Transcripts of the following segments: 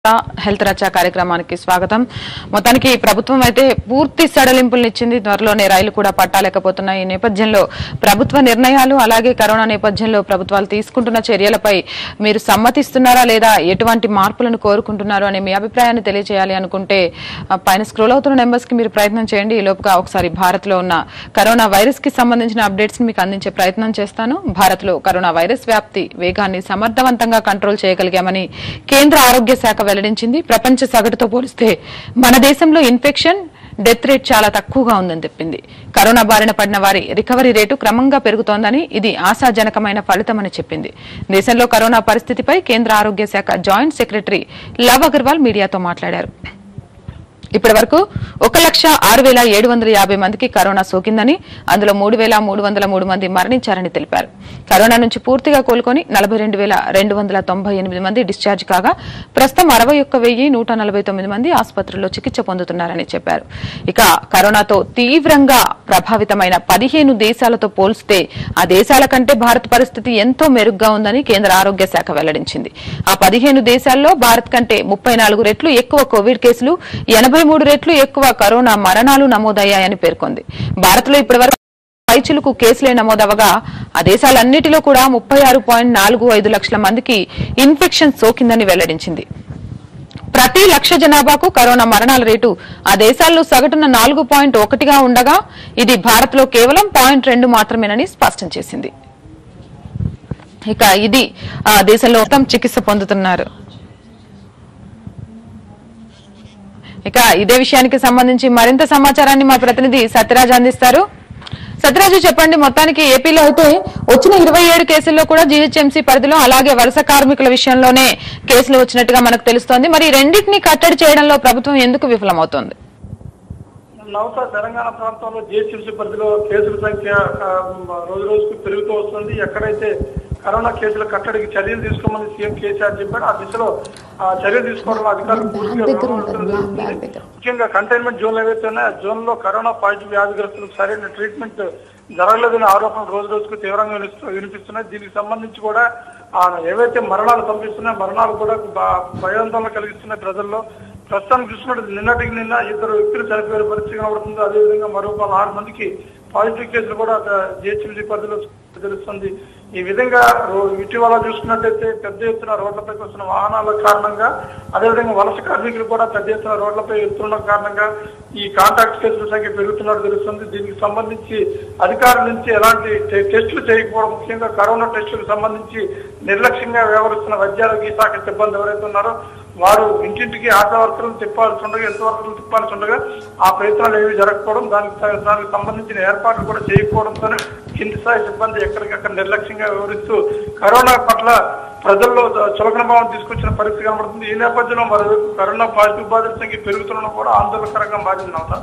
Health రచ్చా కార్యక్రమానికి స్వాగతం మొత్తానికి ప్రభుత్వం అయితే పూర్తి సడలింపులు ఇచ్చింది త్వరలోనే రైలు కూడా పట్టాలేకపోతున్నాయి ఈ నేపథ్యంలో ప్రభుత్వ నిర్ణయాలు అలాగే కరోనా నేపథ్యంలో ప్రభుత్వాలు తీసుకుంటున్న చర్యలపై మీరు సమ్మతిస్తున్నారా లేదా ఎటువంటి మార్పులను కోరుకుంటున్నారు అనే మీ అభిప్రాయాన్ని తెలియజేయాలి అనుకుంటే ఆ, పైన స్క్రోల్ అవుతున్న నెంబర్స్ కి మీరు ప్రయత్నం చేయండి ఈ లోపుగా ఒకసారి భారత్ లో ఉన్న కరోనా వైరస్ కి సంబంధించిన అప్డేట్స్ ని మీకు అందించే ప్రయత్నం చేస్తాను భారత్ లో కరోనా వైరస్ వ్యాప్తి వేగాన్ని సమర్థవంతంగా కంట్రోల్ చేయగలిగామని కేంద్ర ఆరోగ్య శాఖ వెల్లడించింది ప్రపంచ సగటుతో పోలిస్తే మన దేశంలో ఇన్ఫెక్షన్ డెత్ రేట్ చాలా తక్కువగా ఉందని చెప్పింది కరోనా బారిన పడిన వారి రికవరీ రేటు క్రమంగా పెరుగుతోందని ఇది ఆశాజనకమైన ఫలితమని చెప్పింది దేశంలో కరోనా పరిస్థితిపై కేంద్ర ఆరోగ్య శాఖ జాయింట్ సెక్రటరీ లవ్ అగర్వాల్ మీడియాతో మాట్లాడారు ఇప్పటి వరకు ఒక లక్ష ఆరు వేల ఏడు వందల యాభై మందికి కరోనా సోకిందని అందులో మూడు వేల మూడు వందల మూడు మంది మరణించారని తెలిపారు కరోనా నుంచి పూర్తిగా కోలుకొని నలభై రెండు వేల రెండు వందల తొంభై ఎనిమిది మంది డిశ్చార్జ్ కాగా ప్రస్తుతం అరవై ఒక్క వెయ్యి నూట నలభై తొమ్మిది మంది ఆసుపత్రుల్లో చికిత్స పొందుతున్నారని చెప్పారు ఇక కరోనాతో తీవ్రంగా ప్రభావితమైన పదిహేను దేశాలతో పోల్స్తే ఆ దేశాల కంటే భారత్ పరిస్థితి ఎంతో మెరుగ్గా ఉందని కేంద్ర ఆరోగ్య శాఖ వెల్లడించింది ఆ పదిహేను దేశాల్లో భారత్ కంటే ముప్పై నాలుగు రెట్లు ఎక్కువ కోవిడ్ కేసులు ఎనభై మూడు రెట్లు ఎక్కువ కరోనా మరణాలు నమోదయ్యాయని పేర్కొంది భారత్లో ఇప్పటివరకు పైచులకు కేసులే నమోదవగా ఆ దేశాలన్నిటిలో కూడా ముప్పై ఆరు పాయింట్ నాలుగు ఐదు లక్షల మందికి ఇన్ఫెక్షన్ సోకిందని వెల్లడించింది ప్రతి లక్ష జనాభాకు కరోనా మరణాల రేటు ఆ దేశాల్లో సగటున నాలుగు పాయింట్ ఒకటిగా ఉండగా ఇది భారత్ లో కేవలం పాయింట్ రెండు మాత్రమేనని స్పష్టం చేసింది ఇక ఇది ఆ దేశంలో మొత్తం చికిత్స పొందుతున్నారు ఇక ఇదే విషయానికి సంబంధించి మరింత సమాచారాన్ని మా ప్రతినిధి సత్యరాజ్ అందిస్తారు సత్యరాజు చెప్పండి మొత్తానికి ఏపీలో అయితే వచ్చిన ఇరవై ఏడు కేసుల్లో కూడా జీహెచ్ఎంసీ పరిధిలో అలాగే వలస కార్మికుల విషయంలోనే కేసులు వచ్చినట్టుగా మనకు తెలుస్తోంది మరి ఈ రెండింటిని కట్టడి చేయడంలో ప్రభుత్వం ఎందుకు విఫలమవుతోంది నవత తెలంగాణ ప్రాంతంలో జిహెచ్ఎంసీ పరిధిలో కేసుల సంఖ్య ఆ, రోజు రోజుకు పెరుగుతూ వస్తుంది ఎక్కడైతే కరోనా కేసుల కట్టడికి చర్యలు తీసుకోమని సీఎం కేసీఆర్ చెప్పారు ఆ దిశలో ఆ చర్యలు తీసుకోవడం అధికారులు పూర్తిగా విఫలమవుతున్నది తెలుస్తుంది. ముఖ్యంగా కంటైన్మెంట్ జోన్లు ఏవైతే ఉన్నాయో ఆ జోన్ లో కరోనా పాజిటివ్ వ్యాధిగ్రస్తులకు సరైన ట్రీట్మెంట్ జరగలేదనే ఆరోపణలు రోజు రోజుకు తీవ్రంగా వినిస్తూ- వినిపిస్తున్నాయి దీనికి సంబంధించి కూడా ఆ ఏవైతే మరణాలు సంభవిస్తున్నాయో మరణాలు కూడా బ- భయాందోళన కలిగిస్తున్నాయి ప్రజల్లో ప్రస్తుతానికి చూసినట్టు నిన్నటికి నిన్న ఇద్దరు వ్యక్తులు చనిపోయే పరిస్థితి కనబడుతుంది అదేవిధంగా మరో పదహారు మందికి పాజిటివ్ కేసులు కూడా జిహెచ్ఎంసీ పరిధిలో తెలుస్తుంది ఈ విధంగా రో- ఇటీవల చూసుకున్నట్టయితే పెద్ద ఎత్తున రోడ్లపైకి వస్తున్న వాహనాల కారణంగా అదేవిధంగా వలస కార్మికులు కూడా పెద్ద ఎత్తున రోడ్లపై వెళ్తున్న కారణంగా ఈ కాంటాక్ట్ కేసుల సంఖ్య పెరుగుతున్నట్టు తెలుస్తుంది దీనికి సంబంధించి అధికారుల నుంచి ఎలాంటి టె- టెస్టులు చేయకపోవడం ముఖ్యంగా కరోనా టెస్టులకు సంబంధించి నిర్లక్ష్యంగా వ్యవహరిస్తున్న వైద్యారోగ్య శాఖ సిబ్బంది ఎవరైతే ఉన్నారో వారు ఇంటింటికి ఆశా వర్కర్లను తిప్పాల్సి ఉండగా ఎంత వర్కర్లు తిప్పాల్సి ఉండగా ఆ ప్రయత్నాలు ఏవి జరగకపోవడం దానికి స- దానికి సంబంధించిన ఏర్పాట్లు కూడా చేయకపోవడంతోనే కింది స్థాయి సిబ్బంది ఎక్కడికక్కడ నిర్లక్ష్యంగా వ్యవహరిస్తూ కరోనా పట్ల ప్రజల్లో చులకన భావం తీసుకొచ్చిన పరిస్థితి కనబడుతుంది ఈ నేపథ్యంలో మరోవైపు కరోనా పాజిటివ్ బాధితుల సంఖ్య పెరుగుతుండడం కూడా ఆందోళనకరంగా మారింది అవుతా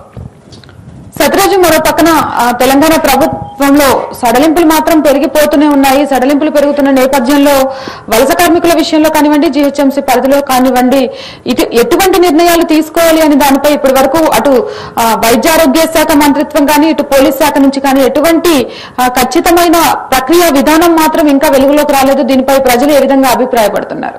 సత్యరాజు మరో పక్కన ఆ, తెలంగాణ ప్రభుత్వంలో సడలింపులు మాత్రం పెరిగిపోతూనే ఉన్నాయి సడలింపులు పెరుగుతున్న నేపథ్యంలో వలస కార్మికుల విషయంలో కానివ్వండి జీహెచ్ఎంసీ పరిధిలో కానివ్వండి ఇటు ఎటువంటి నిర్ణయాలు తీసుకోవాలి అనే దానిపై ఇప్పటి వరకు అటు ఆ, వైద్యారోగ్య శాఖ మంత్రిత్వం కానీ ఇటు పోలీస్ శాఖ నుంచి కానీ ఎటువంటి ఆ, ఖచ్చితమైన ప్రక్రియ విధానం మాత్రం ఇంకా వెలుగులోకి రాలేదు దీనిపై ప్రజలు ఏ విధంగా అభిప్రాయపడుతున్నారు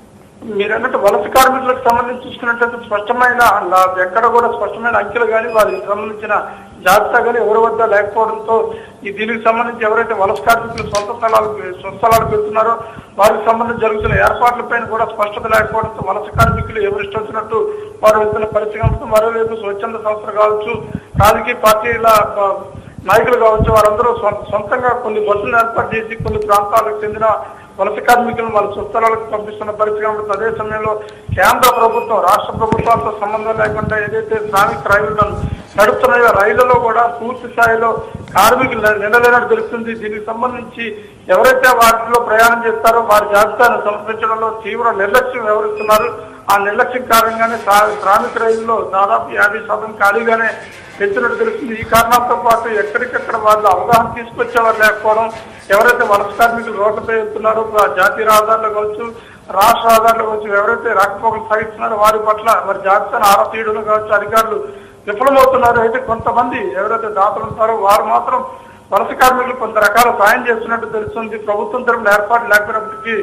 మీరు అన్నట్టు వలస కార్మికులకు సంబంధించి చూసుకున్నట్లయితే స్పష్టమైన లా- ఎక్కడ కూడా స్పష్టమైన అంకెలు కానీ వారికి సంబంధించిన జాబితా కానీ ఎవరి వద్ద లేకపోవడంతో ఈ దీనికి సంబంధించి ఎవరైతే వలస కార్మికులు సొంత స్థలాలకు సొంత స్థలాలకు వెళ్తున్నారో వారికి సంబంధించి జరుగుతున్న ఏర్పాట్లపైన కూడా స్పష్టత లేకపోవడంతో వలస కార్మికులు ఎవరు ఇష్టం వచ్చినట్టు వారు వెళ్తున్న పరిస్థితి కనబడుతుంది. మరోవైపు స్వచ్ఛంద సంస్థలు కావచ్చు రాజకీయ పార్టీల ఆ, నాయకులు కావచ్చు వారందరూ సొం- సొంతంగా కొన్ని బస్సులను ఏర్పాటు చేసి కొన్ని ప్రాంతాలకు చెందిన వలస కార్మికులను వాళ్ళ స్వస్థలాలకు పంపిస్తున్న పరిస్థితి కనబడుతుంది అదే సమయంలో కేంద్ర ప్రభుత్వం రాష్ట్ర ప్రభుత్వాలతో సంబంధం లేకుండా ఏదైతే శ్రామిక రైళ్లను నడుపుతున్నాయో రైళ్లలో కూడా పూర్తి స్థాయిలో కార్మికులు నిల- నిలలేనట్టు తెలుస్తుంది దీనికి సంబంధించి ఎవరైతే వాటిలో ప్రయాణం చేస్తారో వారి జాబితాను సమర్పించడంలో తీవ్ర నిర్లక్ష్యం వ్యవహరిస్తున్నారు ఆ నిర్లక్ష్యం కారణంగానే శ్రా- శ్రామిక రైళ్లలో దాదాపు యాభై శాతం ఖాళీగానే పెంచినట్టు తెలుస్తుంది ఈ కారణాలతో పాటు ఎక్కడికెక్కడ వాళ్ళు అవగాహన తీసుకొచ్చేవారు లేకపోవడం ఎవరైతే వలస కార్మికులు రోడ్లపై వెళ్తున్నారో ఆ జాతీయ రహదారులు కావచ్చు రాష్ట్ర రహదారులు కావచ్చు ఎవరైతే రాకపోకలు సాగిస్తున్నారో వారి పట్ల మరి జాబితాను ఆరా తీయడంలో కావచ్చు అధికారులు విఫలమవుతున్నారు అయితే కొంతమంది ఎవరైతే దాతలు ఉంటారో వారు మాత్రం వలస కార్మికులు కొంత రకాల సాయం చేస్తున్నట్టు తెలుస్తుంది ప్రభుత్వం తరపున ఏర్పాటు లేకపోయినప్పటికీ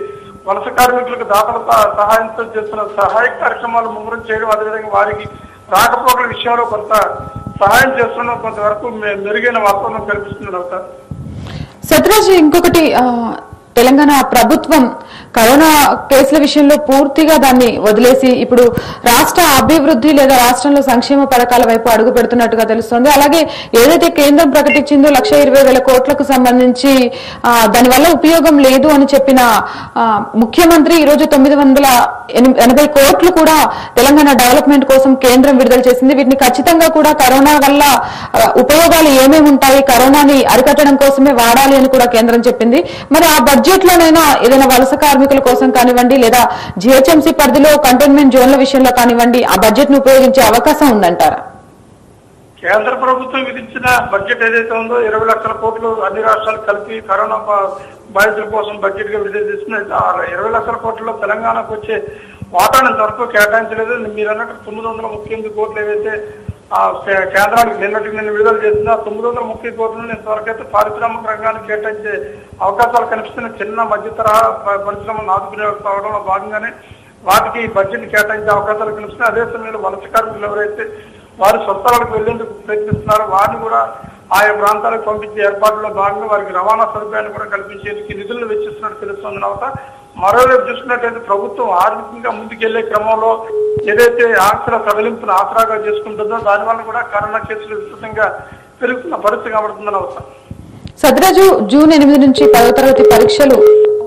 వలస కార్మికులకు దాతల సహ- సహాయంతో చేస్తున్న సహాయ కార్యక్రమాలు ముమ్మరం చేయడం అదేవిధంగా వారికి రాకపోకల విషయంలో కొంత సహాయం చేస్తున్న కొంతవరకు మె- మెరుగైన వాతావరణం కల్పిస్తుంది అవుతారు సత్యరాజ్ ఇంకొకటి ఆ, తెలంగాణ ప్రభుత్వం కరోనా కేసుల విషయంలో పూర్తిగా దాన్ని వదిలేసి ఇప్పుడు రాష్ట్ర అభివృద్ధి లేదా రాష్ట్రంలో సంక్షేమ పథకాల వైపు అడుగు పెడుతున్నట్టుగా తెలుస్తోంది అలాగే ఏదైతే కేంద్రం ప్రకటించిందో లక్ష ఇరవై వేల కోట్లకు సంబంధించి ఆ, దానివల్ల ఉపయోగం లేదు అని చెప్పిన ఆ, ముఖ్యమంత్రి ఈ రోజు తొమ్మిది వందల ఎనిమి- ఎనభై కోట్లు కూడా తెలంగాణ డెవలప్మెంట్ కోసం కేంద్రం విడుదల చేసింది వీటిని ఖచ్చితంగా కూడా కరోనా వల్ల ఆ, ఉపయోగాలు ఏమేమి ఉంటాయి కరోనాని అరికట్టడం కోసమే వాడాలి అని కూడా కేంద్రం చెప్పింది మరి ఆ బడ్జెట్ లోనైనా ఏదైనా వలస కార్మికుల కోసం కానివ్వండి లేదా జిహెచ్ఎంసీ పరిధిలో కంటైన్మెంట్ జోన్ల విషయంలో కానివ్వండి ఆ బడ్జెట్ ను ఉపయోగించే అవకాశం ఉందంటారా కేంద్ర ప్రభుత్వం విధించిన బడ్జెట్ ఏదైతే ఉందో ఇరవై లక్షల కోట్లు అన్ని రాష్ట్రాలు కలిపి కరోనా బా- బాధితుల కోసం బడ్జెట్ గా విడుదల చేసిన ఆ ఇరవై లక్షల కోట్లలో తెలంగాణకు వచ్చే వాటాను ఇంతవరకు కేటాయించలేదు మీరు అన్నట్టు తొమ్మిది వందల ముప్పై ఎనిమిది కోట్లు ఏవైతే ఆ కే- కేంద్రానికి నిన్నటికి నిన్న విడుదల చేసిందో ఆ తొమ్మిది వందల ముప్పై కోట్లను ఇంతవరకు అయితే పారిశ్రామిక రంగానికి కేటాయించే అవకాశాలు కనిపిస్తున్న చిన్న మధ్య తరహా ప- పరిశ్రమలను ఆదుకునే అవడంలో భాగంగానే వాటికి బడ్జెట్ కేటాయించే అవకాశాలు కనిపిస్తున్నాయి అదే సమయంలో వలస కార్మికులు ఎవరైతే వారు స్వస్థలాలకు వెళ్లేందుకు ప్రయత్నిస్తున్నారు వారిని కూడా ఆయా ప్రాంతాలకు పంపించే ఏర్పాట్లలో భాగంగా వారికి రవాణా సదుపాయాన్ని కూడా కల్పించేందుకు ఈ నిధులను వెచ్చిస్తున్నట్టు తెలుస్తుంది తర్వాత మరోవైపు చూసుకున్నట్లయితే ప్రభుత్వం ఆర్థికంగా ముందుకెళ్లే క్రమంలో ఏదైతే ఆంక్షల సడలింపును ఆసరాగా చేసుకుంటుందో దానివల్ల కూడా కరోనా కేసులు విస్తృతంగా పెరుగుతున్న పరిస్థితి కనబడుతుందని అవసరం సత్యరాజు జూన్ ఎనిమిది నుంచి పదవ తరగతి పరీక్షలు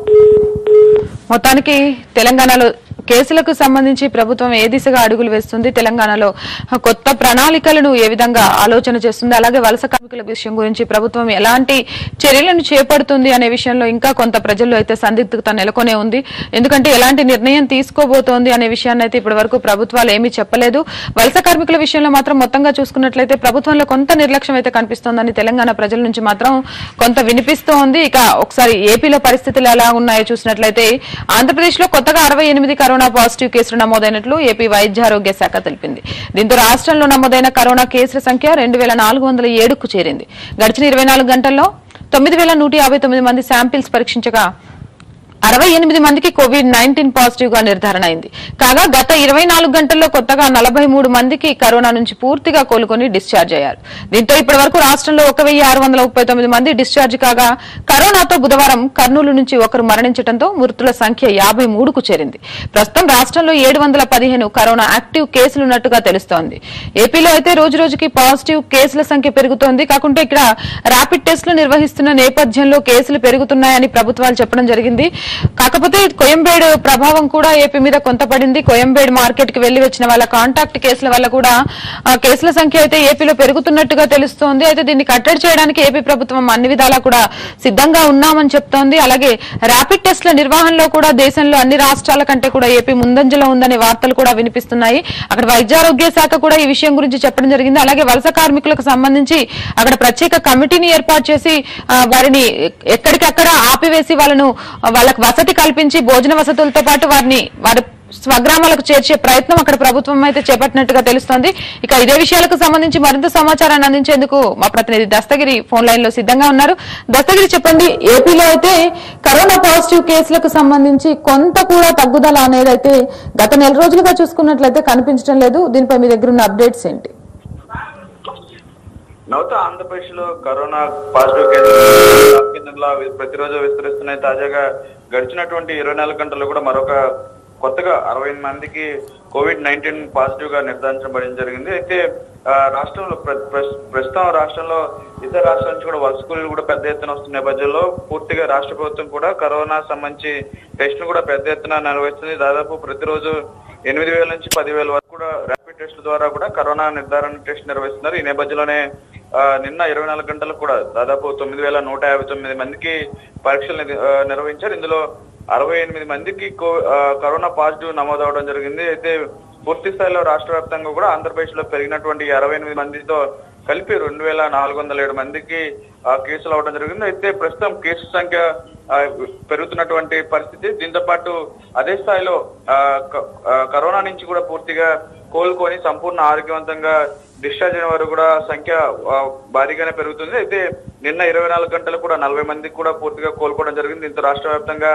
మొత్తానికి తెలంగాణలో కేసులకు సంబంధించి ప్రభుత్వం ఏ దిశగా అడుగులు వేస్తుంది తెలంగాణలో కొత్త ప్రణాళికలను ఏ విధంగా ఆలోచన చేస్తుంది అలాగే వలస కార్మికుల విషయం గురించి ప్రభుత్వం ఎలాంటి చర్యలను చేపడుతుంది అనే విషయంలో ఇంకా కొంత ప్రజల్లో అయితే సందిగ్ధత నెలకొనే ఉంది ఎందుకంటే ఎలాంటి నిర్ణయం తీసుకోబోతోంది అనే విషయాన్ని అయితే ఇప్పటి వరకు ప్రభుత్వాలు ఏమీ చెప్పలేదు వలస కార్మికుల విషయంలో మాత్రం మొత్తంగా చూసుకున్నట్లయితే ప్రభుత్వంలో కొంత నిర్లక్ష్యం అయితే కనిపిస్తోందని తెలంగాణ ప్రజల నుంచి మాత్రం కొంత వినిపిస్తోంది ఇక ఒకసారి ఏపీలో పరిస్థితులు ఎలా ఉన్నాయో చూసినట్లయితే ఆంధ్రప్రదేశ్ లో కొత్తగా అరవై ఎనిమిది కరోనా పాజిటివ్ కేసులు నమోదైనట్లు ఏపీ వైద్యారోగ్య శాఖ తెలిపింది దీంతో రాష్ట్రంలో నమోదైన కరోనా కేసుల సంఖ్య రెండు వేల నాలుగు వందల ఏడుకు చేరింది గడిచిన ఇరవై నాలుగు గంటల్లో తొమ్మిది వేల నూట యాభై తొమ్మిది మంది శాంపిల్స్ పరీక్షించగా అరవై ఎనిమిది మందికి కోవిడ్ నైన్టీన్ పాజిటివ్ గా నిర్ధారణ అయింది కాగా గత ఇరవై నాలుగు గంటల్లో కొత్తగా నలభై మూడు మందికి కరోనా నుంచి పూర్తిగా కోలుకొని డిశ్చార్జ్ అయ్యారు దీంతో ఇప్పటి వరకు రాష్ట్రంలో ఒక వెయ్యి ఆరు వందల ముప్పై తొమ్మిది మంది డిశ్చార్జ్ కాగా కరోనాతో బుధవారం కర్నూలు నుంచి ఒకరు మరణించడంతో మృతుల సంఖ్య యాభై మూడుకు చేరింది ప్రస్తుతం రాష్ట్రంలో ఏడు వందల పదిహేను కరోనా యాక్టివ్ కేసులున్నట్టుగా తెలుస్తోంది ఏపీలో అయితే రోజు రోజుకి పాజిటివ్ కేసుల సంఖ్య పెరుగుతోంది కాకుంటే ఇక్కడ ర్యాపిడ్ టెస్టులు నిర్వహిస్తున్న నేపథ్యంలో కేసులు పెరుగుతున్నాయని ప్రభుత్వాలు చెప్పడం జరిగింది కాకపోతే కోయంబేడు ప్రభావం కూడా ఏపీ మీద కొంత పడింది కోయంబేడు మార్కెట్ కి వెళ్లి వచ్చిన వాళ్ళ కాంటాక్ట్ కేసుల వల్ల కూడా ఆ, కేసుల సంఖ్య అయితే ఏపీలో పెరుగుతున్నట్టుగా తెలుస్తోంది అయితే దీన్ని కట్టడి చేయడానికి ఏపీ ప్రభుత్వం అన్ని విధాలా కూడా సిద్ధంగా ఉన్నామని చెప్తోంది అలాగే ర్యాపిడ్ టెస్టుల నిర్వహణలో కూడా దేశంలో అన్ని రాష్ట్రాల కంటే కూడా ఏపీ ముందంజలో ఉందనే వార్తలు కూడా వినిపిస్తున్నాయి అక్కడ వైద్యారోగ్య శాఖ కూడా ఈ విషయం గురించి చెప్పడం జరిగింది అలాగే వలస కార్మికులకు సంబంధించి అక్కడ ప్రత్యేక కమిటీని ఏర్పాటు చేసి ఆ, వారిని ఎక్కడికక్కడ ఆపివేసి వాళ్ళను వాళ్ళకు వసతి కల్పించి భోజన వసతులతో పాటు వారిని వారి స్వగ్రామాలకు చేర్చే ప్రయత్నం అక్కడ ప్రభుత్వం అయితే చేపట్టినట్టుగా తెలుస్తోంది ఇక ఇదే విషయాలకు సంబంధించి మరింత సమాచారాన్ని అందించేందుకు మా ప్రతినిధి దస్తగిరి ఫోన్ లైన్ లో సిద్ధంగా ఉన్నారు దస్తగిరి చెప్పండి ఏపీలో అయితే కరోనా పాజిటివ్ కేసులకు సంబంధించి కొంత కూడా తగ్గుదల అనేది అయితే గత నెల రోజులుగా చూసుకున్నట్లయితే కనిపించడం లేదు దీనిపై మీ దగ్గర ఉన్న అప్డేట్స్ ఏంటి నౌత ఆంధ్రప్రదేశ్ లో కరోనా పాజిటివ్ కేసులు కేంద్రంలో ప్రతిరోజు విస్తరిస్తున్నాయి తాజాగా గడిచినటువంటి ఇరవై నాలుగు గంటల్లో కూడా మరొక కొత్తగా అరవై ఎనిమిది మందికి కోవిడ్ నైన్టీన్ పాజిటివ్ గా నిర్ధారించబడడం జరిగింది అయితే ఆ, రాష్ట్రంలో ప్ర- ప్ర- ప్రస్తుతం రాష్ట్రంలో ఇతర రాష్ట్రాల నుంచి కూడా వలస కూలీలు కూడా పెద్ద ఎత్తున వస్తున్న నేపథ్యంలో పూర్తిగా రాష్ట్ర ప్రభుత్వం కూడా కరోనా సంబంధించి టెస్టులు కూడా పెద్ద ఎత్తున నిర్వహిస్తుంది దాదాపు ప్రతిరోజు ఎనిమిది వేల నుంచి పదివేల వరకు కూడా ర్యాపిడ్ టెస్టుల ద్వారా కూడా కరోనా నిర్ధారణ టెస్ట్ నిర్వహిస్తున్నారు ఈ నేపథ్యంలోనే ఆ, నిన్న ఇరవై నాలుగు గంటలకు కూడా దాదాపు తొమ్మిది వేల నూట యాభై తొమ్మిది మందికి పరీక్షలు నిర్వ- ఆ, నిర్వహించారు ఇందులో అరవై ఎనిమిది మందికి కో- ఆ, కరోనా పాజిటివ్ నమోదవడం జరిగింది అయితే పూర్తి స్థాయిలో రాష్ట్ర వ్యాప్తంగా కూడా ఆంధ్రప్రదేశ్ లో పెరిగినటువంటి ఈ అరవై ఎనిమిది మందితో కలిపి రెండు వేల నాలుగు వందల ఏడు మందికి ఆ, కేసులు అవడం జరిగింది అయితే ప్రస్తుతం కేసు సంఖ్య ఆ, పెరుగుతున్నటువంటి పరిస్థితి దీంతో పాటు అదే స్థాయిలో ఆ, క- ఆ, కరోనా నుంచి కూడా పూర్తిగా కోలుకొని సంపూర్ణ ఆరోగ్యవంతంగా డిశ్చార్జ్ అయిన వారు కూడా సంఖ్య ఆ, భారీగానే పెరుగుతుంది అయితే నిన్న ఇరవై నాలుగు గంటలు కూడా నలభై మందికి కూడా పూర్తిగా కోలుకోవడం జరిగింది దీంతో రాష్ట్ర వ్యాప్తంగా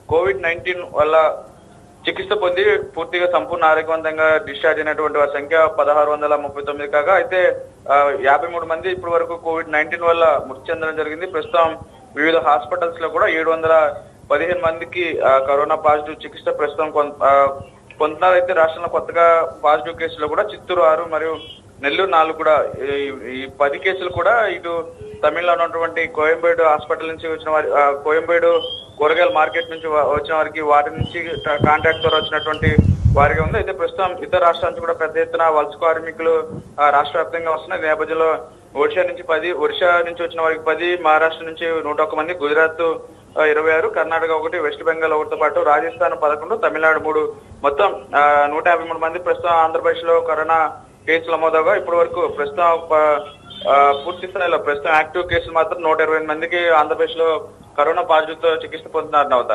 కోవిడ్ నైన్టీన్ వల్ల చికిత్స పొంది పూర్తిగా సంపూర్ణ ఆరోగ్యవంతంగా డిశ్చార్జ్ అయినటువంటి వారి సంఖ్య పదహారు వందల ముప్పై తొమ్మిది కాగా అయితే ఆ, యాభై మూడు మంది ఇప్పటి వరకు కోవిడ్ నైన్టీన్ వల్ల మృతి చెందడం జరిగింది ప్రస్తుతం వివిధ హాస్పిటల్స్ లో కూడా ఏడు వందల పదిహేను మందికి ఆ, కరోనా పాజిటివ్ చికిత్స ప్రస్తుతం కొన్- ఆ, పొందుతున్నారైతే రాష్ట్రంలో కొత్తగా పాజిటివ్ కేసులు కూడా చిత్తూరు ఆరు మరియు నెల్లూరు నాలుగు కూడా ఈ- ఈ పది కేసులు కూడా ఇటు తమిళనాడు ఉన్నటువంటి కోయంబేడు హాస్పిటల్ నుంచి వచ్చిన వారి ఆ, కోయంబేడు కూరగాయల మార్కెట్ నుంచి వ- వచ్చిన వారికి వారి నుంచి కాంటాక్ట్ ద్వారా వచ్చినటువంటి వారిగా ఉంది అయితే ప్రస్తుతం ఇతర రాష్ట్రాల నుంచి కూడా పెద్ద ఎత్తున వలస కార్మికులు ఆ, రాష్ట్ర వ్యాప్తంగా వస్తున్నారు ఈ నేపథ్యంలో ఒడిషా నుంచి పది ఒడిషా నుంచి వచ్చిన వారికి పది మహారాష్ట్ర నుంచి నూట ఒక్క మంది గుజరాత్ ఆ, ఇరవై ఆరు కర్ణాటక ఒకటి వెస్ట్ బెంగాల్ ఒకటితో పాటు రాజస్థాన్ పదకొండు తమిళనాడు మూడు మొత్తం ఆ, నూట యాభై మూడు మంది ప్రస్తుతం ఆంధ్రప్రదేశ్ లో కరోనా కేసులు నమోదవగా ఇప్పటి వరకు ప్రస్తుతం ఆ, ఆ, పూర్తి స్థాయిలో ప్రస్తుతం యాక్టివ్ కేసులు మాత్రం నూట ఇరవై ఎనిమిది మందికి ఆంధ్రప్రదేశ్ లో కరోనా పాజిటివ్ తో చికిత్స పొందుతున్నారు నవత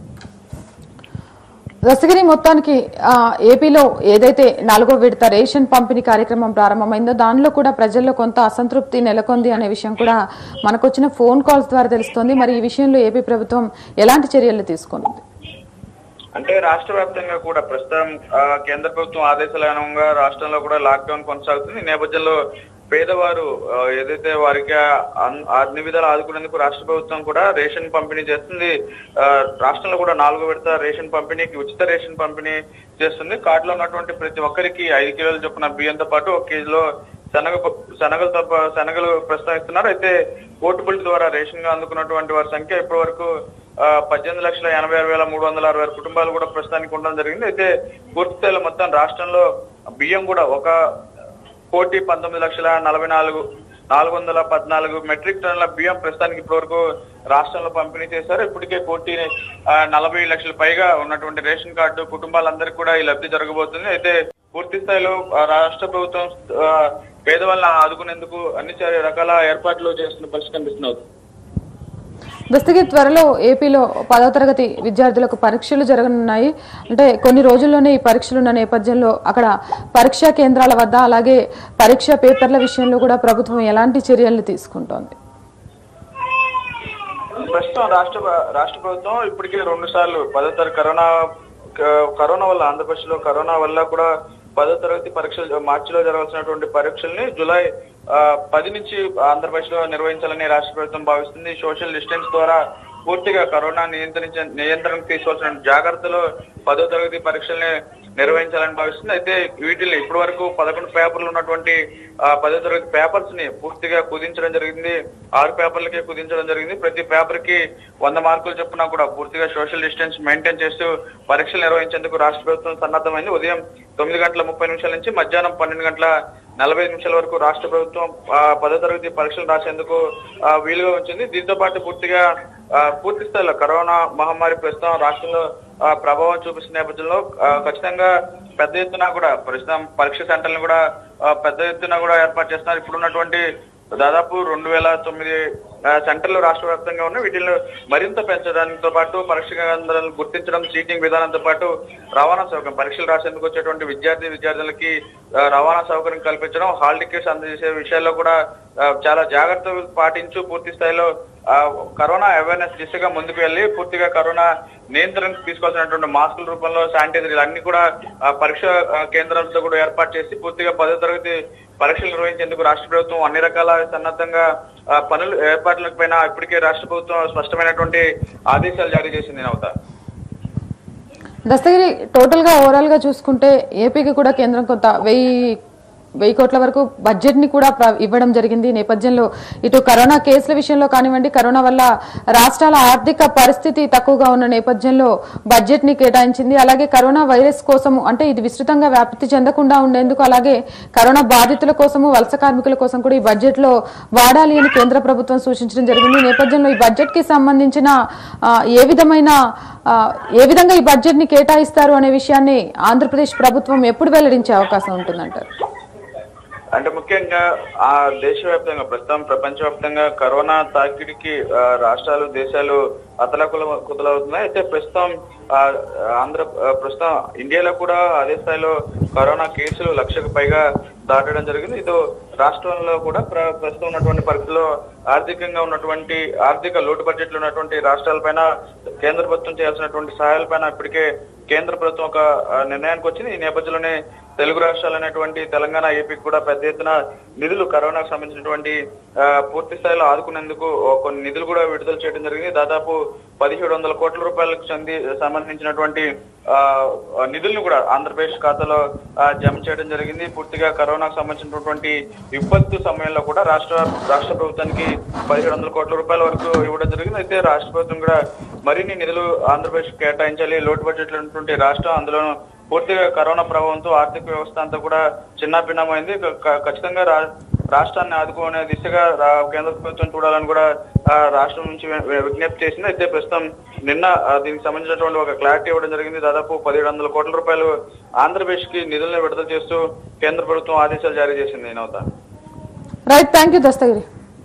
దస్తగిరి మొత్తానికి ఆ, ఏపీలో ఏదైతే నాలుగో విడత రేషన్ పంపిణీ కార్యక్రమం ప్రారంభమైందో దానిలో కూడా ప్రజల్లో కొంత అసంతృప్తి నెలకొంది అనే విషయం కూడా మనకు వచ్చిన ఫోన్ కాల్స్ ద్వారా తెలుస్తోంది మరి ఈ విషయంలో ఏపీ ప్రభుత్వం ఎలాంటి చర్యలు తీసుకుంది అంటే రాష్ట్ర వ్యాప్తంగా కూడా ప్రస్తుతం ఆ, కేంద్ర ప్రభుత్వం ఆదేశాల అనుగుణంగా రాష్ట్రంలో కూడా లాక్డౌన్ కొనసాగుతుంది ఈ నేపథ్యంలో పేదవారు ఆ, ఏదైతే వారికి అన్- అన్ని విధాలు ఆదుకునేందుకు రాష్ట్ర ప్రభుత్వం కూడా రేషన్ పంపిణీ చేస్తుంది ఆ, రాష్ట్రంలో కూడా నాలుగో విడత రేషన్ పంపిణీకి ఉచిత రేషన్ పంపిణీ చేస్తుంది కార్డులో ఉన్నటువంటి ప్రతి ఒక్కరికి ఐదు కిలోల చొప్పున బియ్యంతో పాటు ఒక కేజీలో శనగ శనగలతో పా- శనగలు ప్రస్తావిస్తున్నారు అయితే పోర్టబుల్ ద్వారా రేషన్ గా అందుకున్నటువంటి వారి సంఖ్య ఇప్పటి వరకు ఆ, పద్దెనిమిది లక్షల ఎనభై ఆరు వేల మూడు వందల అరవై ఆరు కుటుంబాలు కూడా ప్రస్తుతానికి ఉండడం జరిగింది అయితే పూర్తి స్థాయిలో మొత్తం రాష్ట్రంలో బియ్యం కూడా ఒక కోటి పంతొమ్మిది లక్షల నలభై నాలుగు నాలుగు వందల పద్నాలుగు మెట్రిక్ టన్నుల బియ్యం ప్రస్తుతానికి ఇప్పటి వరకు రాష్ట్రంలో పంపిణీ చేశారు ఇప్పటికే కోటి ఆ, నలభై లక్షల పైగా ఉన్నటువంటి రేషన్ కార్డు కుటుంబాలందరికీ కూడా ఈ లబ్ధి జరగబోతుంది అయితే పూర్తి స్థాయిలో ఆ, రాష్ట్ర ప్రభుత్వం ఆ, పేదవాళ్ళని ఆదుకునేందుకు అన్ని చర్య- రకాల ఏర్పాట్లు చేస్తున్న పరిస్థితి కనిపిస్తున్నారు దస్తగిరి త్వరలో ఏపీలో పదవ తరగతి విద్యార్థులకు పరీక్షలు జరగనున్నాయి అంటే కొన్ని రోజుల్లోనే ఈ పరీక్షలు ఉన్న నేపథ్యంలో అక్కడ పరీక్షా కేంద్రాల వద్ద అలాగే పరీక్ష పేపర్ల విషయంలో కూడా ప్రభుత్వం ఎలాంటి చర్యలు తీసుకుంటోంది ప్రస్తుతం రాష్ట్ర రాష్ట్ర ప్రభుత్వం ఇప్పటికే రెండు సార్లు పదో తరగతి కరోనా క- కరోనా వల్ల ఆంధ్రప్రదేశ్ లో కరోనా వల్ల కూడా పదో తరగతి పరీక్షలు మార్చిలో జరగాల్సినటువంటి పరీక్షల్ని జూలై ఆ, పది నుంచి ఆంధ్రప్రదేశ్ లో నిర్వహించాలని రాష్ట్ర ప్రభుత్వం భావిస్తుంది సోషల్ డిస్టెన్స్ ద్వారా పూర్తిగా కరోనా నియంత్రించ నియంత్రణకు తీసుకోవాల్సిన జాగ్రత్తలు పదో తరగతి పరీక్షల్ని నిర్వహించాలని భావిస్తుంది అయితే వీటిని ఇప్పటి వరకు పదకొండు పేపర్లు ఉన్నటువంటి ఆ, పదో తరగతి పేపర్స్ ని పూర్తిగా కుదించడం జరిగింది ఆరు పేపర్లకే కుదించడం జరిగింది ప్రతి పేపర్ కి వంద మార్కులు చొప్పున కూడా పూర్తిగా సోషల్ డిస్టెన్స్ మెయింటైన్ చేస్తూ పరీక్షలు నిర్వహించేందుకు రాష్ట్ర ప్రభుత్వం సన్నద్ధమైంది ఉదయం తొమ్మిది గంటల ముప్పై నిమిషాల నుంచి మధ్యాహ్నం పన్నెండు గంటల నలభై ఐదు నిమిషాల వరకు రాష్ట్ర ప్రభుత్వం ఆ, పదో తరగతి పరీక్షలు రాసేందుకు ఆ, వీలుగా ఉంచింది దీంతో పాటు పూర్తిగా ఆ, పూర్తి స్థాయిలో కరోనా మహమ్మారి ప్రస్తుతం రాష్ట్రంలో ఆ, ప్రభావం చూపిస్తున్న నేపథ్యంలో ఆ, ఖచ్చితంగా పెద్ద ఎత్తున కూడా ప్రస్తుతం పరీక్ష సెంటర్లను కూడా ఆ, పెద్ద ఎత్తున కూడా ఏర్పాటు చేస్తున్నారు ఇప్పుడు ఉన్నటువంటి దాదాపు రెండు వేల తొమ్మిది ఆ, సెంటర్లు రాష్ట్ర వ్యాప్తంగా ఉన్నాయి వీటిలో మరింత పెంచడంతో పాటు పరీక్ష కేంద్రాలను గుర్తించడం సీటింగ్ విధానంతో పాటు రవాణా సౌకర్యం పరీక్షలు రాసేందుకు వచ్చేటువంటి విద్యార్థి విద్యార్థులకి ఆ, రవాణా సౌకర్యం కల్పించడం హాల్ టికెట్స్ అందజేసే విషయాల్లో కూడా ఆ, చాలా జాగ్రత్తలు పాటించు పూర్తి స్థాయిలో ఆ, కరోనా అవేర్నెస్ దిశగా ముందుకు వెళ్ళి పూర్తిగా కరోనా నియంత్రణకు తీసుకోవాల్సినటువంటి మాస్కుల రూపంలో శానిటైజర్ అన్ని కూడా ఆ, పరీక్ష ఆ, కేంద్రాలతో కూడా ఏర్పాటు చేసి పూర్తిగా పదో తరగతి పరీక్షలు నిర్వహించేందుకు రాష్ట్ర ప్రభుత్వం అన్ని రకాల సన్నద్ధంగా ఆ, పనులు ఏర్పాట్ల పైన ఇప్పటికే రాష్ట్ర ప్రభుత్వం స్పష్టమైనటువంటి ఆదేశాలు జారీ చేసింది నవత దస్తగిరి టోటల్ గా ఓవరాల్ గా చూసుకుంటే ఏపీకి కూడా కేంద్రం కొంత వెయ్యి వెయ్యి కోట్ల వరకు బడ్జెట్ ని కూడా ప్ర- ఇవ్వడం జరిగింది ఈ నేపథ్యంలో ఇటు కరోనా కేసుల విషయంలో కానివ్వండి కరోనా వల్ల రాష్ట్రాల ఆర్థిక పరిస్థితి తక్కువగా ఉన్న నేపథ్యంలో బడ్జెట్ ని కేటాయించింది అలాగే కరోనా వైరస్ కోసము అంటే ఇది విస్తృతంగా వ్యాప్తి చెందకుండా ఉండేందుకు అలాగే కరోనా బాధితుల కోసము వలస కార్మికుల కోసం కూడా ఈ బడ్జెట్ లో వాడాలి అని కేంద్ర ప్రభుత్వం సూచించడం జరిగింది ఈ నేపథ్యంలో ఈ బడ్జెట్ కి సంబంధించిన ఆ, ఏ విధమైన ఆ, ఏ విధంగా ఈ బడ్జెట్ ని కేటాయిస్తారు అనే విషయాన్ని ఆంధ్రప్రదేశ్ ప్రభుత్వం ఎప్పుడు వెల్లడించే అవకాశం ఉంటుందంటారు అంటే ముఖ్యంగా ఆ దేశవ్యాప్తంగా ప్రస్తుతం ప్రపంచవ్యాప్తంగా కరోనా తాకిడికి ఆ, రాష్ట్రాలు దేశాలు అతలకుల కుతలవుతున్నాయి అయితే ప్రస్తుతం ఆ, ఆంధ్ర ఆ, ప్రస్తుతం ఇండియాలో కూడా అదే స్థాయిలో కరోనా కేసులు లక్షకు పైగా దాటడం జరిగింది ఇది రాష్ట్రంలో కూడా ప్ర- ప్రస్తుతం ఉన్నటువంటి పరిస్థితుల్లో ఆర్థికంగా ఉన్నటువంటి ఆర్థిక లోటు బడ్జెట్లు ఉన్నటువంటి రాష్ట్రాలపైన కేంద్ర ప్రభుత్వం చేయాల్సినటువంటి సహాయాలపైన ఇప్పటికే కేంద్ర ప్రభుత్వం ఒక ఆ, నిర్ణయానికి వచ్చింది ఈ నేపథ్యంలోనే తెలుగు రాష్ట్రాలు అనేటువంటి తెలంగాణ ఏపీకి కూడా పెద్ద ఎత్తున నిధులు కరోనాకు సంబంధించినటువంటి ఆ, పూర్తి స్థాయిలో ఆదుకునేందుకు ఓ కొన్ని నిధులు కూడా విడుదల చేయడం జరిగింది దాదాపు పదిహేడు వందల కోట్ల రూపాయలకు చెంది సంబంధించినటువంటి ఆ, ఆ, నిధులను కూడా ఆంధ్రప్రదేశ్ ఖాతాలో ఆ, జమ చేయడం జరిగింది పూర్తిగా కరోనాకు సంబంధించినటువంటి విపత్తు సమయంలో కూడా రాష్ట్ర రాష్ట్ర ప్రభుత్వానికి పదిహేడు వందల కోట్ల రూపాయల వరకు ఇవ్వడం జరిగింది అయితే రాష్ట్ర ప్రభుత్వం కూడా మరిన్ని నిధులు ఆంధ్రప్రదేశ్ కేటాయించాలి లోటు బడ్జెట్ ఉన్నటువంటి రాష్ట్రం అందులో పూర్తిగా కరోనా ప్రభావంతో ఆర్థిక వ్యవస్థ అంతా కూడా చిన్నాభిన్నమైంది క- క- ఖచ్చితంగా రా- రాష్ట్రాన్ని ఆదుకునే దిశగా రా- కేంద్ర ప్రభుత్వం చూడాలని కూడా ఆ, రాష్ట్రం నుంచి వి- వి- విజ్ఞప్తి చేసింది అయితే ప్రస్తుతం నిన్న ఆ, దీనికి సంబంధించినటువంటి ఒక క్లారిటీ ఇవ్వడం జరిగింది దాదాపు పదిహేడు వందల కోట్ల రూపాయలు ఆంధ్రప్రదేశ్ కి నిధులను విడుదల చేస్తూ కేంద్ర ప్రభుత్వం ఆదేశాలు జారీ చేసింది Navata right thank you Dastagiri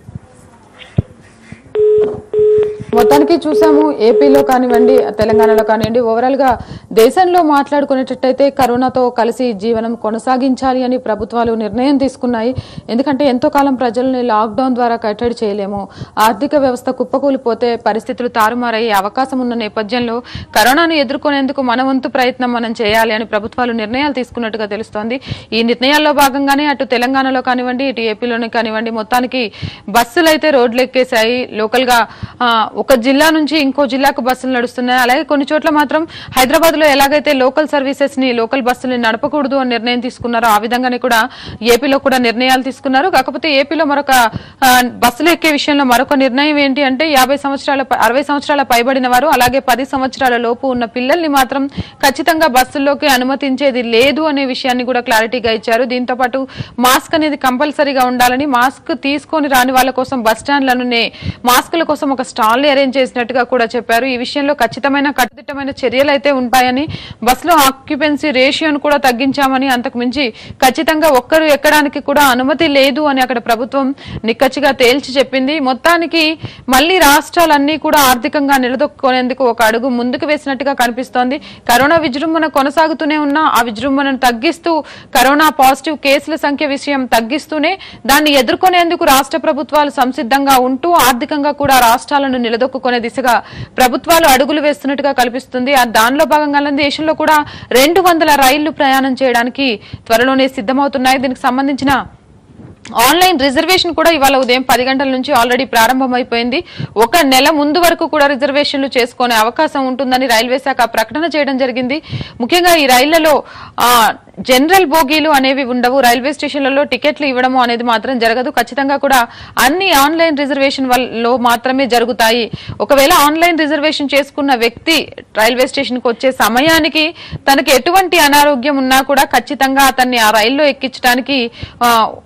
మొత్తానికి చూసాము ఏపీలో కానివ్వండి తెలంగాణలో కానివ్వండి ఓవరాల్ గా దేశంలో మాట్లాడుకునేటట్టయితే కరోనాతో కలిసి జీవనం కొనసాగించాలి అని ప్రభుత్వాలు నిర్ణయం తీసుకున్నాయి ఎందుకంటే ఎంతో కాలం ప్రజల్ని లాక్డౌన్ ద్వారా కట్టడి చేయలేము ఆర్థిక వ్యవస్థ కుప్పకూలిపోతే పరిస్థితులు తారుమారయ్యే అవకాశం ఉన్న నేపథ్యంలో కరోనాను ఎదుర్కొనేందుకు మన వంతు ప్రయత్నం మనం చేయాలి అని ప్రభుత్వాలు నిర్ణయాలు తీసుకున్నట్టుగా తెలుస్తోంది ఈ నిర్ణయాల్లో భాగంగానే అటు తెలంగాణలో కానివ్వండి ఇటు ఏపీలోని కానివ్వండి మొత్తానికి బస్సులు అయితే రోడ్లు ఎక్కేశాయి లోకల్ గా ఆ, ఒక జిల్లా నుంచి ఇంకో జిల్లాకు బస్సులు నడుస్తున్నాయి అలాగే కొన్ని చోట్ల మాత్రం హైదరాబాద్ లో ఎలాగైతే లోకల్ సర్వీసెస్ ని లోకల్ బస్సుల్ని నడపకూడదు అని నిర్ణయం తీసుకున్నారో ఆ విధంగానే కూడా ఏపీలో కూడా నిర్ణయాలు తీసుకున్నారు కాకపోతే ఏపీలో మరొక ఆ, బస్సులు ఎక్కే విషయంలో మరొక నిర్ణయం ఏంటి అంటే యాభై సంవత్సరాల పై- అరవై సంవత్సరాల పైబడిన వారు అలాగే పది సంవత్సరాల లోపు ఉన్న పిల్లల్ని మాత్రం ఖచ్చితంగా బస్సుల్లోకి అనుమతించేది లేదు అనే విషయాన్ని కూడా క్లారిటీగా ఇచ్చారు దీంతో పాటు మాస్క్ అనేది కంపల్సరీగా ఉండాలని మాస్క్ తీసుకొని రాని వాళ్ళ కోసం బస్ స్టాండ్లలోనే మాస్కుల కోసం ఒక స్టాల్ అరేంజ్ చేసినట్టుగా కూడా చెప్పారు ఈ విషయంలో ఖచ్చితమైన కట్టుదిట్టమైన చర్యలు అయితే ఉంటాయని బస్సులో ఆక్యుపెన్సీ రేషియోను కూడా తగ్గించామని అంతకు మించి ఖచ్చితంగా ఒక్కరు ఎక్కడానికి కూడా అనుమతి లేదు అని అక్కడ ప్రభుత్వం నిక్కచ్చిగా తేల్చి చెప్పింది మొత్తానికి మళ్ళీ రాష్ట్రాలన్నీ కూడా ఆర్థికంగా నిలదొక్కునేందుకు ఒక అడుగు ముందుకు వేసినట్టుగా కనిపిస్తోంది కరోనా విజృంభణ కొనసాగుతూనే ఉన్నా ఆ విజృంభణను తగ్గిస్తూ కరోనా పాజిటివ్ కేసుల సంఖ్య విషయం తగ్గిస్తూనే దాన్ని ఎదుర్కొనేందుకు రాష్ట్ర ప్రభుత్వాలు సంసిద్ధంగా ఉంటూ ఆర్థికంగా కూడా రాష్ట్రాలను నిలదొక్కునే దిశగా ప్రభుత్వాలు అడుగులు వేస్తున్నట్టుగా కల్పిస్తుంది ఆ దానిలో భాగంగానే దేశంలో కూడా రెండు వందల రైళ్లు ప్రయాణం చేయడానికి త్వరలోనే సిద్ధమవుతున్నాయి దీనికి సంబంధించిన ఆన్లైన్ రిజర్వేషన్ కూడా ఇవాళ ఉదయం పది గంటల నుంచి ఆల్రెడీ ప్రారంభమైపోయింది ఒక నెల ముందు వరకు కూడా రిజర్వేషన్లు చేసుకునే అవకాశం ఉంటుందని రైల్వే శాఖ ప్రకటన చేయడం జరిగింది ముఖ్యంగా ఈ రైళ్లలో ఆ, జనరల్ బోగీలు అనేవి ఉండవు రైల్వే స్టేషన్లలో టికెట్లు ఇవ్వడము అనేది మాత్రం జరగదు ఖచ్చితంగా కూడా అన్ని ఆన్లైన్ రిజర్వేషన్ లో మాత్రమే జరుగుతాయి ఒకవేళ ఆన్లైన్ రిజర్వేషన్ చేసుకున్న వ్యక్తి రైల్వే స్టేషన్ కు వచ్చే సమయానికి తనకి ఎటువంటి అనారోగ్యం ఉన్నా కూడా ఖచ్చితంగా అతన్ని ఆ రైల్లో ఎక్కించడానికి ఆ,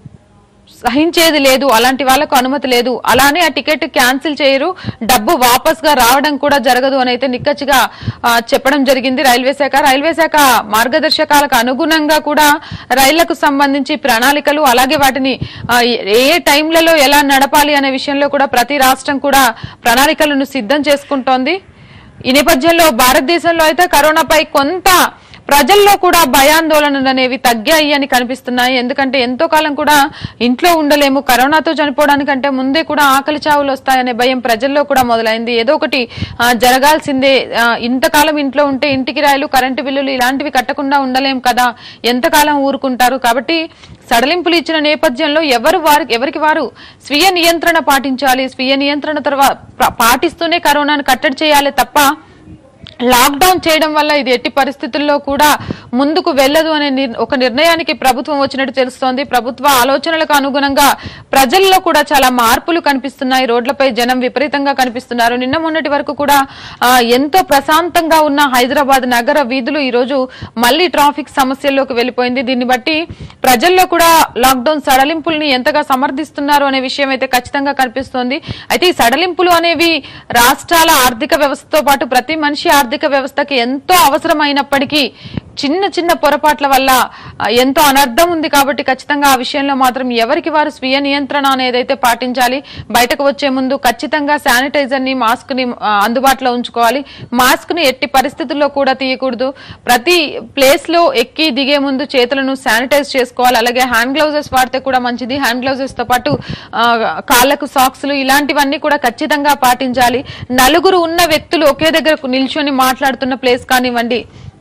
సహించేది లేదు అలాంటి వాళ్ళకు అనుమతి లేదు అలానే ఆ టికెట్ క్యాన్సిల్ చేయరు డబ్బు వాపస్ గా రావడం కూడా జరగదు అని అయితే నిక్కచ్చిగా ఆ, చెప్పడం జరిగింది రైల్వే శాఖ రైల్వే శాఖ మార్గదర్శకాలకు అనుగుణంగా కూడా రైళ్లకు సంబంధించి ప్రణాళికలు అలాగే వాటిని ఆ, ఏ ఏ టైంలలో ఎలా నడపాలి అనే విషయంలో కూడా ప్రతి రాష్ట్రం కూడా ప్రణాళికలను సిద్ధం చేసుకుంటోంది ఈ నేపథ్యంలో భారతదేశంలో అయితే కరోనాపై కొంత ప్రజల్లో కూడా భయాందోళనలు అనేవి తగ్గాయి అని కనిపిస్తున్నాయి ఎందుకంటే ఎంతో కాలం కూడా ఇంట్లో ఉండలేము కరోనాతో చనిపోవడానికంటే ముందే కూడా ఆకలి చావులు వస్తాయనే భయం ప్రజల్లో కూడా మొదలైంది ఏదో ఒకటి ఆ, జరగాల్సిందే ఆ, ఇంతకాలం ఇంట్లో ఉంటే ఇంటికి రాయలు కరెంటు బిల్లులు ఇలాంటివి కట్టకుండా ఉండలేం కదా ఎంతకాలం ఊరుకుంటారు కాబట్టి సడలింపులు ఇచ్చిన నేపథ్యంలో ఎవరు వారి ఎవరికి వారు స్వీయ నియంత్రణ పాటించాలి స్వీయ నియంత్రణ తర్వాత పాటిస్తూనే కరోనాను కట్టడి చేయాలి తప్ప లాక్డౌన్ చేయడం వల్ల ఇది ఎట్టి పరిస్థితుల్లో కూడా ముందుకు వెళ్ళదు అనే నిర్- ఒక నిర్ణయానికి ప్రభుత్వం వచ్చినట్టు తెలుస్తోంది ప్రభుత్వ ఆలోచనలకు అనుగుణంగా ప్రజల్లో కూడా చాలా మార్పులు కనిపిస్తున్నాయి రోడ్లపై జనం విపరీతంగా కనిపిస్తున్నారు నిన్న మొన్నటి వరకు కూడా ఆ, ఎంతో ప్రశాంతంగా ఉన్న హైదరాబాద్ నగర వీధులు ఈ రోజు మళ్లీ ట్రాఫిక్ సమస్యల్లోకి వెళ్ళిపోయింది దీన్ని బట్టి ప్రజల్లో కూడా లాక్డౌన్ సడలింపుల్ని ఎంతగా సమర్థిస్తున్నారు అనే విషయం అయితే ఖచ్చితంగా కనిపిస్తోంది అయితే ఈ సడలింపులు అనేవి రాష్ట్రాల ఆర్థిక వ్యవస్థతో పాటు ప్రతి మనిషి ఆర్థిక వ్యవస్థకి ఎంతో అవసరమైనప్పటికీ చిన్న చిన్న పొరపాట్ల వల్ల ఆ, ఎంతో అనర్థం ఉంది కాబట్టి ఖచ్చితంగా ఆ విషయంలో మాత్రం ఎవరికి వారు స్వీయ నియంత్రణ అనేదైతే పాటించాలి బయటకు వచ్చే ముందు ఖచ్చితంగా శానిటైజర్ ని మాస్క్ ని ఆ, అందుబాటులో ఉంచుకోవాలి మాస్క్ ని ఎట్టి పరిస్థితుల్లో కూడా తీయకూడదు ప్రతి ప్లేస్ లో ఎక్కి దిగే ముందు చేతులను శానిటైజ్ చేసుకోవాలి అలాగే హ్యాండ్ గ్లౌజెస్ వాడితే కూడా మంచిది హ్యాండ్ గ్లౌజెస్ తో పాటు ఆ, కాళ్ళకు సాక్స్లు ఇలాంటివన్నీ కూడా ఖచ్చితంగా పాటించాలి నలుగురు ఉన్న వ్యక్తులు ఒకే దగ్గర నిల్చొని మాట్లాడుతున్న ప్లేస్ కానివ్వండి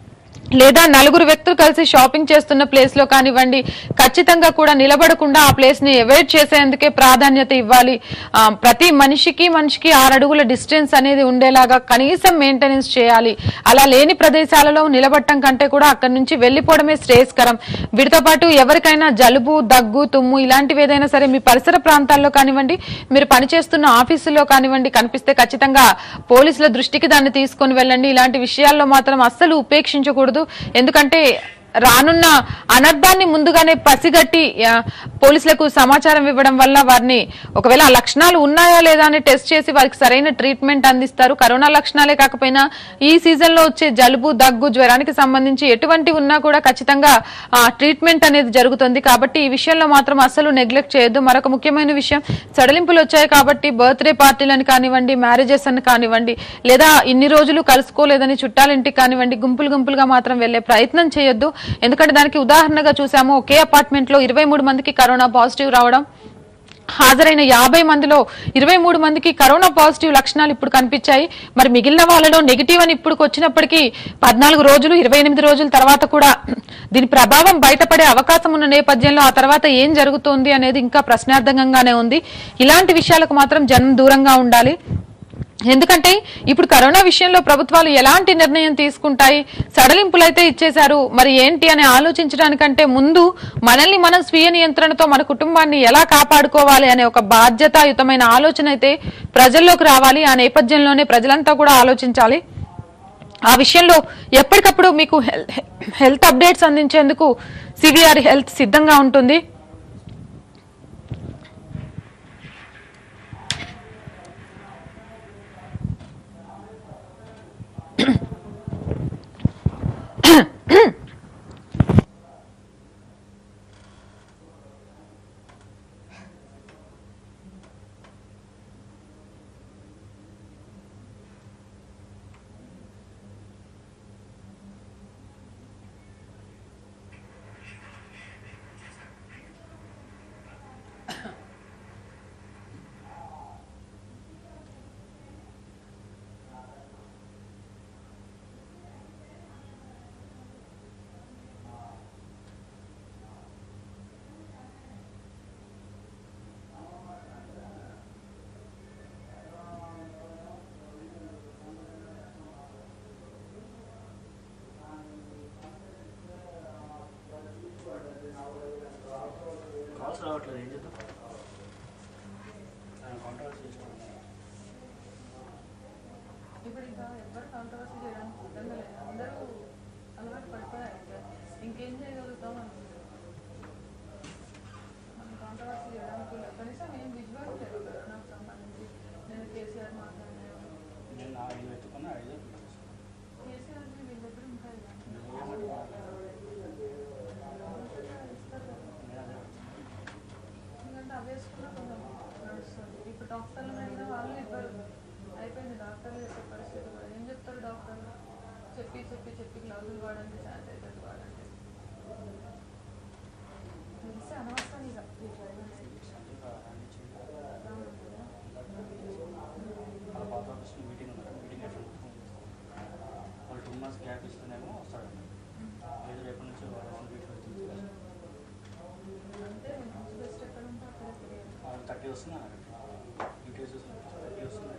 లేదా నలుగురు వ్యక్తులు కలిసి షాపింగ్ చేస్తున్న ప్లేస్ లో కానివ్వండి ఖచ్చితంగా కూడా నిలబడకుండా ఆ ప్లేస్ ని అవాయిడ్ చేసేందుకే ప్రాధాన్యత ఇవ్వాలి ఆ, ప్రతి మనిషికి మనిషికి ఆరు అడుగుల డిస్టెన్స్ అనేది ఉండేలాగా కనీసం మెయింటెనెన్స్ చేయాలి అలా లేని ప్రదేశాలలో నిలబడటం కంటే కూడా అక్కడి నుంచి వెళ్లిపోవడమే శ్రేయస్కరం వీటితో పాటు ఎవరికైనా జలుబు దగ్గు తుమ్ము ఇలాంటివి ఏదైనా సరే మీ పరిసర ప్రాంతాల్లో కానివ్వండి మీరు పనిచేస్తున్న ఆఫీసులో కానివ్వండి కనిపిస్తే ఖచ్చితంగా పోలీసుల దృష్టికి దాన్ని తీసుకొని వెళ్ళండి ఇలాంటి విషయాల్లో మాత్రం అస్సలు ఉపేక్షించకూడదు ఎందుకంటే రానున్న అనర్థాన్ని ముందుగానే పసిగట్టి ఆ, పోలీసులకు సమాచారం ఇవ్వడం వల్ల వారిని ఒకవేళ ఆ లక్షణాలు ఉన్నాయా లేదా అని టెస్ట్ చేసి వారికి సరైన ట్రీట్మెంట్ అందిస్తారు కరోనా లక్షణాలే కాకపోయినా ఈ సీజన్ లో వచ్చే జలుబు దగ్గు జ్వరానికి సంబంధించి ఎటువంటి ఉన్నా కూడా ఖచ్చితంగా ఆ, ట్రీట్మెంట్ అనేది జరుగుతుంది కాబట్టి ఈ విషయంలో మాత్రం అస్సలు నెగ్లెక్ట్ చేయొద్దు మరొక ముఖ్యమైన విషయం సడలింపులు వచ్చాయి కాబట్టి బర్త్డే పార్టీలను కానివ్వండి మ్యారేజెస్ అని కానివ్వండి లేదా ఇన్ని రోజులు కలుసుకోలేదని చుట్టాలింటికి కానివ్వండి గుంపులు గుంపులుగా మాత్రం వెళ్లే ప్రయత్నం చేయొద్దు ఎందుకంటే దానికి ఉదాహరణగా చూసాము ఒకే అపార్ట్మెంట్ లో ఇరవై మందికి కరోనా పాజిటివ్ రావడం హాజరైన యాభై మందిలో ఇరవై మూడు మందికి కరోనా పాజిటివ్ లక్షణాలు ఇప్పుడు కనిపించాయి మరి మిగిలిన వాళ్ళలో నెగిటివ్ అని ఇప్పుడు వచ్చినప్పటికీ పద్నాలుగు రోజులు ఇరవై ఎనిమిది రోజుల తర్వాత కూడా దీని ప్రభావం బయటపడే అవకాశం ఉన్న నేపథ్యంలో ఆ తర్వాత ఏం జరుగుతోంది అనేది ఇంకా ప్రశ్నార్థకంగానే ఉంది ఇలాంటి విషయాలకు మాత్రం జనం దూరంగా ఉండాలి ఎందుకంటే ఇప్పుడు కరోనా విషయంలో ప్రభుత్వాలు ఎలాంటి నిర్ణయం తీసుకుంటాయి సడలింపులైతే ఇచ్చేశారు మరి ఏంటి అని ఆలోచించడానికంటే ముందు మనల్ని మనం స్వీయ నియంత్రణతో మన కుటుంబాన్ని ఎలా కాపాడుకోవాలి అనే ఒక బాధ్యతాయుతమైన ఆలోచన అయితే ప్రజల్లోకి రావాలి ఆ నేపథ్యంలోనే ప్రజలంతా కూడా ఆలోచించాలి ఆ విషయంలో ఎప్పటికప్పుడు మీకు హెల్- హెల్త్ అప్డేట్స్ అందించేందుకు సివిఆర్ హెల్త్ సిద్ధంగా ఉంటుంది కాల్స్ రావట్లేదు ఏం చేద్దాం కాంట్రాక్ట్ చేస్తాం ఇప్పుడు ఇంకా ఎవరు కాంట్రవర్సీ చేయడానికి సిద్ధంగా లేదు అందరూ అలవాటు పడిపోయారు ఇంకా. ఇంకేం చేయగలుగుతాం అనుకుంటున్నారు మనం కాంట్రవర్సీ చేయడానికి లేదు. కనీసం ఏం విజువల్స్ లేవు కరోనాకు సంబంధించి నేను కేసీఆర్ మాట్లాడినాను నేను నా ఐదు ఎత్తుకున్నా ఐదు కేసీఆర్ వీళ్ళ దగ్గర ఉంటాయి కదా. ఇస్తారు కదా. ఎందుకంటే అవి వేసుకున్నా కొంచెం నడుస్తుంది ఇప్పుడు డాక్టర్లు అడిగినా వాళ్ళు ఇవ్వరు అయిపోయింది డాక్టర్లు చెప్పే పరిస్థితి కూడా ఏం చెప్తారు డాక్టర్లు చెప్పి చెప్పి చెప్పి గ్లౌజులు వాడండి శానిటైజర్లు వాడండి తెలిసి అనవసరం ఇక ఈ డ్రైవర్స్ వాళ్ళ పాత ఆఫీస్లో మీటింగ్ ఉన్నారు మీటింగ్ ఎట్లా వాళ్ళు టూ మంత్స్ గ్యాప్ ఇస్తేనేమో వస్తాడండి లేదు రేపటి నుంచి వాళ్ళ ఓన్ వీట్ వెళ్తుంది అంటే బెస్ట్ ఎక్కడ ఉంటే అక్కడ తెలియదు వాళ్ళు థర్టీ వస్తున్నారు యూటీఎస్ థర్టీ వస్తున్నాయి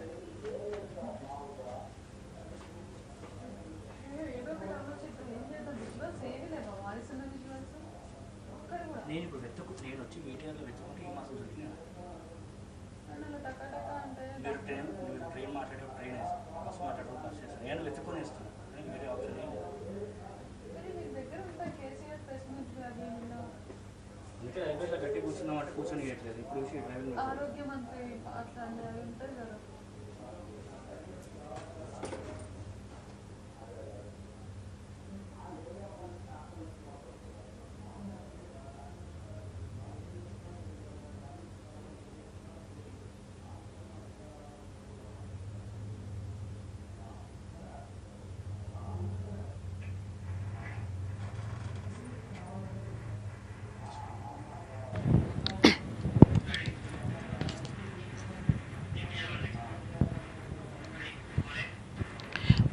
ఏదో ఒకటి ఆలోచిద్దాం ఏం చేద్దాం విజువల్స్ ఏమి లేవా వాయిస్ ఉన్న విజువల్స్ ఒక్కటి కూడా నేను ఇప్పుడు వెతుకు నేను వచ్చి మీటింగ్లో వెతుకుంటే ఈ మాసం దొరికినాను నన్ను అలా టకా టకా అంటే మీరు ట్రైన్ మీరు ట్రైన్ మాట్లాడేటప్పుడు ట్రైన్ వేస్తాను బస్ మాట్లాడేటప్పుడు బస్ చేస్తాను నేను వెతుక్కొని వేస్తాను కానీ వేరే ఆప్షన్ ఏం లేదు మరి మీ దగ్గర ఉంటాయి కేసీఆర్ ప్రెస్ మీట్ అది నిన్న అందుకే రైల్వేలో గట్టి కూర్చున్నాం అంటే కూర్చొని ఇవ్వట్లేదు ఇప్పుడు చూసి డ్రైవింగ్ చేస్తాను. ఆరోగ్య మంత్రి అట్లా అవి ఉంటాయి కదా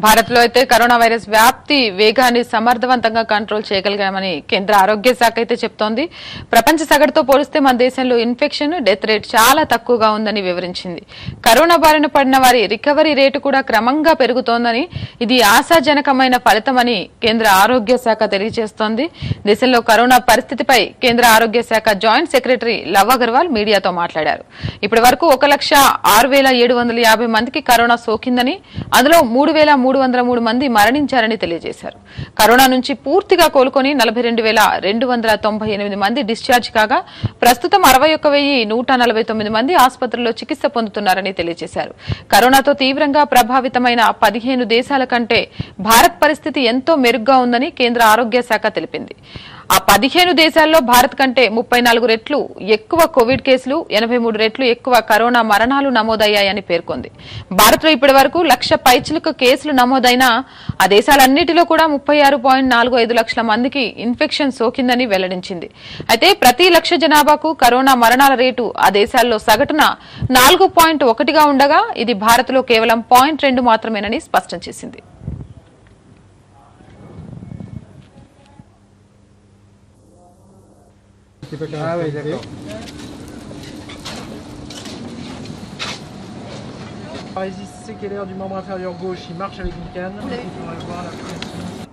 భారత్ లో అయితే కరోనా వైరస్ వ్యాప్తి వేగాన్ని సమర్థవంతంగా కంట్రోల్ చేయగలిగామని కేంద్ర ఆరోగ్య శాఖ అయితే చెప్తోంది ప్రపంచ సగటుతో పోలిస్తే మన దేశంలో ఇన్ఫెక్షన్ డెత్ రేట్ చాలా తక్కువగా ఉందని వివరించింది కరోనా బారిన పడిన వారి రికవరీ రేటు కూడా క్రమంగా పెరుగుతోందని ఇది ఆశాజనకమైన ఫలితమని కేంద్ర ఆరోగ్య శాఖ తెలియజేస్తోంది దేశంలో కరోనా పరిస్థితిపై కేంద్ర ఆరోగ్య శాఖ జాయింట్ సెక్రటరీ లవ్ అగర్వాల్ మీడియాతో మాట్లాడారు ఇప్పటి వరకు ఒక లక్ష ఆరు వేల ఏడు వందల యాభై మందికి కరోనా సోకిందని అందులో మూడు వేల మూడు వందల మూడు మంది మరణించారని తెలియజేశారు కరోనా నుంచి పూర్తిగా కోలుకొని నలభై రెండు వేల రెండు వందల తొంభై ఎనిమిది మంది డిశ్చార్జ్ కాగా ప్రస్తుతం అరవై ఒక్క వెయ్యి నూట నలభై తొమ్మిది మంది ఆసుపత్రుల్లో చికిత్స పొందుతున్నారని తెలియజేశారు కరోనాతో తీవ్రంగా ప్రభావితమైన పదిహేను దేశాల కంటే భారత్ పరిస్థితి ఎంతో మెరుగ్గా ఉందని కేంద్ర ఆరోగ్య శాఖ తెలిపింది ఆ పదిహేను దేశాల్లో భారత్ కంటే ముప్పై నాలుగు రెట్లు ఎక్కువ కోవిడ్ కేసులు ఎనభై మూడు రెట్లు ఎక్కువ కరోనా మరణాలు నమోదయ్యాయని పేర్కొంది భారత్లో ఇప్పటి వరకు లక్ష పైచిలుకు కేసులు నమోదైనా ఆ దేశాలన్నిటిలో కూడా ముప్పై ఆరు పాయింట్ నాలుగు ఐదు లక్షల మందికి ఇన్ఫెక్షన్ సోకిందని వెల్లడించింది అయితే ప్రతి లక్ష జనాభాకు కరోనా మరణాల రేటు ఆ దేశాల్లో సగటున నాలుగు పాయింట్ ఒకటిగా ఉండగా ఇది భారత్లో కేవలం పాయింట్ రెండు మాత్రమేనని స్పష్టం చేసింది Ah oui, d'accord. Alors, ici, c'est quelle heure du membre inférieur gauche Il marche avec une canne. Il faudrait voir la pression.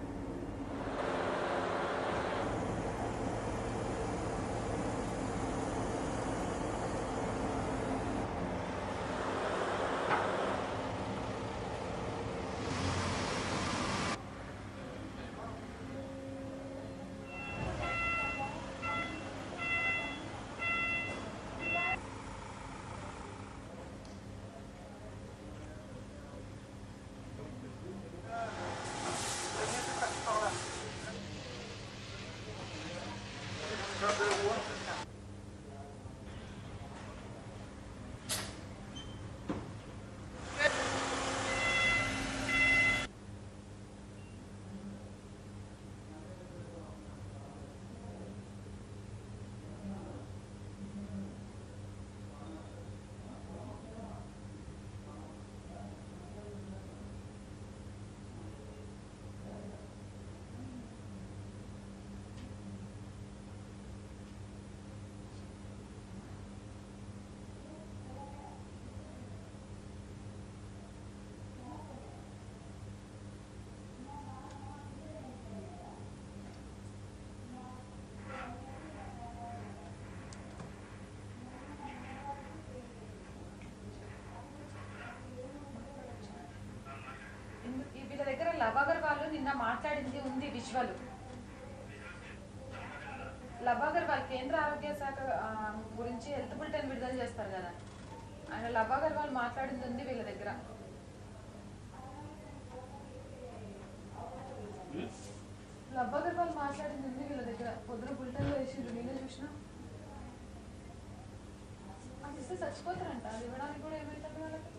వీళ్ళ దగ్గర లవాగర్ వాళ్ళు నిన్న మాట్లాడింది ఉంది విజువల్ లవాగర్ వాళ్ళు కేంద్ర ఆరోగ్య శాఖ ఆ, గురించి హెల్త్ బులెటిన్ విడుదల చేస్తారు కదా ఆయన లవాగర్ వాళ్ళు మాట్లాడింది ఉంది వీళ్ళ దగ్గర లవ్వాగర్ వాళ్ళు మాట్లాడింది ఉంది వీళ్ళ దగ్గర పొద్దున బులెటిన్లో వేసిండ్రు నేనే చూసిన అది ఇస్తే చచ్చిపోతారంట అది ఇవ్వడానికి కూడా ఏమైతుంది వాళ్ళకి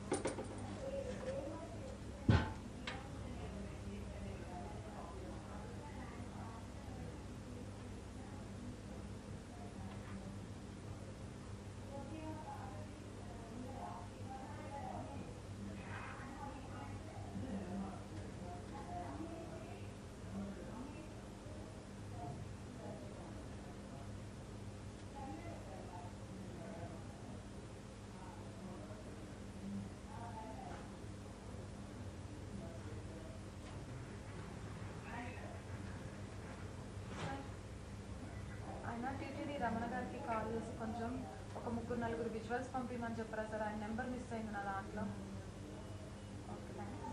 ఆయన టీటీడీ రమణ గారికి కాల్ చేసి కొంచెం ఒక ముగ్గురు నలుగురు విజువల్స్ పంపించమని చెప్పరా సార్ ఆయన నెంబర్ మిస్ అయింది నా దాంట్లో ఓకే థ్యాంక్స్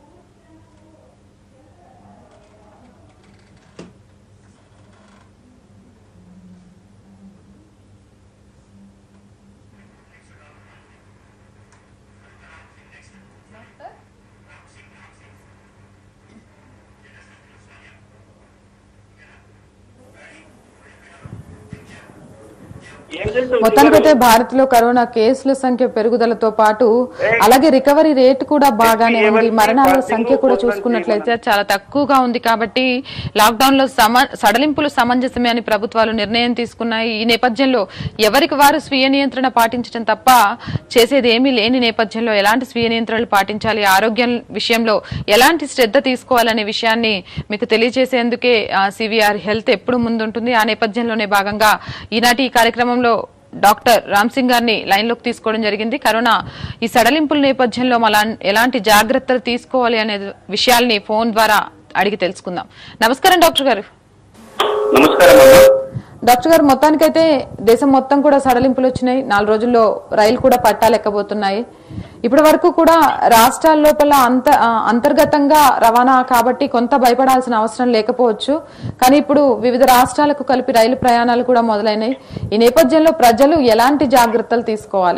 డాక్టర్ ఏం తెలుసు మొత్తానికైతే భారత్ లో కరోనా కేసుల సంఖ్య పెరుగుదలతో పాటు అలాగే రికవరీ రేట్ కూడా బాగానే ఉంది మరణాల సంఖ్య కూడా చూసుకున్నట్లయితే చాలా తక్కువగా ఉంది కాబట్టి లాక్డౌన్ లో సమ సడలింపులు సమంజసమే అని ప్రభుత్వాలు నిర్ణయం తీసుకున్నాయి ఈ నేపథ్యంలో ఎవరికి వారు స్వీయ నియంత్రణ పాటించడం తప్ప చేసేది ఏమీ లేని నేపథ్యంలో ఎలాంటి స్వీయ నియంత్రణలు పాటించాలి ఆరోగ్యం విషయంలో ఎలాంటి శ్రద్ధ తీసుకోవాలనే విషయాన్ని మీకు తెలియజేసేందుకే సివిఆర్ హెల్త్ ఎప్పుడు ముందుంటుంది ఆ నేపథ్యంలోనే భాగంగా ఈనాటి ఈ కార్యక్రమంలో డాక్టర్ రామ్ సింగ్ గారిని లైన్ లోకి తీసుకోవడం జరిగింది కరోనా ఈ సడలింపుల నేపథ్యంలో మళ్ళా ఎలాంటి జాగ్రత్తలు తీసుకోవాలి అనే విషయాల్ని ఫోన్ ద్వారా అడిగి తెలుసుకుందాం నమస్కారం డాక్టర్ గారు నమస్కారం అమ్మా డాక్టర్ గారు మొత్తానికైతే దేశం మొత్తం కూడా సడలింపులు వచ్చినాయి నాలుగు రోజుల్లో రైలు కూడా పట్టాలెక్కబోతున్నాయి ఇప్పటి వరకు కూడా రాష్ట్రాల లోపల అంత ఆ, అంతర్గతంగా రవాణా కాబట్టి కొంత భయపడాల్సిన అవసరం లేకపోవచ్చు కానీ ఇప్పుడు వివిధ రాష్ట్రాలకు కలిపి రైలు ప్రయాణాలు కూడా మొదలైనాయి ఈ నేపథ్యంలో ప్రజలు ఎలాంటి జాగ్రత్తలు తీసుకోవాలి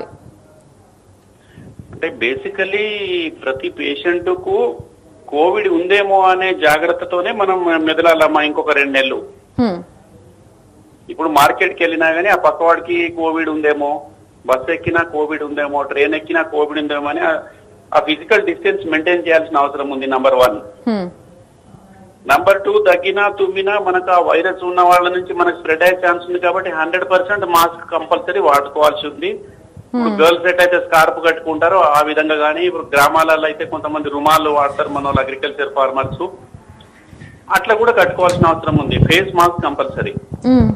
అంటే బేసికలీ ప్రతి పేషెంట్ కు కోవిడ్ ఉందేమో అనే జాగ్రత్తతోనే మనం మెదలాలమ్మా ఇంకొక రెండు నెలలు హ్మ్. ఇప్పుడు మార్కెట్కి వెళ్ళినా గానీ ఆ పక్కవాడికి కోవిడ్ ఉందేమో బస్ ఎక్కినా కోవిడ్ ఉందేమో ట్రైన్ ఎక్కినా కోవిడ్ ఉందేమో అని ఆ- ఆ ఫిజికల్ డిస్టెన్స్ మెయింటైన్ చేయాల్సిన అవసరం ఉంది number one hmm. Number two తగ్గినా తుమ్మినా మనకు ఆ వైరస్ ఉన్న వాళ్ళ నుంచి మనకు స్ప్రెడ్ అయ్యే ఛాన్స్ ఉంది కాబట్టి హండ్రెడ్ పర్సెంట్ మాస్క్ కంపల్సరీ వాడుకోవాల్సి ఉంది ఇప్పుడు గర్ల్స్ అయితే స్కార్ప్ కట్టుకుంటారో ఆ విధంగా కానీ ఇప్పుడు గ్రామాలలో అయితే కొంతమంది రుమాలు వాడతారు మన వాళ్ళు అగ్రికల్చర్ ఫార్మర్స్ అట్లా కూడా కట్టుకోవాల్సిన అవసరం ఉంది face mask compulsory hmm.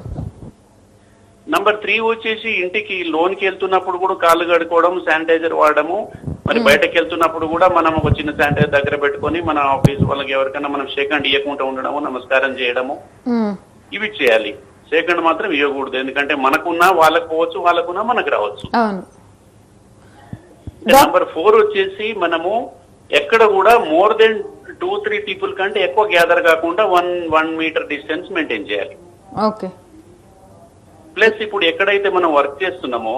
Number three వచ్చేసి ఇంటికి లోన్ కి వెళ్తున్నప్పుడు కూడా కాళ్ళు కడుకోవడం శానిటైజర్ వాడడము మరి బయటకు వెళ్తున్నప్పుడు కూడా మనం ఒక చిన్న శానిటైజర్ దగ్గర పెట్టుకొని మన ఆఫీస్ వాళ్ళకి ఎవరికైనా మనం షేక్ హ్యాండ్ ఇవ్వకుండా ఉండడము నమస్కారం చేయడము హ్మ్. ఇవి చేయాలి షేక్ హ్యాండ్ మాత్రం ఇవ్వకూడదు ఎందుకంటే మనకున్నా వాళ్ళకు పోవచ్చు వాళ్ళకున్నా మనకు రావచ్చు అవును నంబర్ ఫోర్ వచ్చేసి మనము ఎక్కడ కూడా more than two three people కంటే ఎక్కువ గ్యాదర్ కాకుండా one one meter distance maintain చేయాలి ఓకే ప్లస్ ఇప్పుడు ఎక్కడైతే మనం వర్క్ చేస్తున్నామో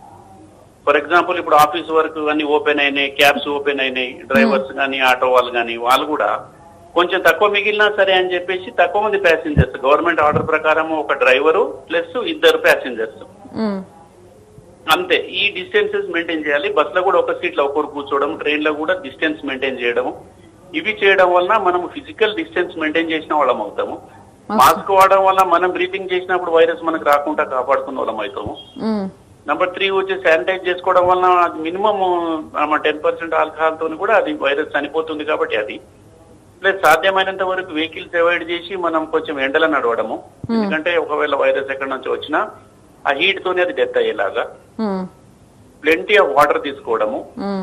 ఫర్ ఎగ్జాంపుల్ ఇప్పుడు ఆఫీస్ వర్క్ అన్ని ఓపెన్ అయినాయి క్యాబ్స్ ఓపెన్ అయినాయి డ్రైవర్స్ కానీ ఆటో వాళ్ళు కానీ వాళ్ళు కూడా కొంచెం తక్కువ మిగిలినా సరే అని చెప్పేసి తక్కువ మంది ప్యాసింజర్స్ గవర్నమెంట్ ఆర్డర్ ప్రకారం ఒక డ్రైవరు ప్లస్ ఇద్దరు ప్యాసింజర్స్ హ్మ్. అంతే ఈ డిస్టెన్సెస్ మెయింటైన్ చేయాలి బస్ లో కూడా ఒక సీట్ లో ఒకరు కూర్చోవడం ట్రైన్ లో కూడా డిస్టెన్స్ మెయింటైన్ చేయడం ఇవి చేయడం వలన మనం ఫిజికల్ డిస్టెన్స్ మెయింటైన్ చేసిన వాళ్ళం అవుతాము మాస్క్ వాడడం వల్ల మనం బ్రీతింగ్ చేసినప్పుడు వైరస్ మనకు రాకుండా కాపాడుకున్న వాళ్ళం అవుతాము హ్మ్. నెంబర్ త్రీ వచ్చి శానిటైజ్ చేసుకోవడం వలన అది మినిమం టెన్ పర్సెంట్ ఆల్కహాల్ తోని కూడా అది వైరస్ చనిపోతుంది కాబట్టి అది ప్లస్ సాధ్యమైనంత వరకు వెహికల్స్ అవాయిడ్ చేసి మనం కొంచెం ఎండలో నడవడము ఎందుకంటే ఒకవేళ వైరస్ ఎక్కడి నుంచి వచ్చినా ఆ హీట్ తోనే అది డెత్ అయ్యేలాగా హ్మ్. ప్లెంటీ ఆఫ్ వాటర్ తీసుకోవడము హ్మ్.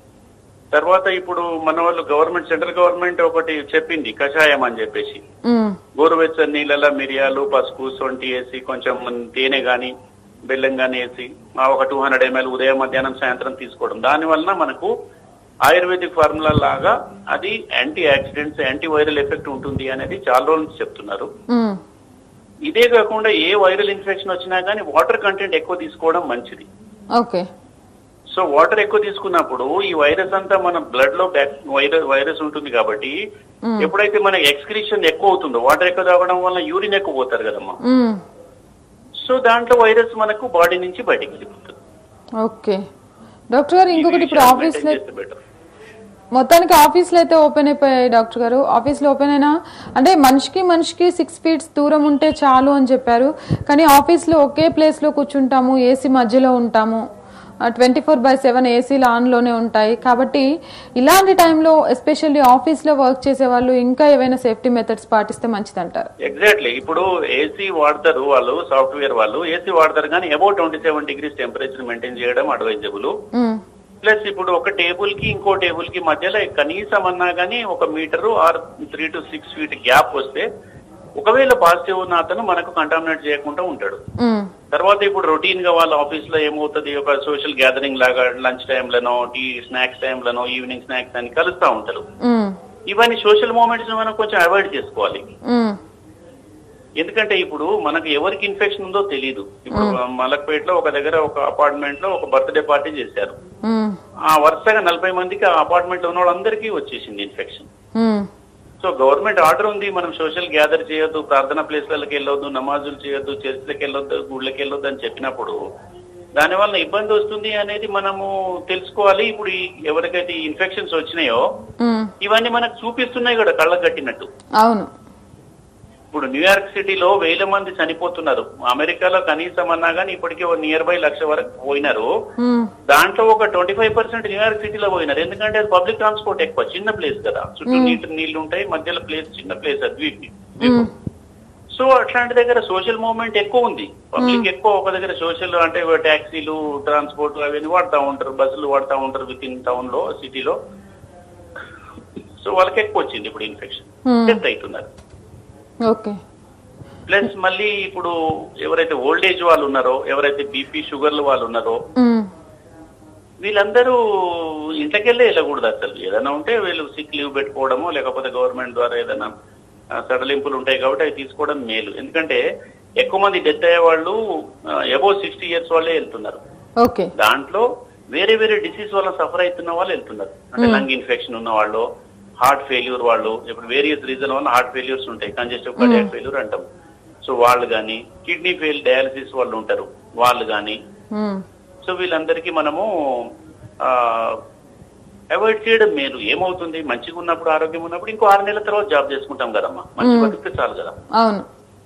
తర్వాత ఇప్పుడు మన వాళ్ళు గవర్నమెంట్ సెంట్రల్ గవర్నమెంట్ ఒకటి చెప్పింది కషాయం అని చెప్పేసి హ్మ్. గోరువెచ్చని నీళ్ళలో మిరియాలు పసుపు సొంటి వేసి కొంచెం తేనె గాని బెల్లం గాని వేసి ఆ ఒక టూ హండ్రెడ్ ఎంఎల్ ఉదయం మధ్యాహ్నం సాయంత్రం తీసుకోవడం దాని వలన మనకు ఆయుర్వేదిక్ ఫార్ములా లాగా అది anti oxidants anti viral effect ఉంటుంది అనేది చాలా రోజుల నుంచి చెప్తున్నారు హ్మ్. ఇదే కాకుండా ఏ వైరల్ ఇన్ఫెక్షన్ వచ్చినా కానీ వాటర్ కంటెంట్ ఎక్కువ తీసుకోవడం మంచిది ఓకే సో వాటర్ ఎక్కువ తీసుకున్నప్పుడు ఈ వైరస్ అంతా మన బ్లడ్ లో వైరస్ వైరస్ ఉంటుంది కాబట్టి ఎప్పుడైతే మన ఎక్స్క్రిషన్ ఎక్కువ అవుతుందో వాటర్ ఎక్కువ తాగడం వల్ల యూరిన్ ఎక్కువ పోతారు కదమ్మా హ్మ్. సో దాంట్లో వైరస్ మనకు బాడీ నుంచి బయటికి వెళ్ళిపోతుంది ఓకే డాక్టర్ గారు ఇంకొకటి ఇప్పుడు ఈ విషయాన్ని ఆఫీస్ maintain చేస్తే better. మొత్తానికి ఆఫీస్లో అయితే ఓపెన్ అయిపోయాయి డాక్టర్ గారు ఆఫీస్లో ఓపెన్ అయినా అంటే మనిషికి మనిషికి సిక్స్ ఫీట్స్ దూరం ఉంటే చాలు అని చెప్పారు కానీ ఆఫీస్లో ఒకే ప్లేస్లో కూర్చుంటాము ఏసీ మధ్యలో ఉంటాము ట్వంటీ ఫోర్ బై సెవెన్ ఏసీలు ఆన్లోనే ఉంటాయి కాబట్టి ఇలాంటి టైంలో ఎస్పెషల్లీ ఆఫీస్లో వర్క్ చేసే వాళ్ళు ఇంకా ఏవైనా సేఫ్టీ మెథడ్స్ పాటిస్తే మంచిదంటారు ఎగ్జాక్ట్లీ ఇప్పుడు ఏసీ వాడతారు వాళ్ళు సాఫ్ట్వేర్ వాళ్ళు ఏసీ వాడతారు కానీ about twenty seven degrees temperature maintain చేయడం అడ్వైజబుల్ ఉమ్, ప్లస్ ఇప్పుడు ఒక టేబుల్ కి ఇంకో టేబుల్ కి మధ్యలో కనీసం అన్నా కానీ ఒక meter or three to six feet gap వస్తే ఒకవేళ పాజిటివ్ ఉన్న అతను మనకు కంటామినేట్ చేయకుండా ఉంటాడు ఉమ్, తర్వాత ఇప్పుడు రొటీన్ గా వాళ్ళ ఆఫీస్ లో ఏమవుతుంది ఒక సోషల్ గ్యాదరింగ్ లాగా లంచ్ టైంలోనో టీ స్నాక్స్ టైంలోనో ఈవినింగ్ స్నాక్స్ అని కలుస్తా ఉంటారు ఉమ్, ఇవన్నీ సోషల్ మూమెంట్స్ మనం కొంచెం అవాయిడ్ చేసుకోవాలి ఉమ్, ఎందుకంటే ఇప్పుడు మనకు ఎవరికి ఇన్ఫెక్షన్ ఉందో తెలియదు ఇప్పుడు మలక్పేటలో ఒక దగ్గర ఒక అపార్ట్మెంట్ లో ఒక బర్త్డే పార్టీ చేశారు ఉమ్, ఆ వరుసగా నలభై మందికి ఆ అపార్ట్మెంట్ లో ఉన్న వాళ్ళందరికీ వచ్చేసింది infection um, so so government order ఉంది మనం సోషల్ గ్యాదర్ చేయొద్దు ప్రార్థనా ప్లేస్లకి వెళ్ళొద్దు నమాజులు చేయొద్దు చర్చిలకు వెళ్ళొద్దు గుళ్ళకి వెళ్ళొద్దు అని చెప్పినప్పుడు దాని వల్ల ఇబ్బంది వస్తుంది అనేది మనము తెలుసుకోవాలి ఇప్పుడు ఈ ఎవరికైతే ఇన్ఫెక్షన్స్ వచ్చినాయో ఉమ్, ఇవన్నీ మనకు చూపిస్తున్నాయి కూడా కళ్ళకు కట్టినట్టు అవును ఇప్పుడు న్యూయార్క్ సిటీలో వేల మంది చనిపోతున్నారు అమెరికాలో కనీసం అన్నా కానీ ఇప్పటికే నియర్ బై లక్ష వరకు పోయినారు ఉమ్, దాంట్లో ఒక ట్వంటీ ఫైవ్ పర్సెంట్ న్యూయార్క్ సిటీలో పోయినారు ఎందుకంటే అది పబ్లిక్ ట్రాన్స్పోర్ట్ ఎక్కువ చిన్న ప్లేస్ కదా చుట్టూ నీటి నీళ్లు ఉంటాయి మధ్యలో ప్లేస్ చిన్న ప్లేస్ అది ద్వీప్ ఉమ్, సో అట్లాంటి దగ్గర సోషల్ మూవ్మెంట్ ఎక్కువ ఉంది పబ్లిక్ ఎక్కువ ఒక దగ్గర సోషల్ అంటే ట్యాక్సీలు ట్రాన్స్పోర్ట్ అవన్నీ వాడుతూ ఉంటారు బస్సులు వాడుతూ ఉంటారు విత్ ఇన్ టౌన్ లో సిటీలో సో వాళ్ళకి ఎక్కువ వచ్చింది ఇప్పుడు ఇన్ఫెక్షన్ Hmm. డెత్ అవుతున్నారు ఓకే ప్లస్ మళ్ళీ ఇప్పుడు ఎవరైతే ఓల్డ్ ఏజ్ వాళ్ళు ఉన్నారో ఎవరైతే బీపీ షుగర్లు వాళ్ళు ఉన్నారో ఉమ్, వీళ్ళందరూ ఇంట్లోకెళ్ళే వెళ్ళకూడదు అసలు ఏదైనా ఉంటే వీళ్ళు సిక్ లీవ్ పెట్టుకోవడమో లేకపోతే గవర్నమెంట్ ద్వారా ఏదైనా ఆ, సడలింపులు ఉంటాయి కాబట్టి అవి తీసుకోవడం మేలు ఎందుకంటే ఎక్కువ మంది డెత్ అయ్యే వాళ్ళు ఎబో సిక్స్టీ ఇయర్స్ వాళ్ళే వెళ్తున్నారు ఓకే దాంట్లో వేరే వేరే డిసీజ్ వల్ల సఫర్ అవుతున్న వాళ్ళు వెళ్తున్నారు అంటే లంగ్ ఇన్ఫెక్షన్ ఉన్న వాళ్ళు హార్ట్ ఫెయిల్యూర్ వాళ్ళు ఇప్పుడు వేరియస్ రీజన్ వల్ల హార్ట్ ఫెయిల్యూర్స్ ఉంటాయి కంజెస్టివ్ కార్డియాక్ ఫెయిల్యూర్ అంటాం సో వాళ్ళు కానీ కిడ్నీ ఫెయిల్ డయాలసిస్ వాళ్ళు ఉంటారు వాళ్ళు కానీ ఉమ్, సో వీళ్ళందరికీ మనము అవాయిడ్ చేయడం మేలు ఏమవుతుంది మంచిగా ఉన్నప్పుడు ఆరోగ్యం ఉన్నప్పుడు ఇంకో ఆరు నెలల తర్వాత జాబ్ చేసుకుంటాం కదమ్మా మంచి బతికితే చాలు కదా అవును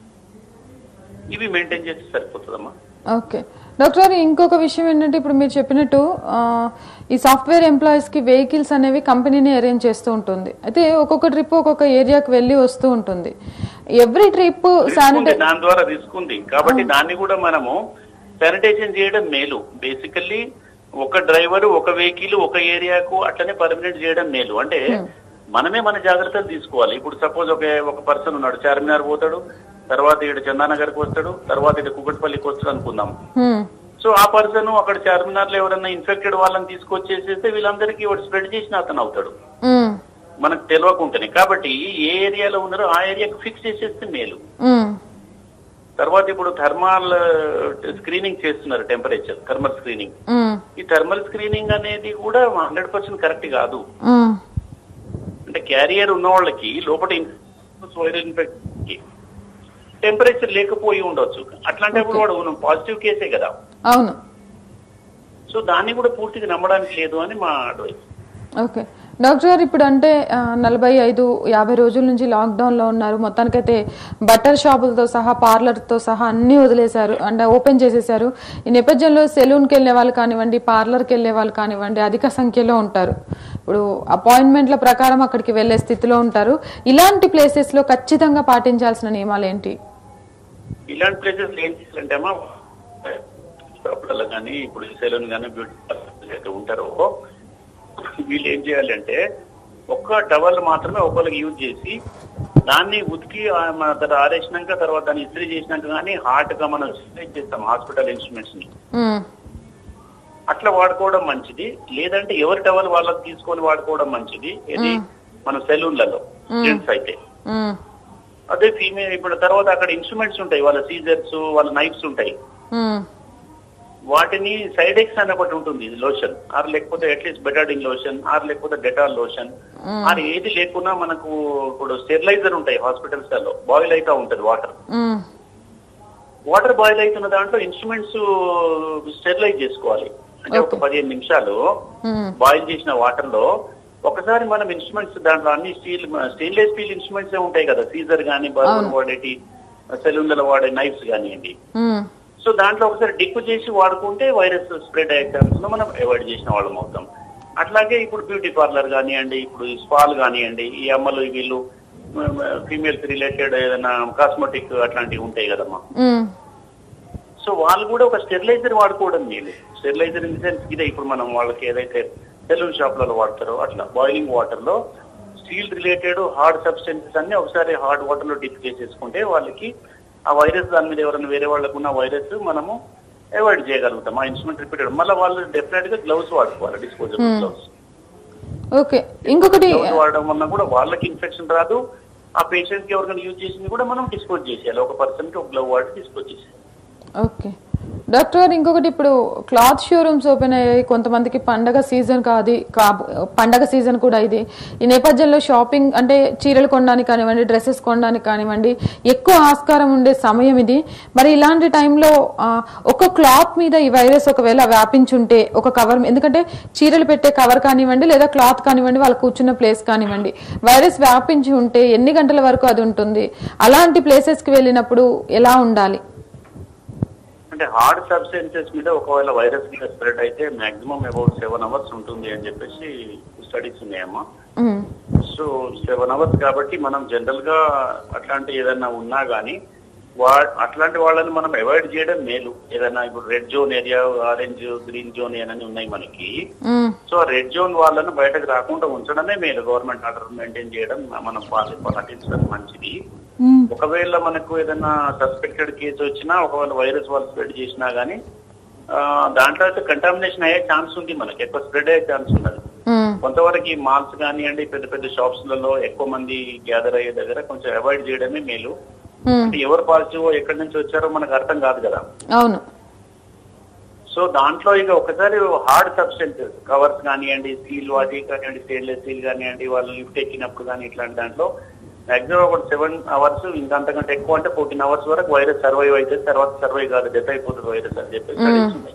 ఇవి మెయింటైన్ చేస్తే సరిపోతుందమ్మా ఓకే డాక్టర్ గారు ఇంకొక విషయం ఏంటంటే ఇప్పుడు మీరు చెప్పినట్టు ఆ, ఈ సాఫ్ట్వేర్ ఎంప్లాయీస్ కి వెహికల్స్ అనేవి కంపెనీని అరేంజ్ చేస్తూ ఉంటుంది అయితే ఒక్కొక్క ట్రిప్ ఒక్కొక్క ఏరియాకి వెళ్ళి వస్తూ ఉంటుంది ఎవ్రీ ట్రిప్ రిస్క్ ఉంది, శానిటై దాని ద్వారా రిస్క్ ఉంది కాబట్టి దాన్ని కూడా మనము శానిటైజేషన్ చేయడం మేలు బేసికల్లీ ఒక డ్రైవర్ ఒక వెహికల్ ఒక ఏరియాకు అట్లనే పర్మనెంట్ చేయడం మేలు అంటే మనమే మన జాగ్రత్తలు తీసుకోవాలి ఇప్పుడు సపోజ్ ఒక ఒక పర్సన్ ఉన్నాడు చార్మినార్ పోతాడు తర్వాత ఇక్కడ చందానగర్కి వస్తాడు తర్వాత ఇక్కడ కుకట్పల్లికి వస్తాడు అనుకుందాం సో ఆ పర్సన్ అక్కడ చార్మినార్ లో ఎవరైనా ఇన్ఫెక్టెడ్ వాళ్ళని తీసుకొచ్చేసేస్తే వీళ్ళందరికీ వాడు స్ప్రెడ్ చేసిన అతను అవుతాడు మనకు తెలియకుండానే కాబట్టి ఏ ఏరియాలో ఉన్నారో ఆ ఏరియాకి ఫిక్స్ చేసేస్తే మేలు తర్వాత ఇప్పుడు థర్మల్ స్క్రీనింగ్ చేస్తున్నారు టెంపరేచర్ థర్మల్ స్క్రీనింగ్ ఈ థర్మల్ స్క్రీనింగ్ అనేది కూడా హండ్రెడ్ పర్సెంట్ కరెక్ట్ కాదు అంటే క్యారియర్ ఉన్న వాళ్ళకి లోపల వైరల్ ఇన్ఫెక్షన్ టెంపరేచర్ లేకపోయి ఉండొచ్చు అట్లాంటప్పుడు వాడు పాజిటివ్ కేసే కదా అవును సో దాన్ని కూడా పూర్తిగా నమ్మడానికి లేదు అని మా అడ్వైస్ ఓకే డాక్టర్ గారు ఇప్పుడు అంటే ఆ, నలభై ఐదు యాభై రోజుల నుంచి లాక్డౌన్ లో ఉన్నారు మొత్తానికైతే బట్టర్ షాపులతో సహా పార్లర్తో సహా అన్ని వదిలేశారు అంటే ఓపెన్ చేసేశారు ఈ నేపథ్యంలో సెలూన్కి వెళ్ళే వాళ్ళు కానివ్వండి పార్లర్కి వెళ్ళే వాళ్ళు కానివ్వండి అధిక సంఖ్యలో ఉంటారు ఇప్పుడు అపాయింట్మెంట్ల ప్రకారం అక్కడికి వెళ్ళే స్థితిలో ఉంటారు ఇలాంటి ప్లేసెస్ లో ఖచ్చితంగా పాటించాల్సిన నియమాలు ఏంటి ఇలాంటి ప్లేసెస్ ఏం చేయాలంటే అమ్మా షాపులలో కానీ ఇప్పుడు సెలూన్ కానీ బ్యూటీ పార్లర్ అయితే ఉంటారో వీళ్ళు ఏం చేయాలంటే ఒక్క టవల్ మాత్రమే ఒకరికి యూజ్ చేసి దాన్ని ఉతికి ఆ మన తర్వాత ఆరేసినాక తర్వాత దాన్ని ఇస్త్రీ చేసినాక కానీ హార్ట్ గా మనం స్టెరిలైజ్ చేస్తాం హాస్పిటల్ ఇన్స్ట్రుమెంట్స్ ని ఉమ్, అట్లా వాడుకోవడం మంచిది లేదంటే ఎవరి టవల్ వాళ్ళకి తీసుకొని వాడుకోవడం మంచిది ఇది మన సెలూన్లలో జెంట్స్ అయితే ఉమ్, అదే ఫీమేల్ ఇప్పుడు తర్వాత అక్కడ ఇన్స్ట్రుమెంట్స్ ఉంటాయి వాళ్ళ సీజర్స్ వాళ్ళ నైఫ్స్ ఉంటాయి ఉమ్, వాటిని సైడెక్స్ అని ఒకటి ఉంటుంది లోషన్ ఆర్ లేకపోతే అట్లీస్ట్ బెటాడిన్ లోషన్ ఆర్ లేకపోతే డెటాల్ లోషన్ ఆర్ ఏది లేకున్నా మనకు ఇప్పుడు స్టెరిలైజర్ ఉంటాయి హాస్పిటల్స్ లో బాయిల్ అవుతా ఉంటది వాటర్ ఉమ్, వాటర్ బాయిల్ అవుతున్న దాంట్లో ఇన్స్ట్రుమెంట్స్ స్టెరిలైజ్ చేసుకోవాలి అంటే ఒక Okay. పదిహేను నిమిషాలు ఉమ్, బాయిల్ చేసిన వాటర్ లో ఒకసారి మనం ఇన్స్ట్రుమెంట్స్ దాంట్లో అన్ని స్టీల్ స్టెయిన్లెస్ స్టీల్ ఇన్స్ట్రుమెంట్స్ ఉంటాయి కదా సీజర్ గానీ బర్బర్ వాడేటి సెలూన్లలో వాడే నైఫ్స్ కానివ్వండి ఉమ్, సో దాంట్లో ఒకసారి డిప్ చేసి వాడుకుంటే వైరస్ స్ప్రెడ్ అయ్యే ఛాన్స్ మనం అవాయిడ్ చేసిన వాళ్ళం అవుతాం అట్లాగే ఇప్పుడు బ్యూటీ పార్లర్ కానివ్వండి ఇప్పుడు ఈ స్పాల్ కానివ్వండి ఈ అమ్మలు వీళ్ళు ఫీమేల్స్ రిలేటెడ్ ఏదైనా కాస్మెటిక్ అట్లాంటివి ఉంటాయి కదమ్మా ఉమ్, సో వాళ్ళు కూడా ఒక స్టెరిలైజర్ వాడుకోవడం మేలు స్టెరిలైజర్ ఇన్ ది సెన్స్ ఇదే ఇప్పుడు మనం వాళ్ళకి ఏదైతే సెలూన్ షాప్లలో వాడతారో అట్లా బాయిలింగ్ వాటర్ లో స్టీల్ రిలేటెడ్ హార్డ్ సబ్స్టెన్సెస్ అన్ని ఒకసారి హార్డ్ వాటర్ లో డిప్ చేసేసుకుంటే వాళ్ళకి ఆ వైరస్ దాని మీద ఎవరైనా వేరే వాళ్ళకు ఉన్న వైరస్ మనము అవాయిడ్ చేయగలుగుతాం ఆ ఇన్స్ట్రుమెంట్ రిపీటెడ్ మళ్ళీ వాళ్ళు డెఫినెట్ గా గ్లౌస్ వాడుకోవాలి డిస్పోజబుల్ గ్లౌస్ ఓకే ఇంకొకటి గ్లౌస్ వాడడం వల్ల కూడా వాళ్ళకి ఇన్ఫెక్షన్ రాదు ఆ పేషెంట్ కి ఎవరికైనా యూజ్ చేసింది కూడా మనం డిస్పోజ్ చేసేయాలి ఒక పర్సన్ కి ఒక గ్లవ్ వాడి డిస్పోజ్ చేసేయాలి ఓకే డాక్టర్ గారు ఇంకొకటి ఇప్పుడు క్లాత్ షోరూమ్స్ ఓపెన్ అయ్యాయి కొంతమందికి పండగ సీజన్ కాదు కా- పండగ సీజన్ కూడా ఇది ఈ నేపథ్యంలో షాపింగ్ అంటే చీరలు కొనడానికి కానివ్వండి డ్రెస్సెస్ కొనడానికి కానివ్వండి ఎక్కువ ఆస్కారం ఉండే సమయం ఇది మరి ఇలాంటి టైంలో ఆ, ఒక క్లాత్ మీద ఈ వైరస్ ఒకవేళ వ్యాపించుంటే ఒక కవర్ ఎందుకంటే చీరలు పెట్టే కవర్ కానివ్వండి లేదా క్లాత్ కానివ్వండి వాళ్ళు కూర్చున్న ప్లేస్ కానివ్వండి వైరస్ వ్యాపించి ఉంటే ఎన్ని గంటల వరకు అది ఉంటుంది అలాంటి ప్లేసెస్ కి వెళ్ళినప్పుడు ఎలా ఉండాలి అంటే హార్డ్ సబ్స్టెన్సెస్ మీద ఒకవేళ వైరస్ మీద స్ప్రెడ్ అయితే మాక్సిమం అబౌట్ సెవెన్ అవర్స్ ఉంటుంది అని చెప్పేసి స్టడీస్ ఉన్నాయమ్మా ఉమ్, సో సెవెన్ అవర్స్ కాబట్టి మనం జనరల్ గా అట్లాంటి ఏదైనా ఉన్నా గానీ వా అట్లాంటి వాళ్ళని మనం అవాయిడ్ చేయడం మేలు ఏదైనా ఇప్పుడు red zone area orange green zone అని ఉన్నాయి మనకి ఉమ్, సో ఆ రెడ్ జోన్ వాళ్ళని బయటకు రాకుండా ఉంచడమే మేలు గవర్నమెంట్ ఆర్డర్ మెయింటైన్ చేయడం మనం పాటి- పాటించడం మంచిది ఉమ్, ఒకవేళ మనకు ఏదైనా సస్పెక్టెడ్ కేసు వచ్చినా ఒకవేళ వైరస్ వాళ్ళు స్ప్రెడ్ చేసినా గానీ ఆ, దాంట్లో అయితే కంటామినేషన్ అయ్యే ఛాన్స్ ఉంది మనకి ఎక్కువ స్ప్రెడ్ అయ్యే ఛాన్స్ ఉన్నది ఉమ్, కొంతవరకు మాల్స్ కానివ్వండి పెద్ద పెద్ద షాప్స్ లలో ఎక్కువ మంది గ్యాదర్ అయ్యే దగ్గర కొంచెం అవాయిడ్ చేయడమే మేలు ఉమ్, అంటే ఎవరు పాజిటివ్ ఎక్కడి నుంచి వచ్చారో మనకు అర్థం కాదు కదా అవును సో దాంట్లో ఇక ఒకసారి హార్డ్ సబ్స్టెన్సెస్ కవర్స్ కానివ్వండి స్టీల్ వాటి కానివ్వండి స్టెయిన్లెస్ స్టీల్ కానివ్వండి వాళ్ళు లిఫ్ట్ ఎక్కినప్పుడు కానీ ఇట్లాంటి దాంట్లో మాక్సిమం ఒక సెవెన్ అవర్స్ ఇంకా అంతకంటే ఎక్కువ అంటే ఫోర్టీన్ అవర్స్ వరకు వైరస్ సర్వైవ్ అయితే తర్వాత సర్వైవ్ కాదు డెత్ అయిపోతుంది వైరస్ అని చెప్పి studies ఉన్నాయి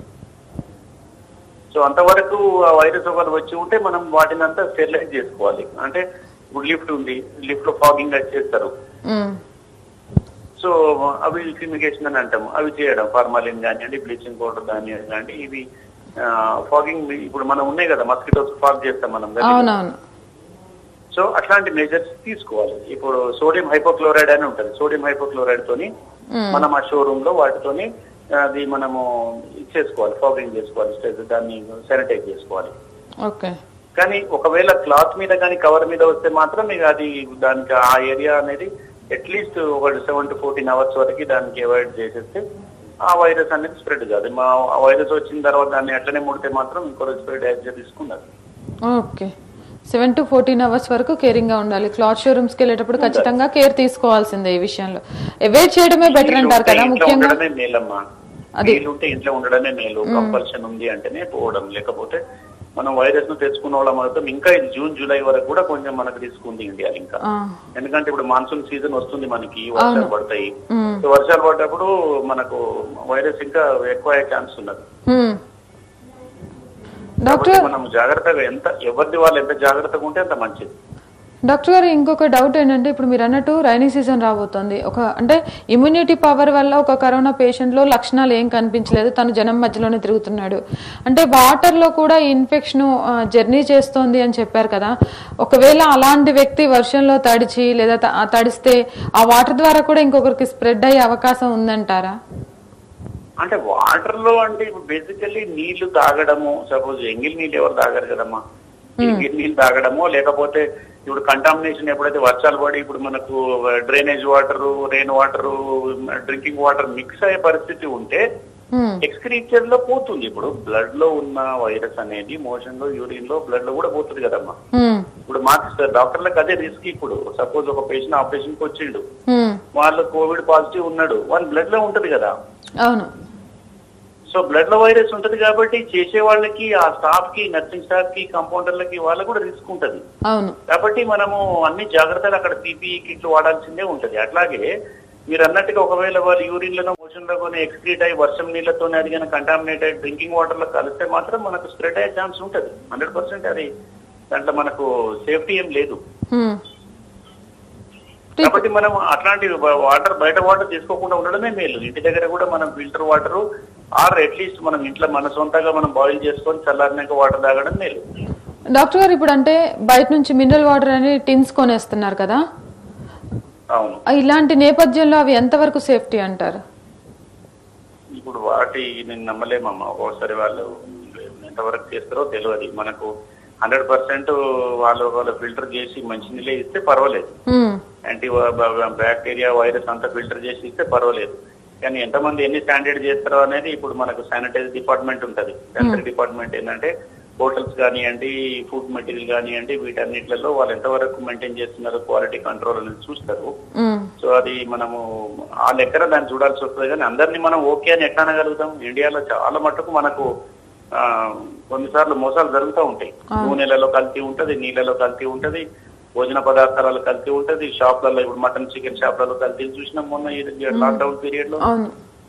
సో అంతవరకు ఆ వైరస్ ఒకరు వచ్చి ఉంటే మనం వాటిని అంతా స్టెరిలైజ్ చేసుకోవాలి అంటే ఇప్పుడు లిఫ్ట్ ఉంది లిఫ్ట్ లో ఫాగింగ్ అది చేస్తారు ఉమ్, సో అవి ఫ్యూమిగేషన్ అని అంటాము అవి చేయడం ఫార్మాలిన్ కానివ్వండి బ్లీచింగ్ పౌడర్ కానివ్వండి కానీ ఇవి ఫాగింగ్ ఇప్పుడు మనం ఉన్నాయి కదా మస్కిటోస్ ఫాగ్ చేస్తాం మనం గదిలో. అవునవును సో అట్లాంటి మెజర్స్ తీసుకోవాలి ఇప్పుడు సోడియం హైపోక్లోరైడ్ అని ఉంటుంది సోడియం హైపోక్లోరైడ్ తోని ఉమ్, మనం ఆ షోరూమ్ లో వాటితోని అది మనము చేసుకోవాలి ఫాగింగ్ చేసుకోవాలి స్టే- దాన్ని శానిటైజ్ చేసుకోవాలి ఓకే కానీ ఒకవేళ క్లాత్ మీద కానీ కవర్ మీద వస్తే మాత్రం ఇక అది దానికి ఆ ఏరియా అనేది అట్లీస్ట్ ఒక సెవెన్ టు ఫోర్టీన్ అవర్స్ వరకు దానికి అవాయిడ్ చేసేస్తే ఆ వైరస్ అనేది స్ప్రెడ్ కాదు మా ఆ వైరస్ వచ్చిన తర్వాత దాన్ని అట్లనే ముడితే మాత్రం ఇంకో స్ప్రెడ్ యాక్ట్ తీసుకున్నది okay seven to fourteen hours వరకు కేరింగ్ గా ఉండాలి క్లాత్ షోరూమ్స్ కి వెళ్ళేటప్పుడు ఖచ్చితంగా కేర్ తీసుకోవాల్సిందే ఈ విషయంలో అవాయిడ్ చేయడమే బెటర్ అంటారు కదా ఇంట్లో ముఖ్యంగా ఉండడమే మేలమ్మా అది- వీలుంటే ఇంట్లో ఉండడమే మేలు కంపల్షన్ ఉంది అంటేనే పోవడం లేకపోతే మనం వైరస్ ను తెచ్చుకున్న వాళ్ళ మాత్రం ఇంకా ఇది జూన్ జూలై వరకు కూడా కొంచెం మనకు రిస్క్ ఉంది ఇండియా ఇంకా ఆ, ఎందుకంటే ఇప్పుడు మాన్సూన్ సీజన్ వస్తుంది మనకి వర్షాలు పడతాయి ఉమ్, సో వర్షాలు పడ్డప్పుడు మనకు వైరస్ ఇంకా ఎక్కువ అయ్యే ఛాన్స్ ఉన్నది ఉమ్. కాబట్టి డాక్టర్ మనం జాగ్రత్తగా ఎంత ఎవరిది వాళ్ళు ఎంత జాగ్రత్తగా ఉంటే అంత మంచిది డాక్టర్ గారు ఇంకొక డౌట్ ఏంటంటే ఇప్పుడు మీరు అన్నట్టు రైనీ సీజన్ రాబోతోంది ఒక అంటే ఇమ్యూనిటీ పవర్ వల్ల ఒక కరోనా పేషెంట్ లో లక్షణాలు ఏం కనిపించలేదు తను జనం మధ్యలోనే తిరుగుతున్నాడు అంటే వాటర్ లో కూడా ఈ ఇన్ఫెక్షన్ జర్నీ చేస్తోంది అని చెప్పారు కదా ఒకవేళ అలాంటి వ్యక్తి వర్షంలో తడిచి లేదా త- ఆ తడిస్తే ఆ వాటర్ ద్వారా కూడా ఇంకొకరికి స్ప్రెడ్ అయ్యే అవకాశం ఉందంటారా అంటే వాటర్ లో అంటే ఇప్పుడు బేసికల్లీ నీళ్లు తాగడము సపోజ్ ఎంగిల్ నీళ్ళు ఎవరు తాగరు కదమ్మా ఎంగిల్ నీళ్ళు తాగడము లేకపోతే ఇప్పుడు కంటామినేషన్ ఎప్పుడైతే వర్షాలు పడి ఇప్పుడు మనకు drainage water rain water drinking water mix అయ్యే పరిస్థితి ఉంటే ఉమ్, ఎక్స్క్రీచర్ లో పోతుంది ఇప్పుడు బ్లడ్ లో ఉన్న వైరస్ అనేది మోషన్ లో యూరిన్ లో బ్లడ్ లో కూడా పోతుంది కదమ్మా ఉమ్, ఇప్పుడు మాకు డాక్టర్లకు అదే రిస్క్ ఇప్పుడు సపోజ్ ఒక పేషెంట్ ఆపరేషన్ కి వచ్చిండు ఉమ్, వాళ్ళు కోవిడ్ పాజిటివ్ ఉన్నాడు వాళ్ళ బ్లడ్ లో ఉంటది కదా అవును సో బ్లడ్ లో వైరస్ ఉంటది కాబట్టి చేసే వాళ్ళకి ఆ స్టాఫ్ కి నర్సింగ్ స్టాఫ్ కి కంపౌండర్లకి వాళ్ళకి కూడా రిస్క్ ఉంటది అవును కాబట్టి మనము అన్ని జాగ్రత్తలు అక్కడ పీపీఈ కిట్లు వాడాల్సిందే ఉంటది అట్లాగే మీరు అన్నట్టుగా ఒకవేళ వాళ్ళు యూరిన్ లలో మోషన్ లో కొన్ని ఎక్స్క్రీట్ అయ్యి వర్షం నీళ్లతోనే అది కానీ కంటామినేట్ అయ్యి డ్రింకింగ్ వాటర్ లో కలిస్తే మాత్రం మనకు స్ప్రెడ్ అయ్యే ఛాన్స్ ఉంటది హండ్రెడ్ పర్సెంట్ అది దాంట్లో మనకు సేఫ్టీ ఏం లేదు ఉమ్. కాబట్టి మనం అట్లాంటి వాటర్ బయట వాటర్ తీసుకోకుండా ఉండడమే మేలు ఇంటి దగ్గర కూడా మనం ఫిల్టర్ వాటర్ ఆర్ అట్లీస్ట్ మనం ఇంట్లో మన సొంతంగా మనం బాయిల్ చేసుకొని చల్లారినాక వాటర్ తాగడం మేలు డాక్టర్ గారు ఇప్పుడు అంటే బయట నుంచి మినరల్ వాటర్ అని టిన్స్ కొనేస్తున్నారు కదా అవును ఆ ఇలాంటి నేపథ్యంలో అవి ఎంతవరకు సేఫ్టీ అంటారు ఇప్పుడు వాటి నేను నమ్మలేమమ్మా ఒక్కోసారి వాళ్ళు ఎంతవరకు చేస్తారో తెలియదు మనకు హండ్రెడ్ పర్సెంట్ వాళ్ళు వాళ్ళు ఫిల్టర్ చేసి మంచినీళ్ళే ఇస్తే పర్వాలేదు ఉమ్, యాంటీ బ్యాక్టీరియా వైరస్ అంతా ఫిల్టర్ చేసి ఇస్తే పర్వాలేదు కానీ ఎంతమంది ఎన్ని స్టాండర్డ్ చేస్తారో అనేది ఇప్పుడు మనకు శానిటైజ్ డిపార్ట్మెంట్ ఉంటది శానిటరీ డిపార్ట్మెంట్ ఏంటంటే హోటల్స్ కానివ్వండి ఫుడ్ మెటీరియల్ కానివ్వండి వీటన్నిటిలో వాళ్ళు ఎంతవరకు మెయింటైన్ చేస్తున్నారు క్వాలిటీ కంట్రోల్ అనేది చూస్తారు ఉమ్, సో అది మనము ఆ లెక్కన దాన్ని చూడాల్సి వస్తుంది కానీ అందరినీ మనం ఓకే అని ఎట్లా అనగలుగుతాం ఇండియాలో చాలా మటుకు మనకు ఆ, కొన్నిసార్లు మోసాలు జరుగుతూ ఉంటాయి నూనెలలో కల్తీ ఉంటది నీళ్ళలో కల్తీ ఉంటది భోజన పదార్థాలలో కల్తీ ఉంటది షాప్లలో ఇప్పుడు మటన్ చికెన్ షాప్లలో కల్తీ చూసినాం మొన్న ఈ లాక్డౌన్ పీరియడ్ లో అవును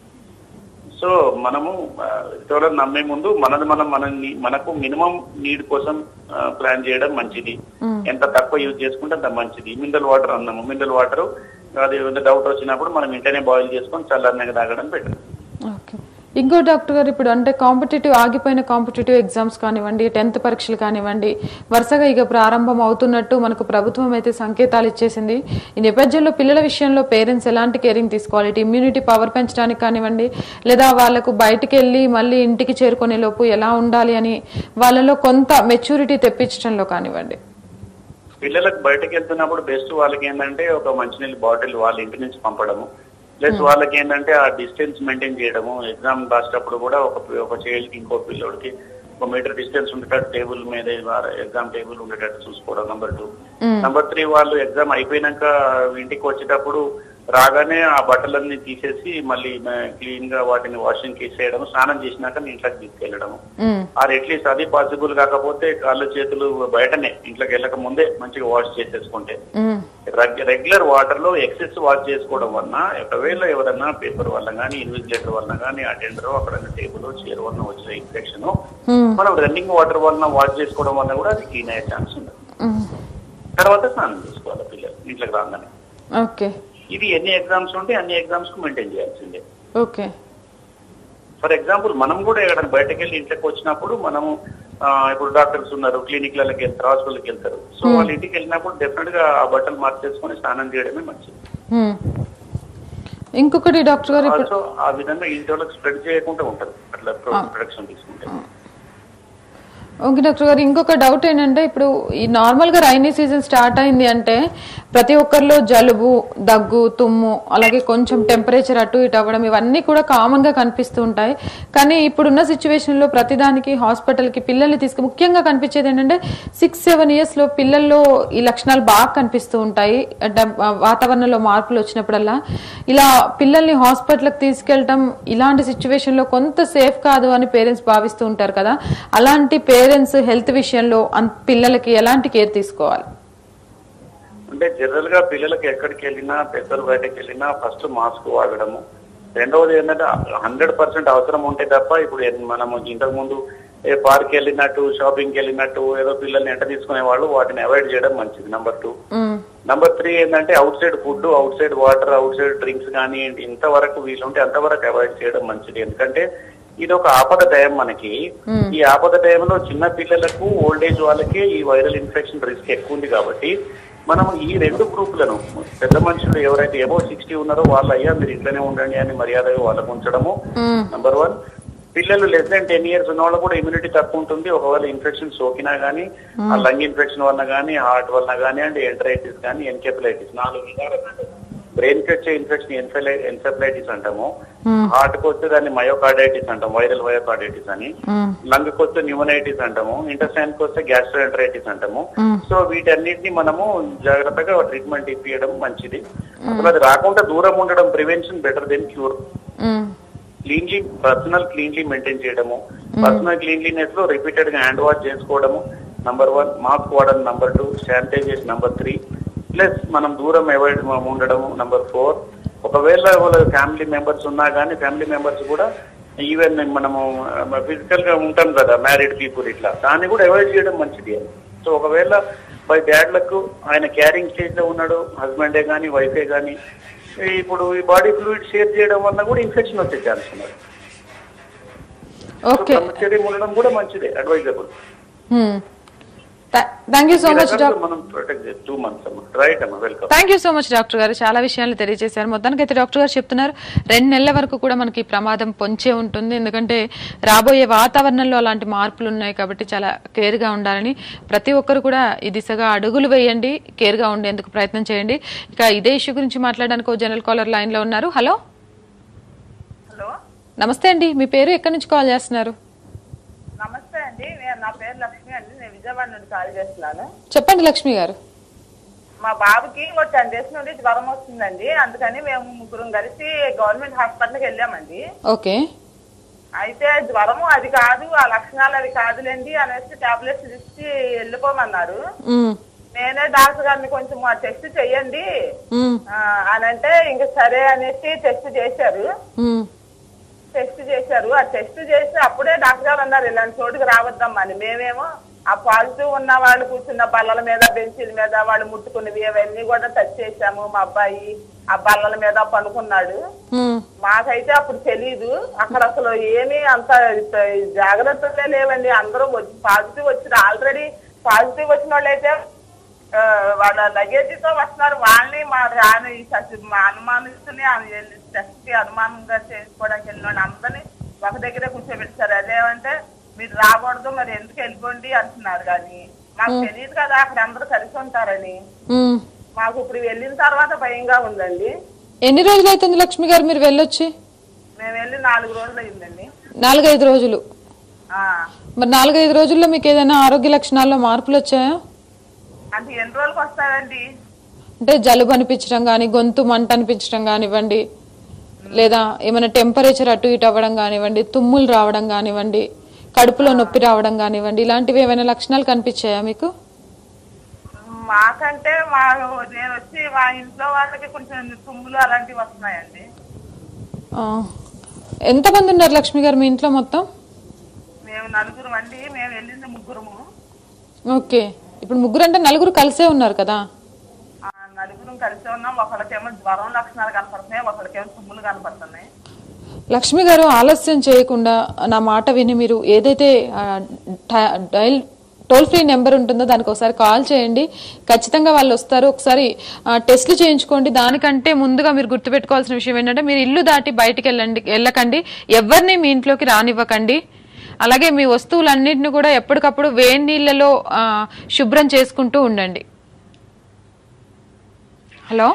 సో మనము ఆ, ఎవరైనా నమ్మే ముందు మనది మనం మన నీ- మనకు మినిమం నీడ్ కోసం ప్లాన్ చేయడం మంచిది ఎంత తక్కువ యూజ్ చేసుకుంటే అంత మంచిది మినరల్ వాటర్ అన్నాము మినరల్ వాటర్ అది డౌట్ వచ్చినప్పుడు మనం ఇంటనే బాయిల్ చేసుకొని చల్లన్నగా తాగడం బెటర్ ఓకే ఇంకో డాక్టర్ గారు ఇప్పుడు అంటే కాంపిటేటివ్ ఆగిపోయిన కాంపిటేటివ్ ఎగ్జామ్స్ కానివ్వండి టెన్త్ పరీక్షలు కానివ్వండి వరుసగా ఇక ప్రారంభం అవుతున్నట్టు మనకు ప్రభుత్వం అయితే సంకేతాలు ఇచ్చేసింది ఈ నేపథ్యంలో పిల్లల విషయంలో పేరెంట్స్ ఎలాంటి కేరింగ్ తీసుకోవాలి ఇటు ఇమ్యూనిటీ పవర్ పెంచడానికి కానివ్వండి లేదా వాళ్ళకు బయటికి వెళ్ళి మళ్ళీ ఇంటికి చేరుకునే లోపు ఎలా ఉండాలి అని వాళ్ళలో కొంత మెచ్యూరిటీ తెప్పించడంలో కానివ్వండి పిల్లలకు బయటకు వెళ్తున్నప్పుడు బెస్ట్ వాళ్ళకి ఏంటంటే ఒక మంచినీళ్ళ బాటిల్ వాళ్ళ ఇంటి నుంచి పంపడము ప్లస్ వాళ్ళకి ఏంటంటే ఆ డిస్టెన్స్ మెయింటైన్ చేయడము ఎగ్జామ్ రాసేటప్పుడు కూడా ఒక ఒక చైల్డ్కి ఇంకో పిల్లోడికి ఒక మీటర్ డిస్టెన్స్ ఉండేటట్టు టేబుల్ మీద ఎగ్జామ్ టేబుల్ ఉండేటట్టు చూసుకోవడం నంబర్ టూ నంబర్ త్రీ వాళ్ళు ఎగ్జామ్ అయిపోయినాక ఇంటికి వచ్చేటప్పుడు రాగానే ఆ బట్టలన్నీ తీసేసి మళ్ళీ క్లీన్ గా వాటిని వాషింగ్ వేసేయడం స్నానం చేసినాక మీ ఇంట్లోకి తీసుకెళ్లడం ఉమ్, ఆర్ అట్లీస్ట్ అది పాసిబుల్ కాకపోతే కాళ్ళు చేతులు బయటనే ఇంట్లోకి వెళ్ళక ముందే మంచిగా వాష్ చేసేసుకుంటే ఉమ్, రెగ్యులర్ వాటర్ లో ఎక్సెస్ వాష్ చేసుకోవడం వలన ఒకవేళ ఎవరన్నా పేపర్ వల్ల కానీ ఇన్విజిలేటర్ వలన కానీ అటెండర్ అక్కడ టేబుల్ చైర్ వలన వచ్చిన ఇన్ఫెక్షన్ ఉమ్, మనం రన్నింగ్ వాటర్ వలన వాష్ చేసుకోవడం వల్ల కూడా అది క్లీన్ అయ్యే ఛాన్స్ ఉంది ఉమ్. తర్వాత స్నానం చేసుకోవాలి పిల్లలు ఇంట్లోకి రాగానే ఓకే ఇది ఎన్ని ఎగ్జామ్స్ ఉంటే అన్ని ఎగ్జామ్స్ కు మెయింటైన్ చేయాల్సిందే ఓకే ఫర్ ఎగ్జాంపుల్ మనం కూడా ఎక్కడ బయటకు వెళ్ళి ఇంట్లోకి వచ్చినప్పుడు మనము ఆ, ఇప్పుడు డాక్టర్స్ ఉన్నారు క్లినిక్లకి వెళ్తారు హాస్పిటల్కి వెళ్తారు సో వాళ్ళ ఇంటికి వెళ్ళినప్పుడు డెఫినెట్ గా ఆ బట్టలు మార్చేసుకొని స్నానం చేయడమే మంచిది ఉమ్. ఇంకొకటి డాక్టర్ గారు ఇప్పుడు ఆల్సో ఆ విధంగా ఇంటి వాళ్ళకి స్ప్రెడ్ చేయకుండా ఉంటారు అట్లా ప్రొడక్షన్ తీసుకుంటే ఓకే డాక్టర్ గారు ఇంకొక డౌట్ ఏంటంటే ఇప్పుడు ఈ నార్మల్ గా రైనీ సీజన్ స్టార్ట్ అయింది అంటే ప్రతి ఒక్కరిలో జలుబు దగ్గు తుమ్ము అలాగే కొంచెం టెంపరేచర్ అటు ఇటు అవ్వడం ఇవన్నీ కూడా కామన్ గా కనిపిస్తూ ఉంటాయి కానీ ఇప్పుడున్న సిచ్యువేషన్ లో ప్రతిదానికి హాస్పిటల్ కి పిల్లల్ని తీసుకు ముఖ్యంగా కనిపించేది ఏంటంటే సిక్స్ సెవెన్ ఇయర్స్ లో పిల్లల్లో ఈ లక్షణాలు బాగా కనిపిస్తూ ఉంటాయి అంటే ఆ వాతావరణంలో మార్పులు వచ్చినప్పుడల్లా ఇలా పిల్లల్ని హాస్పిటల్కి తీసుకెళ్ళటం ఇలాంటి సిచ్యువేషన్ లో కొంత సేఫ్ కాదు అని పేరెంట్స్ భావిస్తూ ఉంటారు కదా అలాంటి పేరెంట్స్ హెల్త్ విషయంలో అన్- పిల్లలకి ఎలాంటి కేర్ తీసుకోవాలి అంటే జనరల్ గా పిల్లలకి ఎక్కడికి వెళ్ళినా పెద్దలు బయటకు వెళ్ళినా ఫస్ట్ మాస్క్ వాడడము రెండవది ఏంటంటే హండ్రెడ్ పర్సెంట్ అవసరం ఉంటే తప్ప ఇప్పుడు ఎన్- మనము ఇంతకు ముందు ఏ పార్క్ వెళ్ళినట్టు షాపింగ్కి వెళ్ళినట్టు ఏదో పిల్లల్ని ఎంట తీసుకునే వాళ్ళు వాటిని అవాయిడ్ చేయడం మంచిది number two hmm. Number three ఏంటంటే outside food outside water outside drinks కానీ ఇంతవరకు వీలుంటే అంతవరకు అవాయిడ్ చేయడం మంచిది ఎందుకంటే ఇది ఒక ఆపద టైం మనకి ఈ ఆపద టైంలో చిన్న పిల్లలకు ఓల్డ్ ఏజ్ వాళ్ళకి ఈ వైరల్ ఇన్ఫెక్షన్ రిస్క్ ఎక్కువ ఉంది కాబట్టి మనం ఈ రెండు గ్రూపులను పెద్ద మనుషులు ఎవరైతే ఏమో సిక్స్టీ ఉన్నారో వాళ్ళు అయ్యా మీరు ఇంట్లోనే ఉండండి అని మర్యాదగా వాళ్ళకు ఉంచడము నంబర్ వన్ పిల్లలు లెస్ దాన్ టెన్ ఇయర్స్ ఉన్న వాళ్ళు కూడా ఇమ్యూనిటీ తక్కువ ఉంటుంది ఒకవేళ ఇన్ఫెక్షన్ సోకినా గానీ ఆ లంగ్ ఇన్ఫెక్షన్ వల్ల గానీ హార్ట్ వల్ల గానీ అంటే ఎంట్రైటిస్ కానీ ఎన్కెఫలైటిస్ నాలుగు విధాలు బ్రెయిన్ కి వచ్చే ఇన్ఫెక్షన్ ఎన్సెఫలైటిస్ అంటాము హార్ట్ కి వస్తే దాన్ని మయోకార్డైటిస్ అంటాం వైరల్ మయోకార్డైటిస్ అని లంగ్ కి వస్తే న్యూమనైటిస్ అంటాము ఇంటర్సైన్ కి వస్తే గ్యాస్ట్రోఎంట్రైటిస్ అంటాము సో వీటన్నిటిని మనము జాగ్రత్తగా ట్రీట్మెంట్ ఇప్పించడం మంచిది అసలు అది రాకుండా దూరం ఉండడం prevention better than cure hmm. Cleanly personal cleanly maintain చేయడము పర్సనల్ క్లీన్లీనెస్ లో రిపీటెడ్ గా హ్యాండ్ వాష్ చేసుకోవడము నంబర్ వన్ మాస్క్ వాడడం number two sanitization number three plus మనం దూరం అవాయిడ్ ఉండడము నంబర్ ఫోర్ ఒకవేళ వాళ్ళ ఫ్యామిలీ మెంబర్స్ ఉన్నా కానీ ఫ్యామిలీ మెంబర్స్ కూడా ఈవెన్ మనము ఫిజికల్ గా ఉంటాం కదా మ్యారీడ్ పీపుల్ ఇట్లా దాన్ని కూడా అవాయిడ్ చేయడం మంచిది సో ఒకవేళ బై డాడ్ లకు ఆయన క్యారింగ్ స్టేజ్ లో ఉన్నాడు హస్బెండే కానీ వైఫే కానీ ఇప్పుడు ఈ బాడీ ఫ్లూయిడ్ షేర్ చేయడం వల్ల కూడా ఇన్ఫెక్షన్ వచ్చే ఛాన్స్ ఉన్నది ఓకే బ్రహ్మచర్యం ఉండడం కూడా మంచిదే advisable thank you so much doctor మనం ప్రొటెక్ట్ చేసి టూ మంత్స్ అమ్మా రైట్ అమ్మా welcome thank you so much doctor గారు చాలా విషయాలు తెలియజేశారు మొత్తానికి అయితే డాక్టర్ గారు చెప్తున్నారు రెండు నెలల వరకు కూడా మనకి ఈ ప్రమాదం పొంచే ఉంటుంది ఎందుకంటే రాబోయే వాతావరణంలో అలాంటి మార్పులు ఉన్నాయి కాబట్టి చాలా కేర్ గా ఉండాలని ప్రతి ఒక్కరు కూడా ఈ దిశగా అడుగులు వేయండి కేర్ గా ఉండేందుకు ప్రయత్నం చేయండి ఇక ఇదే ఇష్యూ గురించి మాట్లాడడానికి ఓ జనరల్ కాలర్ లైన్ లో ఉన్నారు హలో హలో నమస్తే అండి మీ పేరు ఎక్కడి నుంచి కాల్ చేస్తున్నారు నమస్తే అండి నేను నా పేరు లక్ష్మి అండి నేను విజయవాడ నుండి కాల్ చేస్తున్నాను చెప్పండి లక్ష్మి గారు మా బాబుకి ఒక టెన్ డేస్ నుండి జ్వరం వస్తుందండి అందుకని మేము ముగ్గురం కలిసి గవర్నమెంట్ హాస్పిటల్కి వెళ్ళామండి ఓకే అయితే జ్వరము అది కాదు ఆ లక్షణాలు అవి కాదులేండి అనేసి టాబ్లెట్స్ ఇచ్చి వెళ్ళిపోమన్నారు ఉమ్, నేనే డాక్టర్ గారిని కొంచెం ఆ టెస్ట్ చెయ్యండి ఉమ్, ఆ, అని అంటే ఇంక సరే అనేసి టెస్ట్ చేశారు ఉమ్, టెస్ట్ చేశారు ఆ టెస్ట్ చేసి అప్పుడే డాక్టర్ గారు అన్నారు ఇలాంటి చోటుకి రావద్దమ్మా అని మేమేమో ఆ పాజిటివ్ ఉన్న వాళ్ళు కూర్చున్న బల్లల మీద బెంచీల మీద వాళ్ళు ముట్టుకున్నవి అవన్నీ కూడా టచ్ చేశాము మా అబ్బాయి ఆ బల్లల మీద పనుకున్నాడు ఉమ్, మాకైతే అప్పుడు తెలీదు అక్కడ అసలు ఏమీ అంత జాగ్రత్తలే లేవండి అందరూ వచ్చి పాజిటివ్ వచ్చిన ఆల్రెడీ పాజిటివ్ వచ్చిన వాళ్ళైతే ఆ, వాళ్ళ లగేజ్ తో వస్తున్నారు వాళ్ళని మా రాని సచి- మా అనుమానిస్తుని టెస్ట్ కి అనుమానంగా చేసుకోవడానికి వెళ్ళిన వాళ్ళు అందరినీ ఒక దగ్గరే కూర్చోబెట్టారు అదేమంటే మీరు రాకూడదు మరి ఎందుకు వెళ్ళిపోండి అంటున్నారు కానీ మాకు తెలియదు కదా అక్కడ అందరూ కలిసి ఉంటారని ఉమ్. మాకు ఇప్పుడు వెళ్ళిన తర్వాత భయంగా ఉందండి ఎన్ని రోజులు అవుతుంది లక్ష్మి గారు మీరు వెళ్ళొచ్చి మేము వెళ్ళి నాలుగు రోజులు అయిందండి నాలుగైదు రోజులు ఆ, మరి నాలుగైదు రోజుల్లో మీకు ఏదైనా ఆరోగ్య లక్షణాల్లో మార్పులు వచ్చాయా అంటే ఎన్ని రోజులకు వస్తారండి అంటే జలుబు అనిపించడం కానీ గొంతు మంట అనిపించడం కానివ్వండి లేదా ఏమైనా టెంపరేచర్ అటు ఇటు అవ్వడం కానివ్వండి తుమ్ములు రావడం కానివ్వండి కడుపులో నొప్పి రావడం కానివ్వండి ఇలాంటివి ఏమైనా లక్షణాలు కనిపించాయా మీకు మాకంటే మా నేను వచ్చి మా ఇంట్లో వాళ్ళకి కొంచెం తుమ్ములు అలాంటివి వస్తున్నాయండి ఆ, ఎంతమంది ఉన్నారు లక్ష్మి గారు మీ ఇంట్లో మొత్తం మేము నలుగురు అండి మేము వెళ్ళింది ముగ్గురము ఓకే ఇప్పుడు ముగ్గురు అంటే నలుగురు కలిసే ఉన్నారు కదా ఆ నలుగురం కలిసి ఉన్నాం ఒకళ్ళకేమో జ్వరం లక్షణాలు కనపడుతున్నాయి ఒకళ్ళకేమో తుమ్ములు కనపడుతున్నాయి లక్ష్మి గారు ఆలస్యం చేయకుండా నా మాట విని మీరు ఏదైతే ఆ, టా- డైల్ టోల్ ఫ్రీ నెంబర్ ఉంటుందో దానికి ఒకసారి కాల్ చేయండి ఖచ్చితంగా వాళ్ళు వస్తారు ఒకసారి ఆ, టెస్ట్లు చేయించుకోండి దానికంటే ముందుగా మీరు గుర్తుపెట్టుకోవాల్సిన విషయం ఏంటంటే మీరు ఇల్లు దాటి బయటికి వెళ్ళండి వెళ్ళకండి ఎవరిని మీ ఇంట్లోకి రానివ్వకండి అలాగే మీ వస్తువులన్నింటిని కూడా ఎప్పటికప్పుడు వేడి నీళ్ళలో ఆ, శుభ్రం చేసుకుంటూ ఉండండి హలో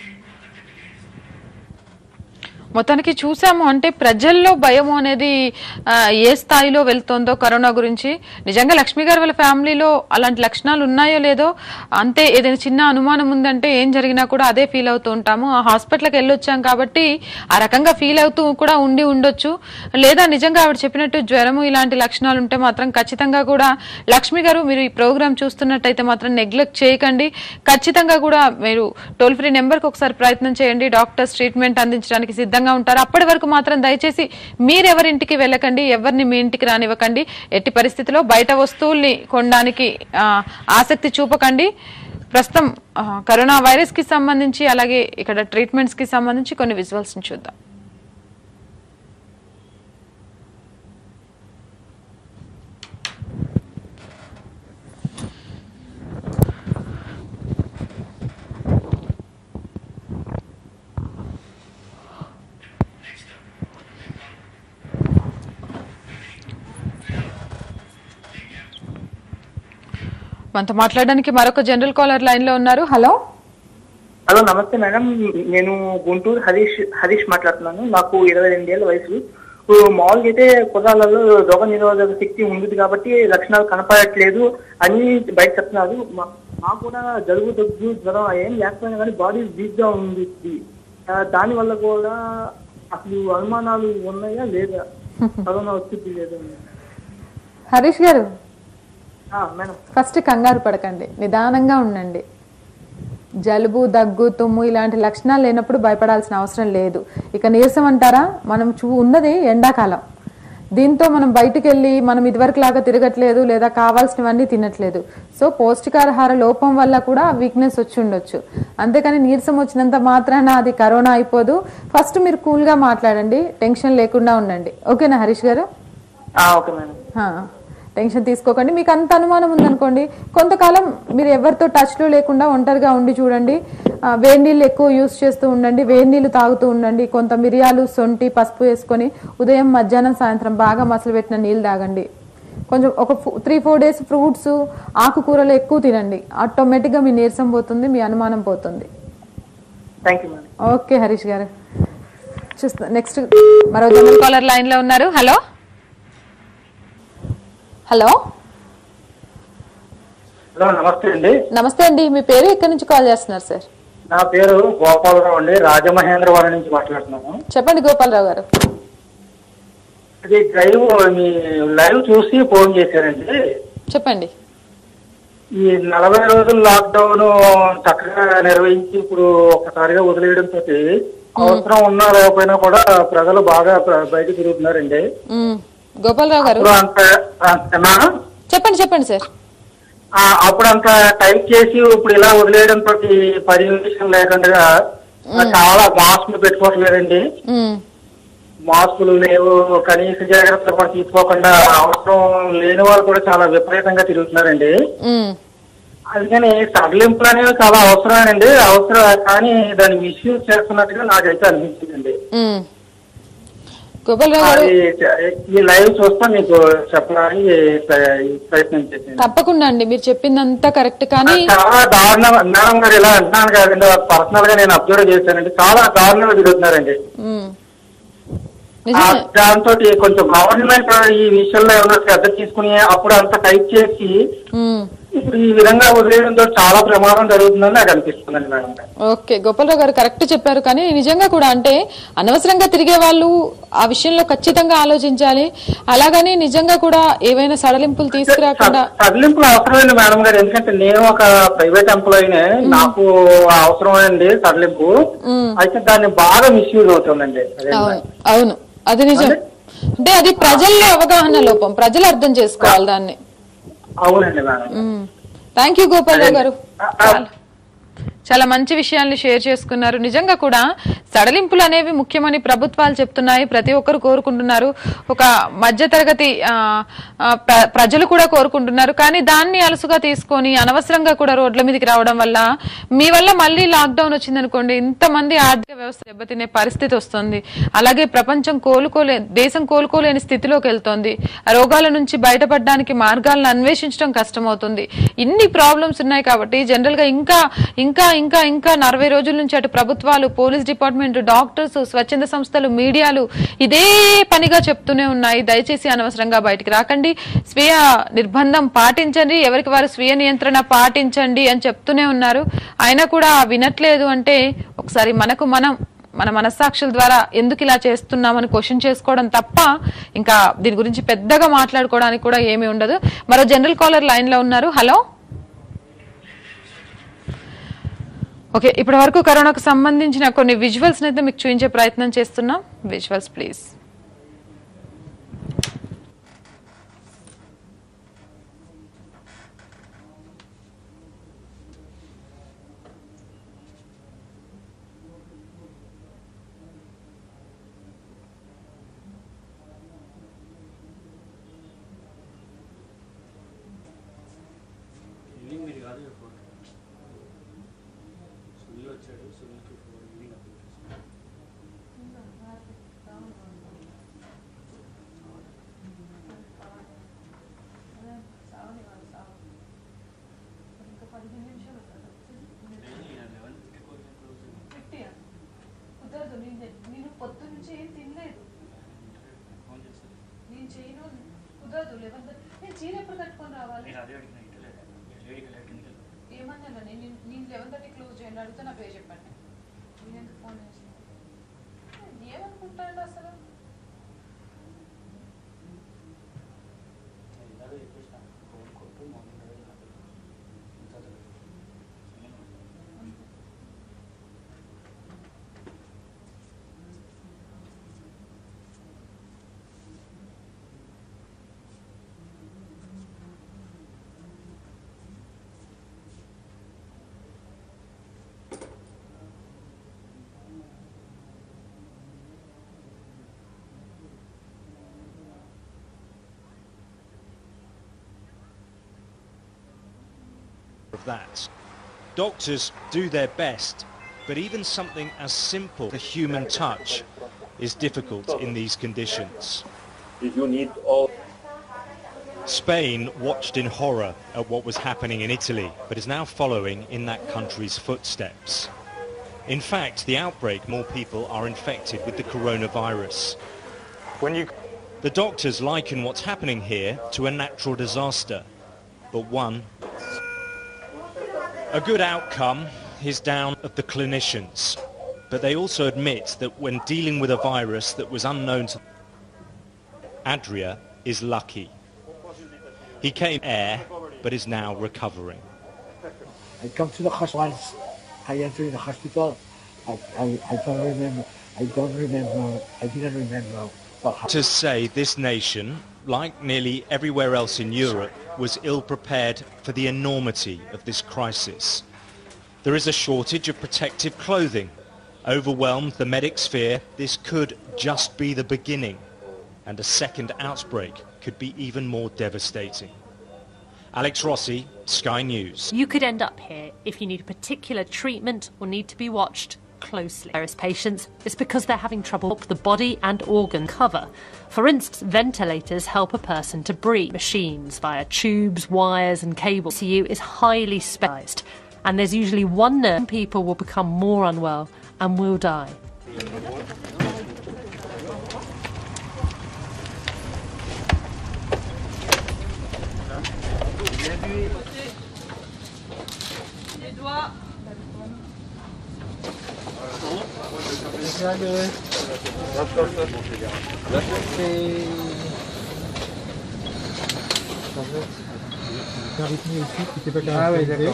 మొత్తానికి చూసాము అంటే ప్రజల్లో భయం అనేది ఆ, ఏ స్థాయిలో వెళ్తోందో కరోనా గురించి నిజంగా లక్ష్మి గారి వాళ్ళ ఫ్యామిలీలో అలాంటి లక్షణాలు ఉన్నాయో లేదో అంతే ఏదైనా చిన్న అనుమానం ఉందంటే ఏం జరిగినా కూడా అదే ఫీల్ అవుతూ ఉంటాము ఆ హాస్పిటల్కి వెళ్ళొచ్చాం కాబట్టి ఆ రకంగా ఫీల్ అవుతూ కూడా ఉండి ఉండొచ్చు లేదా నిజంగా ఆవిడ చెప్పినట్టు జ్వరము ఇలాంటి లక్షణాలు ఉంటే మాత్రం ఖచ్చితంగా కూడా లక్ష్మి గారు మీరు ఈ ప్రోగ్రామ్ చూస్తున్నట్టయితే మాత్రం నెగ్లెక్ట్ చేయకండి ఖచ్చితంగా కూడా మీరు టోల్ ఫ్రీ నెంబర్కి ఒకసారి ప్రయత్నం చేయండి డాక్టర్స్ ట్రీట్మెంట్ అందించడానికి సిద్ధంగా ఉంటారు అప్పటి వరకు మాత్రం దయచేసి మీరెవరింటికి వెళ్ళకండి ఎవరిని మీ ఇంటికి రానివ్వకండి ఎట్టి పరిస్థితిలో బయట వస్తువుల్ని కొనడానికి ఆ, ఆసక్తి చూపకండి ప్రస్తుతం ఆ, కరోనా వైరస్ కి సంబంధించి అలాగే ఇక్కడ ట్రీట్మెంట్స్ కి సంబంధించి కొన్ని విజువల్స్ చూద్దాం మనతో మాట్లాడడానికి మరొక జనరల్ కాలర్ లైన్ లో ఉన్నారు హలో హలో నమస్తే మేడం నేను గుంటూరు హరీష్ హరీష్ మాట్లాడుతున్నాను నాకు ఇరవై రెండేళ్ల వయసు ఇప్పుడు మామూలుగా అయితే కుర్రాళ్ళలో రోగ నిరోధక శక్తి ఉంది కాబట్టి లక్షణాలు కనపడట్లేదు అని బయట చెప్తున్నారు మా- మాకు కూడా జలుబు దగ్గు జ్వరం ఏం లేకపోయినా కానీ బాడీ వీక్ గా ఉంది ఆ, దాని వల్ల కూడా అసలు అనుమానాలు ఉన్నాయా లేదా కరోనా వచ్చింది లేదా హరీష్ గారు ఆ, మేడం ఫస్ట్ కంగారు పడకండి నిదానంగా ఉండండి జలుబు దగ్గు తుమ్ము ఇలాంటి లక్షణాలు లేనప్పుడు భయపడాల్సిన అవసరం లేదు ఇక నీరసం అంటారా మనం చూ ఉన్నది ఎండాకాలం దీంతో మనం బయటికి వెళ్ళి మనం ఇదివరకు లాగా తిరగట్లేదు లేదా కావాల్సినవన్నీ తినట్లేదు సో పౌష్టికాహార లోపం వల్ల కూడా వీక్నెస్ వచ్చి ఉండొచ్చు అంతేకాని నీరసం వచ్చినంత మాత్రాన అది కరోనా అయిపోదు ఫస్ట్ మీరు కూల్గా మాట్లాడండి టెన్షన్ లేకుండా ఉండండి ఓకేనా హరీష్ గారు ఆ, ఓకే మేడం హా, టెన్షన్ తీసుకోకండి మీకు అంత అనుమానం ఉందనుకోండి కొంతకాలం మీరు ఎవరితో టచ్లో లేకుండా ఒంటరిగా ఉండి చూడండి ఆ, వేడి నీళ్ళు ఎక్కువ యూస్ చేస్తూ ఉండండి వేడి నీళ్ళు తాగుతూ ఉండండి కొంత మిరియాలు సొంటి పసుపు వేసుకొని ఉదయం మధ్యాహ్నం సాయంత్రం బాగా మసలు పెట్టిన నీళ్ళు తాగండి కొంచెం ఒక త్రీ ఫోర్ డేస్ ఫ్రూట్స్ ఆకుకూరలు ఎక్కువ తినండి ఆటోమేటిక్గా మీ నీరసం పోతుంది మీ అనుమానం పోతుంది thank you madam okay Harish గారు చూస్తా నెక్స్ట్ మరో జనరల్ కాలర్ లైన్ లో ఉన్నారు హలో హలో హలో నమస్తే అండి నమస్తే అండి మీ పేరు ఎక్కడి నుంచి కాల్ చేస్తున్నారు సార్ నా పేరు గోపాలరావు అండి రాజమహేంద్రవరం నుంచి మాట్లాడుతున్నాను చెప్పండి గోపాలరావు గారు అది డ్రైవ్ మీ లైవ్ చూసి ఫోన్ చేశానండి చెప్పండి ఈ నలభై రోజుల లాక్డౌన్ చక్కగా నిర్వహించి ఇప్పుడు ఒక్కసారిగా వదిలేయడంతో అవసరం ఉన్నా లేకపోయినా కూడా ప్రజలు బాగా ప్ర- బయట తిరుగుతున్నారండి మ్మ్. గోపాలరావు గారు అప్పుడు అంత అంతనా? చెప్పండి చెప్పండి సార్ ఆ, అప్పుడు అంత టైప్ చేసి ఇప్పుడు ఇలా వదిలేయడంతో పర్యవేక్షణ లేకుండా చాలా మాస్కులు పెట్టుకోవట్లేదండి మ్మ్. మాస్కులు లేవు కనీస జాగ్రత్తలు కూడా తీసుకోకుండా అవసరం లేని వాళ్ళు కూడా చాలా విపరీతంగా తిరుగుతున్నారండి మ్మ్. అందుకని సడలింపులు అనేవి చాలా అవసరమేనండి అవసరం కానీ దాన్ని మిస్యూజ్ చేస్తున్నట్టుగా నాకైతే అనిపించిందండి మ్మ్. గోపాలరావు గారు అది చ- ఈ లైవ్ చూస్తా మీకు చెప్పడానికి ప్ర- ప్రయత్నం చేసింది తప్పకుండా అండి మీరు చెప్పిందంతా కరెక్ట్ కానీ చాలా దారుణంగా మేడం గారు ఇలా అంటున్నాను కాదండి పర్సనల్ గా నేను అబ్జర్వ్ చేశానండి చాలా దారుణంగా తిరుగుతున్నారండి మ్మ్. ఆ నిజమే దాంతో కొంచెం గవర్నమెంట్ ఈ విషయంలో ఏమైనా శ్రద్ధ తీసుకుని అప్పుడు అంత టైప్ చేసి మ్మ్. ఇప్పుడు ఈ విధంగా వదిలేయడంతో చాలా ప్రమాదం జరుగుతుందని నాకు అనిపిస్తుందండి మేడం గారు. ఓకే గోపాలరావు గారు కరెక్ట్ చెప్పారు కానీ నిజంగా కూడా అంటే అనవసరంగా తిరిగే వాళ్ళు ఆ విషయంలో ఖచ్చితంగా ఆలోచించాలి అలాగని నిజంగా కూడా ఏవైనా సడలింపులు తీసుకురాకుండా సడలింపులు అవసరమైంది మేడం గారు ఎందుకంటే నేను ఒక ప్రైవేట్ ఎంప్లాయీనే నాకు అవసరమైంది సడలింపు మ్మ్. అయితే దాన్ని బాగా మిస్యూజ్ అవుతుందండి అదే అవును అవును అది నిజం అంటే అది ప్రజల్లో అవగాహన లోపం ప్రజలు అర్థం చేసుకోవాలి దాన్ని అవునండి మేడం థ్యాంక్ యూ గోపాలరావు గారు చాలా- చాలా మంచి విషయాల్ని షేర్ చేసుకున్నారు నిజంగా కూడా సడలింపులు అనేవి ముఖ్యమని ప్రభుత్వాలు చెప్తున్నాయి ప్రతి ఒక్కరు కోరుకుంటున్నారు ఒక మధ్యతరగతి ఆ, ఆ, ప్ర- ప్రజలు కూడా కోరుకుంటున్నారు కానీ దాన్ని అలసుగా తీసుకొని అనవసరంగా కూడా రోడ్ల మీదకి రావడం వల్ల మీ వల్ల మళ్ళీ లాక్డౌన్ వచ్చిందనుకోండి ఇంతమంది ఆర్థిక వ్యవస్థ దెబ్బతినే పరిస్థితి వస్తుంది అలాగే ప్రపంచం కోలుకోలే దేశం కోలుకోలేని స్థితిలోకి వెళ్తోంది ఆ రోగాల నుంచి బయటపడడానికి మార్గాలను అన్వేషించడం కష్టమవుతుంది ఇన్ని ప్రాబ్లమ్స్ ఉన్నాయి కాబట్టి జనరల్ గా ఇంకా ఇంకా ఇంకా ఇంకా నలభై రోజుల నుంచి అటు ప్రభుత్వాలు పోలీస్ డిపార్ట్మెంట్ డాక్టర్స్ స్వచ్ఛంద సంస్థలు మీడియాలు ఇదే పనిగా చెప్తూనే ఉన్నాయి దయచేసి అనవసరంగా బయటికి రాకండి స్వీయ నిర్బంధం పాటించండి ఎవరికి వారు స్వీయ నియంత్రణ పాటించండి అని చెప్తూనే ఉన్నారు అయినా కూడా వినట్లేదు అంటే ఒకసారి మనకు మనం మన మనస్సాక్షుల ద్వారా ఎందుకు ఇలా చేస్తున్నామని క్వశ్చన్ చేసుకోవడం తప్ప ఇంకా దీని గురించి పెద్దగా మాట్లాడుకోవడానికి కూడా ఏమీ ఉండదు మరో జనరల్ కాలర్ లైన్ లో ఉన్నారు హలో ఓకే ఇప్పటి వరకు కరోనాకు సంబంధించిన కొన్ని విజువల్స్ అయితే మీకు చూపించే ప్రయత్నం చేస్తున్నాం విజువల్స్ ప్లీజ్ ఈవినింగ్ మీరు కాదు ఫోర్ సునీల్ వచ్చాడు సునీల్కి ఫోర్ ఈవినింగ్ అప్డేట్ లెవెన్కి క్లోజ్ కుదరదు నేను పొద్దు నుంచి ఏం తినలేదు ఫోన్ చేస్తాను నేను చేయను కుదరదు లేదంటే నేను చీర ఎప్పుడు కట్టుకొని రావాలి నేను అదే అడిగిన ఇంటి లేదు లేడీకి లేదు కిందకి వెళ్ళు. ఏమన్నా నేను నేను లెవెన్ థర్టీ క్లోజ్ చేయండి అడిగితే నా పేరు చెప్పండి నేను ఎందుకు ఫోన్ చేసిన ఏమనుకుంటాడు అసలు నేను ఇలాగే చెప్పేసిన ఫోన్ కొట్టు మార్నింగ్ అదే నాకు ఇంకా తెలియదు. of that. Doctors do their best, but even something as simple as human touch is difficult in these conditions. You need all Spain watched in horror at what was happening in Italy, but is now following in that country's footsteps. In fact, the outbreak, more people are infected with the coronavirus. when you The doctors liken what's happening here to a natural disaster, but one A good outcome is down of the clinicians, but they also admit that when dealing with a virus that was unknown to Adria is lucky. He came air, but is now recovering. I come to the hospital once. I entered the hospital. I, I, I don't remember. I don't remember. I didn't remember what happened. To say this nation, like nearly everywhere else in Europe, was ill prepared for the enormity of this crisis. There is a shortage of protective clothing. Overwhelmed the medics fear this could just be the beginning and a second outbreak could be even more devastating. Alex Rossi, Sky News. You could end up here if you need a particular treatment or need to be watched closely. Various patients, it's because they're having trouble with the body and organ cover. For instance, ventilators help a person to breathe. Machines via tubes, wires, and cables. ICU is highly specialised, and there's usually one nurse. People will become more unwell and will die. Ah oui, d'accord.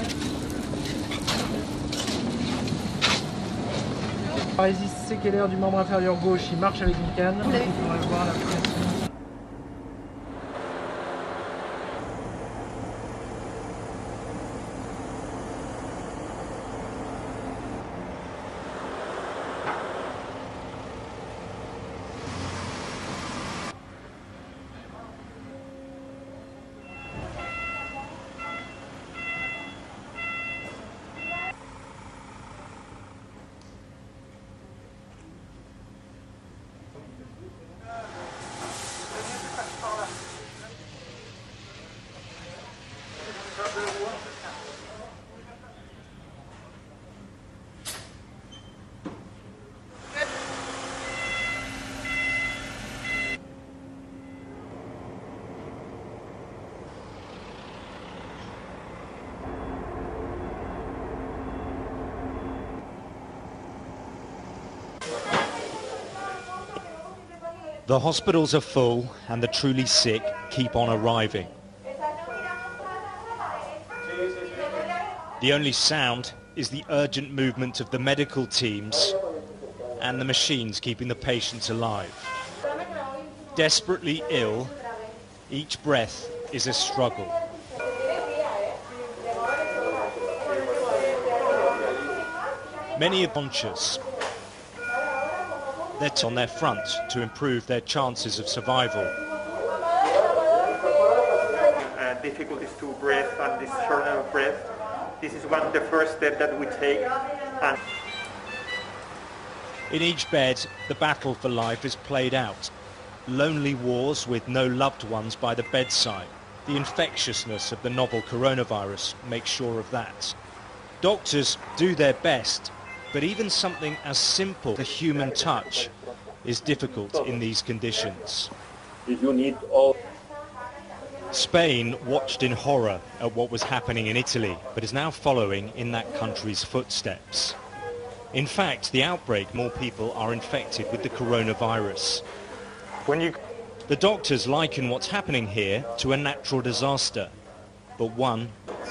Ici, séquelaire du membre inférieur gauche, il marche avec une canne. Il faudrait voir la pression. The hospitals are full and the truly sick keep on arriving. The only sound is the urgent movement of the medical teams and the machines keeping the patients alive. Desperately ill, each breath is a struggle. Many are conscious. They're on their front to improve their chances of survival. uh, difficulties to breathe and this shortness of breath. This is one of the first steps that we take. And In each bed, the battle for life is played out. Lonely wars with no loved ones by the bedside. The infectiousness of the novel coronavirus makes sure of that. Doctors do their best, but even something as simple as a human touch is difficult in these conditions. You need all Spain watched in horror at what was happening in Italy, but is now following in that country's footsteps. In fact, the outbreak, more people are infected with the coronavirus. When you... The doctors liken what's happening here to a natural disaster, but one...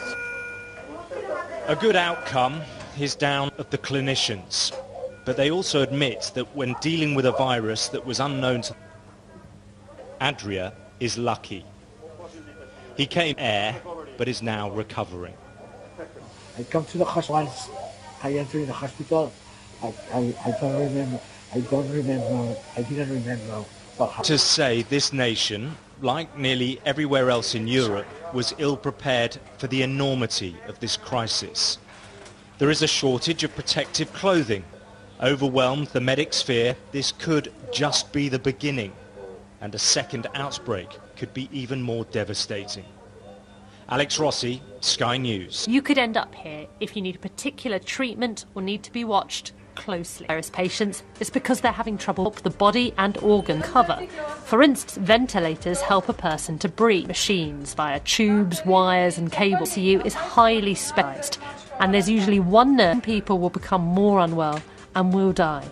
A good outcome is down of the clinicians, but they also admit that when dealing with a virus that was unknown to Adria is lucky. He came air, but is now recovering. I come to the hospital once. I entered the hospital. I, I, I don't remember. I don't remember. I didn't remember what happened. To say this nation, like nearly everywhere else in Europe, was ill prepared for the enormity of this crisis. There is a shortage of protective clothing. Overwhelmed, the medics fear this could just be the beginning and a second outbreak could be even more devastating. Alex Rossi, Sky News. You could end up here if you need a particular treatment or need to be watched closely. Virus patients, it's because they're having trouble with the body and organ cover. For instance, ventilators help a person to breathe. Machines via tubes, wires, and cables. ICU is highly specialized, and there's usually one nurse. People will become more unwell and will die.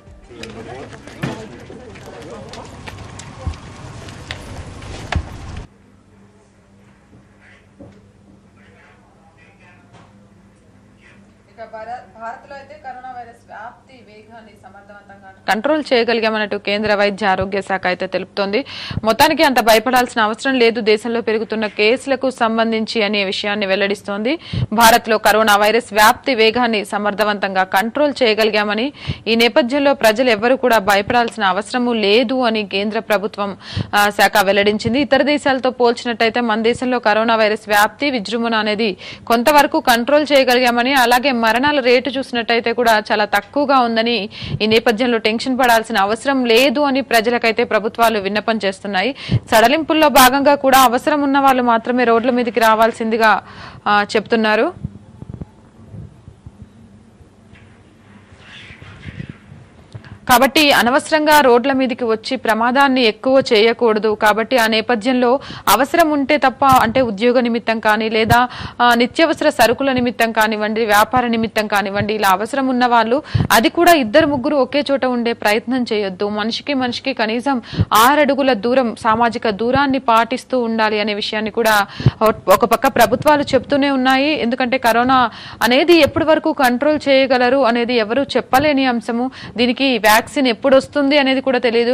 ఇక భారత్ భారత్లో అయితే corona virus వ్యాప్తి వేగాన్ని సమర్థవంతంగా control చేయగలిగామన్నట్టు కేంద్ర వైద్య ఆరోగ్య శాఖ అయితే తెలుపుతోంది మొత్తానికి అంత భయపడాల్సిన అవసరం లేదు దేశంలో పెరుగుతున్న కేసులకు సంబంధించి అనే విషయాన్ని వెల్లడిస్తోంది భారత్ లో కరోనా వైరస్ వ్యాప్తి వేగాన్ని సమర్థవంతంగా కంట్రోల్ చేయగలిగామని ఈ నేపథ్యంలో ప్రజలు ఎవ్వరూ కూడా భయపడాల్సిన అవసరము లేదు అని కేంద్ర ప్రభుత్వం ఆ, శాఖ వెల్లడించింది ఇతర దేశాలతో పోల్చినట్టయితే మన దేశంలో కరోనా వైరస్ వ్యాప్తి విజృంభణ అనేది కొంతవరకు కంట్రోల్ చేయగలిగామని అలాగే మరణాల రేటు చూసినట్టయితే కూడా చాలా తక్కువగా ఉందని ఈ నేపథ్యంలో టెన్షన్ పడాల్సిన అవసరం లేదు అని ప్రజలకైతే ప్రభుత్వాలు విన్నపం చేస్తున్నాయి సడలింపుల్లో భాగంగా కూడా అవసరం ఉన్న వాళ్ళు మాత్రమే రోడ్ల మీదకి రావాల్సిందిగా ఆ, చెప్తున్నారు కాబట్టి అనవసరంగా రోడ్ల మీదకి వచ్చి ప్రమాదాన్ని ఎక్కువ చేయకూడదు కాబట్టి ఆ నేపథ్యంలో అవసరం ఉంటే తప్ప అంటే ఉద్యోగ నిమిత్తం కానీ లేదా ఆ, నిత్యావసర సరుకుల నిమిత్తం కానివ్వండి వ్యాపార నిమిత్తం కానివ్వండి ఇలా అవసరం ఉన్న వాళ్ళు అది కూడా ఇద్దరు ముగ్గురు ఒకే చోట ఉండే ప్రయత్నం చేయొద్దు మనిషికి మనిషికి కనీసం ఆరడుగుల దూరం సామాజిక దూరాన్ని పాటిస్తూ ఉండాలి అనే విషయాన్ని కూడా ఒక పక్క ప్రభుత్వాలు చెప్తూనే ఉన్నాయి ఎందుకంటే కరోనా అనేది ఎప్పటి వరకు కంట్రోల్ చేయగలరు అనేది ఎవరు చెప్పలేని అంశము దీనికి వ్యాక్సిన్ ఎప్పుడు వస్తుంది అనేది కూడా తెలియదు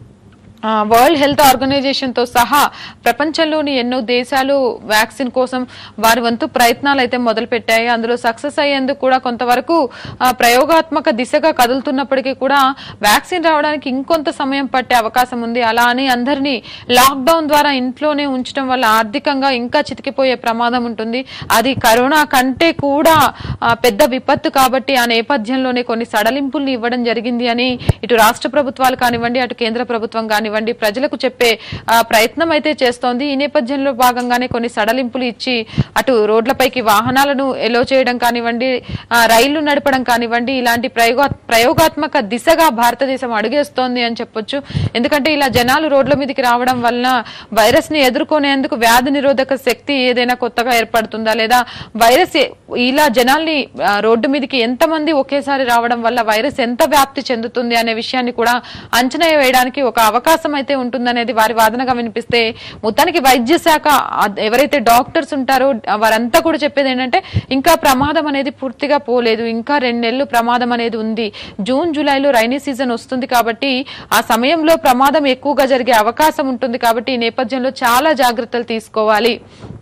ఆ, వరల్డ్ హెల్త్ ఆర్గనైజేషన్ తో సహా ప్రపంచంలోని ఎన్నో దేశాలు వ్యాక్సిన్ కోసం వారి వంతు ప్రయత్నాలు అయితే మొదలుపెట్టాయి అందులో సక్సెస్ అయ్యేందుకు కూడా కొంతవరకు ఆ, ప్రయోగాత్మక దిశగా కదులుతున్నప్పటికీ కూడా వ్యాక్సిన్ రావడానికి ఇంకొంత సమయం పట్టే అవకాశం ఉంది అలా అని అందరినీ లాక్డౌన్ ద్వారా ఇంట్లోనే ఉంచడం వల్ల ఆర్థికంగా ఇంకా చితికిపోయే ప్రమాదం ఉంటుంది అది కరోనా కంటే కూడా ఆ, పెద్ద విపత్తు కాబట్టి ఆ నేపథ్యంలోనే కొన్ని సడలింపుల్ని ఇవ్వడం జరిగింది అని ఇటు రాష్ట్ర ప్రభుత్వాలు కానివ్వండి అటు కేంద్ర ప్రభుత్వం కానివ్వండి ప్రజలకు చెప్పే ఆ, ప్రయత్నం అయితే చేస్తోంది ఈ నేపథ్యంలో భాగంగానే కొన్ని సడలింపులు ఇచ్చి అటు రోడ్లపైకి వాహనాలను ఎలో చేయడం కానివ్వండి ఆ, రైళ్లు నడపడం కానివ్వండి ఇలాంటి ప్రయోగా ప్రయోగాత్మక దిశగా భారతదేశం అడుగేస్తోంది అని చెప్పొచ్చు ఎందుకంటే ఇలా జనాలు రోడ్ల మీదకి రావడం వలన వైరస్ ని ఎదుర్కొనేందుకు వ్యాధి నిరోధక శక్తి ఏదైనా కొత్తగా ఏర్పడుతుందా లేదా వైరస్ ఏ- ఇలా జనాల్ని ఆ, రోడ్డు మీదకి ఎంతమంది ఒకేసారి రావడం వల్ల వైరస్ ఎంత వ్యాప్తి చెందుతుంది అనే విషయాన్ని కూడా అంచనా వేయడానికి ఒక అవకాశం అయితే ఉంటుందనేది వారి వాదనగా వినిపిస్తే మొత్తానికి వైద్య శాఖ అద్- ఎవరైతే డాక్టర్స్ ఉంటారో ఆ, వారంతా కూడా చెప్పేది ఏంటంటే ఇంకా ప్రమాదం అనేది పూర్తిగా పోలేదు ఇంకా రెండు నెలలు ప్రమాదం అనేది ఉంది జూన్ జూలైలో రైనీ సీజన్ వస్తుంది కాబట్టి ఆ సమయంలో ప్రమాదం ఎక్కువగా జరిగే అవకాశం ఉంటుంది కాబట్టి ఈ నేపథ్యంలో చాలా జాగ్రత్తలు తీసుకోవాలి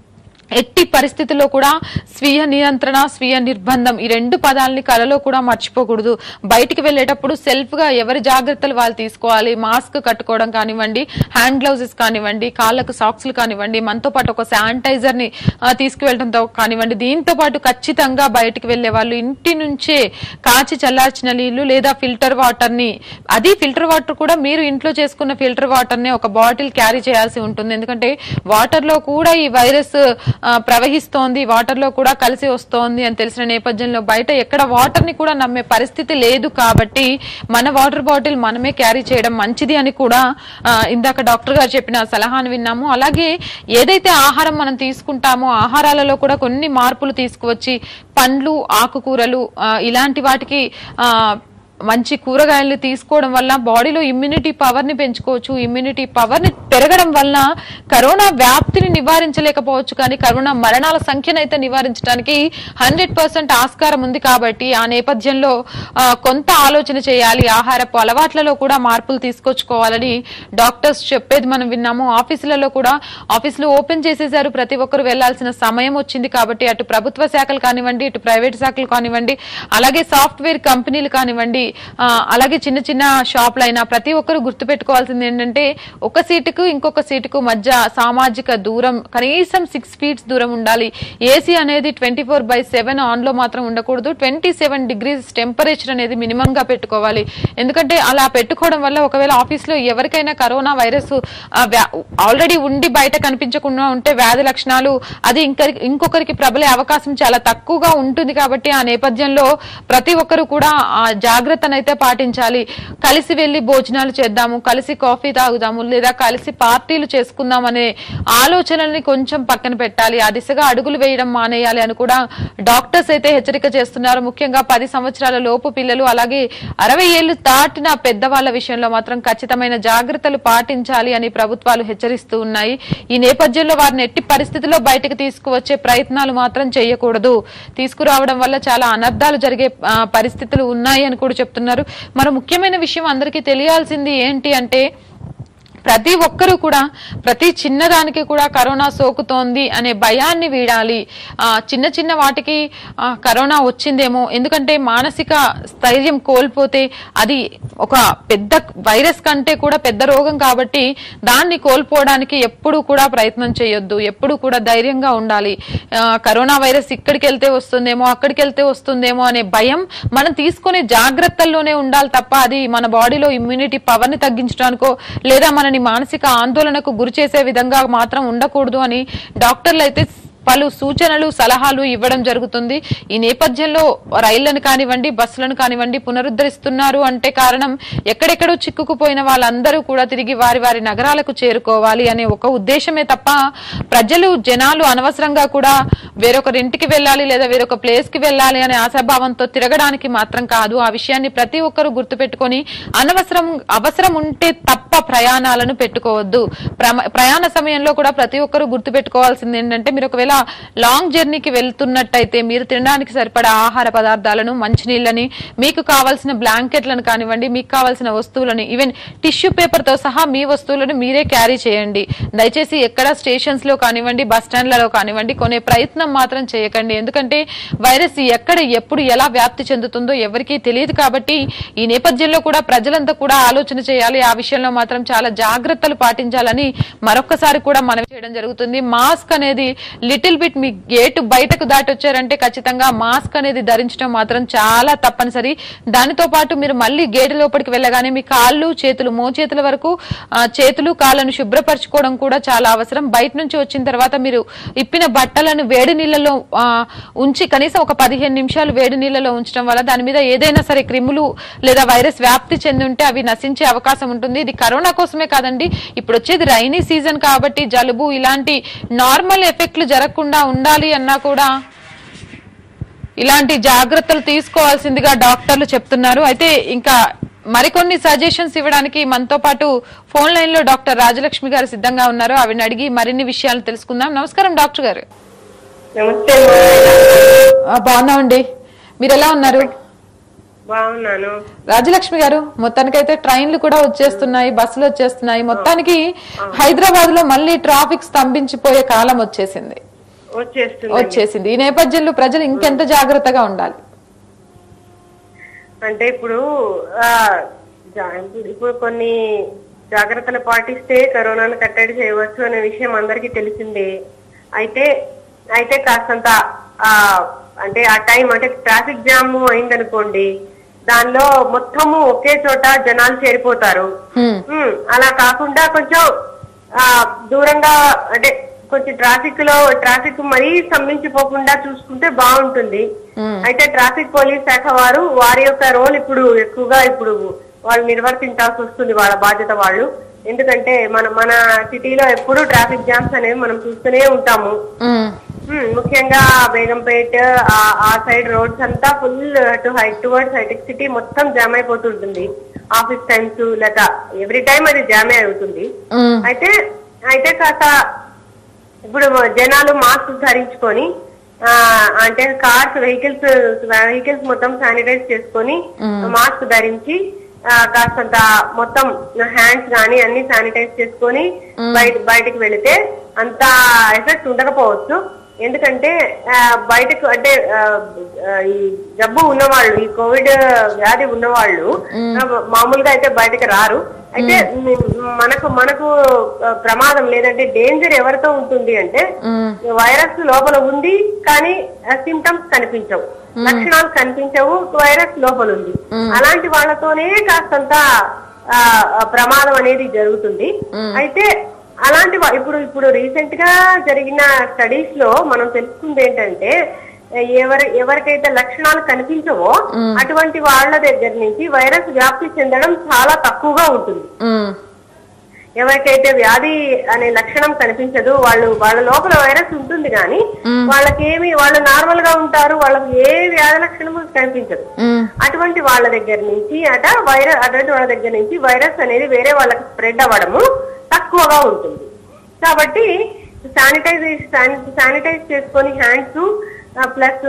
ఎట్టి పరిస్థితుల్లో కూడా స్వీయ నియంత్రణ స్వీయ నిర్బంధం ఈ రెండు పదాలని కలలో కూడా మర్చిపోకూడదు బయటికి వెళ్ళేటప్పుడు సెల్ఫ్ గా ఎవరి జాగ్రత్తలు వాళ్ళు తీసుకోవాలి మాస్క్ కట్టుకోవడం కానివ్వండి హ్యాండ్ గ్లౌజెస్ కానివ్వండి కాళ్ళకు సాక్స్లు కానివ్వండి మనతో పాటు ఒక శానిటైజర్ ని ఆ, తీసుకువెళ్ళడంతో కానివ్వండి దీంతో పాటు ఖచ్చితంగా బయటికి వెళ్లే వాళ్ళు ఇంటి నుంచే కాచి చల్లార్చిన నీళ్లు లేదా ఫిల్టర్ వాటర్ ని అది ఫిల్టర్ వాటర్ కూడా మీరు ఇంట్లో చేసుకున్న ఫిల్టర్ వాటర్ ని ఒక బాటిల్ క్యారీ చేయాల్సి ఉంటుంది ఎందుకంటే వాటర్ లో కూడా ఈ వైరస్ ఆ, ప్రవహిస్తోంది వాటర్ లో కూడా కలిసి వస్తోంది అని తెలిసిన నేపథ్యంలో బయట ఎక్కడ వాటర్ ని కూడా నమ్మే పరిస్థితి లేదు కాబట్టి మన వాటర్ బాటిల్ మనమే క్యారీ చేయడం మంచిది అని కూడా ఆ, ఇందాక డాక్టర్ గారు చెప్పిన సలహాను విన్నాము అలాగే ఏదైతే ఆహారం మనం తీసుకుంటామో ఆహారాలలో కూడా కొన్ని మార్పులు తీసుకువచ్చి పండ్లు ఆకుకూరలు ఆ, ఇలాంటి వాటికి ఆ మంచి కూరగాయలు తీసుకోవడం వల్ల బాడీలో ఇమ్యూనిటీ పవర్ ని పెంచుకోవచ్చు ఇమ్యూనిటీ పవర్ ని పెరగడం వల్ల కరోనా వ్యాప్తిని నివారించలేకపోవచ్చు కానీ కరోనా మరణాల సంఖ్యనైతే నివారించడానికి హండ్రెడ్ పర్సెంట్ ఆస్కారం ఉంది కాబట్టి ఆ నేపథ్యంలో ఆ, కొంత ఆలోచన చేయాలి ఆహారపు అలవాట్లలో కూడా మార్పులు తీసుకొచ్చుకోవాలని డాక్టర్స్ చెప్పేది మనం విన్నాము ఆఫీసులలో కూడా ఆఫీసులు ఓపెన్ చేసేసారు ప్రతి ఒక్కరు వెళ్లాల్సిన సమయం వచ్చింది కాబట్టి అటు ప్రభుత్వ శాఖలు కానివ్వండి ఇటు ప్రైవేట్ శాఖలు కానివ్వండి అలాగే సాఫ్ట్వేర్ కంపెనీలు కానివ్వండి ఆ, అలాగే చిన్న చిన్న షాపులైనా ప్రతి ఒక్కరు గుర్తుపెట్టుకోవాల్సింది ఏంటంటే ఒక సీటుకు ఇంకొక సీటుకు మధ్య సామాజిక దూరం కనీసం సిక్స్ ఫీట్స్ దూరం ఉండాలి ఏసీ అనేది twenty four by seven on లో మాత్రం ఉండకూడదు ట్వంటీ సెవెన్ డిగ్రీస్ టెంపరేచర్ అనేది మినిమం గా పెట్టుకోవాలి ఎందుకంటే అలా పెట్టుకోవడం వల్ల ఒకవేళ ఆఫీస్ లో ఎవరికైనా కరోనా వైరస్ ఆల్రెడీ ఉండి బయట కనిపించకుండా ఉంటే వ్యాధి లక్షణాలు అది ఇంకరి ఇంకొకరికి ప్రబలే అవకాశం చాలా తక్కువగా ఉంటుంది కాబట్టి ఆ నేపథ్యంలో ప్రతి ఒక్కరు కూడా ఆ జాగ్రత్త జాగ్రత్తనైతే పాటించాలి కలిసి వెళ్లి భోజనాలు చేద్దాము కలిసి కాఫీ తాగుదాము లేదా కలిసి పార్టీలు చేసుకుందాం అనే ఆలోచనల్ని కొంచెం పక్కన పెట్టాలి ఆ దిశగా అడుగులు వేయడం మానేయాలి అని కూడా డాక్టర్స్ అయితే హెచ్చరిక చేస్తున్నారు ముఖ్యంగా పది సంవత్సరాల లోపు పిల్లలు అలాగే అరవై ఏళ్లు దాటిన పెద్దవాళ్ల విషయంలో మాత్రం ఖచ్చితమైన జాగ్రత్తలు పాటించాలి అని ప్రభుత్వాలు హెచ్చరిస్తూ ఉన్నాయి ఈ నేపథ్యంలో వారిని ఎట్టి పరిస్థితుల్లో బయటకు తీసుకువచ్చే ప్రయత్నాలు మాత్రం చేయకూడదు తీసుకురావడం వల్ల చాలా అనర్థాలు జరిగే ఆ, పరిస్థితులు ఉన్నాయి అని కూడా చెప్తున్నారు మరి ముఖ్యమైన విషయం అందరికీ తెలియాల్సింది ఏంటి అంటే ప్రతి ఒక్కరూ కూడా ప్రతి చిన్నదానికి కూడా కరోనా సోకుతోంది అనే భయాన్ని వీడాలి ఆ చిన్న చిన్న వాటికి ఆ, కరోనా వచ్చిందేమో ఎందుకంటే మానసిక స్థైర్యం కోల్పోతే అది ఒక పెద్ద వైరస్ కంటే కూడా పెద్ద రోగం కాబట్టి దాన్ని కోల్పోవడానికి ఎప్పుడు కూడా ప్రయత్నం చేయొద్దు ఎప్పుడు కూడా ధైర్యంగా ఉండాలి ఆ, కరోనా వైరస్ ఇక్కడికి వెళ్తే వస్తుందేమో అక్కడికి వెళ్తే వస్తుందేమో అనే భయం మనం తీసుకునే జాగ్రత్తల్లోనే ఉండాలి తప్ప అది మన బాడీలో ఇమ్యూనిటీ పవర్ ని తగ్గించడానికో లేదా మనని మానసిక ఆందోళనకు గురి చేసే విధంగా మాత్రం ఉండకూడదు అని డాక్టర్లు అయితే పలు సూచనలు సలహాలు ఇవ్వడం జరుగుతుంది ఈ నేపథ్యంలో రైళ్లను కానివ్వండి బస్సులను కానివ్వండి పునరుద్ధరిస్తున్నారు అంటే కారణం ఎక్కడెక్కడో చిక్కుకుపోయిన వాళ్ళందరూ కూడా తిరిగి వారి వారి నగరాలకు చేరుకోవాలి అనే ఒక ఉద్దేశమే తప్ప ప్రజలు జనాలు అనవసరంగా కూడా వేరొకరింటికి వెళ్ళాలి లేదా వేరొక ప్లేస్ కి వెళ్ళాలి అనే ఆశాభావంతో తిరగడానికి మాత్రం కాదు ఆ విషయాన్ని ప్రతి ఒక్కరూ గుర్తుపెట్టుకొని అనవసరం అవసరం ఉంటే తప్ప ప్రయాణాలను పెట్టుకోవద్దు ప్రమ- ప్రయాణ సమయంలో కూడా ప్రతి ఒక్కరూ గుర్తుపెట్టుకోవాల్సింది ఏంటంటే మీరు ఒకవేళ లాంగ్ జర్నీకి వెళ్తున్నట్టయితే మీరు తినడానికి సరిపడా ఆహార పదార్థాలను మంచినీళ్ళని మీకు కావాల్సిన బ్లాంకెట్లను కానివ్వండి మీకు కావాల్సిన వస్తువులని ఈవెన్ టిష్యూ పేపర్ తో సహా మీ వస్తువులను మీరే క్యారీ చేయండి దయచేసి ఎక్కడ స్టేషన్స్ లో కానివ్వండి బస్ స్టాండ్లలో కానివ్వండి కొనే ప్రయత్నం మాత్రం చేయకండి ఎందుకంటే వైరస్ ఎక్కడ ఎప్పుడు ఎలా వ్యాప్తి చెందుతుందో ఎవరికీ తెలియదు కాబట్టి ఈ నేపథ్యంలో కూడా ప్రజలంతా కూడా ఆలోచన చేయాలి ఆ విషయంలో మాత్రం చాలా జాగ్రత్తలు పాటించాలని మరొక్కసారి కూడా మనవి చేయడం జరుగుతుంది మాస్క్ అనేది లిటిల్ బిట్ మీ గేటు బయటకు దాటి వచ్చారంటే ఖచ్చితంగా మాస్క్ అనేది ధరించడం మాత్రం చాలా తప్పనిసరి దానితో పాటు మీరు మళ్ళీ గేటు లోపలికి వెళ్ళగానే మీ కాళ్ళు చేతులు మోచేతుల వరకు ఆ, చేతులు కాళ్ళను శుభ్రపరచుకోవడం కూడా చాలా అవసరం బయట నుంచి వచ్చిన తర్వాత మీరు ఇప్పిన బట్టలను వేడి నీళ్ళలో ఆ, ఉంచి కనీసం ఒక పదిహేను నిమిషాలు వేడి నీళ్ళలో ఉంచడం వల్ల దాని మీద ఏదైనా సరే క్రిములు లేదా వైరస్ వ్యాప్తి చెంది ఉంటే అవి నశించే అవకాశం ఉంటుంది ఇది కరోనా కోసమే కాదండి ఇప్పుడు వచ్చేది రైనీ సీజన్ కాబట్టి జలుబు ఇలాంటి నార్మల్ ఎఫెక్ట్లు జరగకుండా ఉండాలి అన్నా కూడా ఇలాంటి జాగ్రత్తలు తీసుకోవాల్సిందిగా డాక్టర్లు చెప్తున్నారు అయితే ఇంకా మరికొన్ని సజెషన్స్ ఇవ్వడానికి మనతో పాటు ఫోన్ లైన్ లో డాక్టర్ రాజలక్ష్మి గారు సిద్ధంగా ఉన్నారు ఆవిడని అడిగి మరిన్ని విషయాలు తెలుసుకుందాం నమస్కారం డాక్టర్ గారు నమస్తే ఆ, బాగున్నామండి మీరు ఎలా ఉన్నారు బాగున్నాను రాజలక్ష్మి గారు మొత్తానికైతే ట్రైన్లు కూడా వచ్చేస్తున్నాయి బస్సులు వచ్చేస్తున్నాయి మొత్తానికి హైదరాబాద్ లో మళ్ళీ ట్రాఫిక్ స్తంభించిపోయే కాలం వచ్చేసింది వచ్చేస్తుంది వచ్చేసింది ఈ నేపథ్యంలో ప్రజలు ఇంకెంత జాగ్రత్తగా ఉండాలి అంటే ఇప్పుడు ఆ, జా- ఇప్పుడు కొన్ని జాగ్రత్తలు పాటిస్తే కరోనాను కట్టడి చేయవచ్చు అనే విషయం అందరికీ తెలిసిందే అయితే అయితే కాస్తంత ఆ అంటే ఆ టైం అంటే ట్రాఫిక్ జామ్ అయిందనుకోండి దానిలో మొత్తము ఒకే చోట జనాలు చేరిపోతారు ఉమ్, అలా కాకుండా కొంచెం ఆ దూరంగా అంటే కొంచెం ట్రాఫిక్ లో ట్రాఫిక్ మరీ స్తంభించిపోకుండా చూసుకుంటే బాగుంటుంది అయితే ట్రాఫిక్ పోలీస్ శాఖ వారు వారి యొక్క రోల్ ఇప్పుడు ఎక్కువగా ఇప్పుడు వాళ్ళు నిర్వర్తించాల్సి వస్తుంది వాళ్ళ బాధ్యత వాళ్ళు ఎందుకంటే మన మన సిటీలో ఎప్పుడూ ట్రాఫిక్ జామ్స్ అనేవి మనం చూస్తూనే ఉంటాము ఉమ్, ముఖ్యంగా బేగంపేట ఆ- ఆ సైడ్ రోడ్స్ అంతా full to high towards Hitech City మొత్తం జామ్ అయిపోతుంటుంది ఆఫీస్ టైమ్స్ లేక ఎవ్రీ టైం అది జామే అవుతుంది అయితే అయితే కాస్త ఇప్పుడు జనాలు మాస్క్ ధరించుకొని ఆ అంటే కార్స్ వెహికల్స్ వెహికల్స్ మొత్తం శానిటైజ్ చేసుకొని మాస్క్ ధరించి ఆ, కాస్తంత మొత్తం హ్యాండ్స్ గానీ అన్ని శానిటైజ్ చేసుకొని బయట బయటకు వెళితే అంత ఎఫెక్ట్ ఉండకపోవచ్చు ఎందుకంటే ఆ, బయటకు అంటే ఆ, ఆ, ఈ జబ్బు ఉన్నవాళ్ళు ఈ కోవిడ్ వ్యాధి ఉన్నవాళ్ళు ఆ, మామూలుగా అయితే బయటకు రారు అయితే మ్, మనకు మనకు ఆ, ప్రమాదం లేదంటే డేంజర్ ఎవరితో ఉంటుంది అంటే వైరస్ లోపల ఉంది కానీ సిమ్టమ్స్ కనిపించవు లక్షణాలు కనిపించవు వైరస్ లోపల ఉంది అలాంటి వాళ్ళతోనే కాస్తంత ఆ, ఆ, ప్రమాదం అనేది జరుగుతుంది అయితే అలాంటి వా- ఇప్పుడు ఇప్పుడు రీసెంట్ గా జరిగిన స్టడీస్ లో మనం తెలుసుకుంది ఏంటంటే ఎవరి ఎవరికైతే లక్షణాలు కనిపించవో అటువంటి వాళ్ళ దగ్గర నుంచి వైరస్ వ్యాప్తి చెందడం చాలా తక్కువగా ఉంటుంది ఉమ్, ఎవరికైతే వ్యాధి అనే లక్షణం కనిపించదు వాళ్ళు వాళ్ళ లోపల వైరస్ ఉంటుంది కానీ వాళ్ళకి ఏమి వాళ్ళు నార్మల్ గా ఉంటారు వాళ్ళకి ఏ వ్యాధి లక్షణము కనిపించదు ఉమ్, అటువంటి వాళ్ళ దగ్గర నుంచి అట వైరస్ అటువంటి వాళ్ళ దగ్గర నుంచి వైరస్ అనేది వేరే వాళ్ళకి స్ప్రెడ్ అవ్వడము తక్కువగా ఉంటుంది కాబట్టి శానిటైజ్ శానిటైజ్ చేసుకొని హ్యాండ్స్ ప్లస్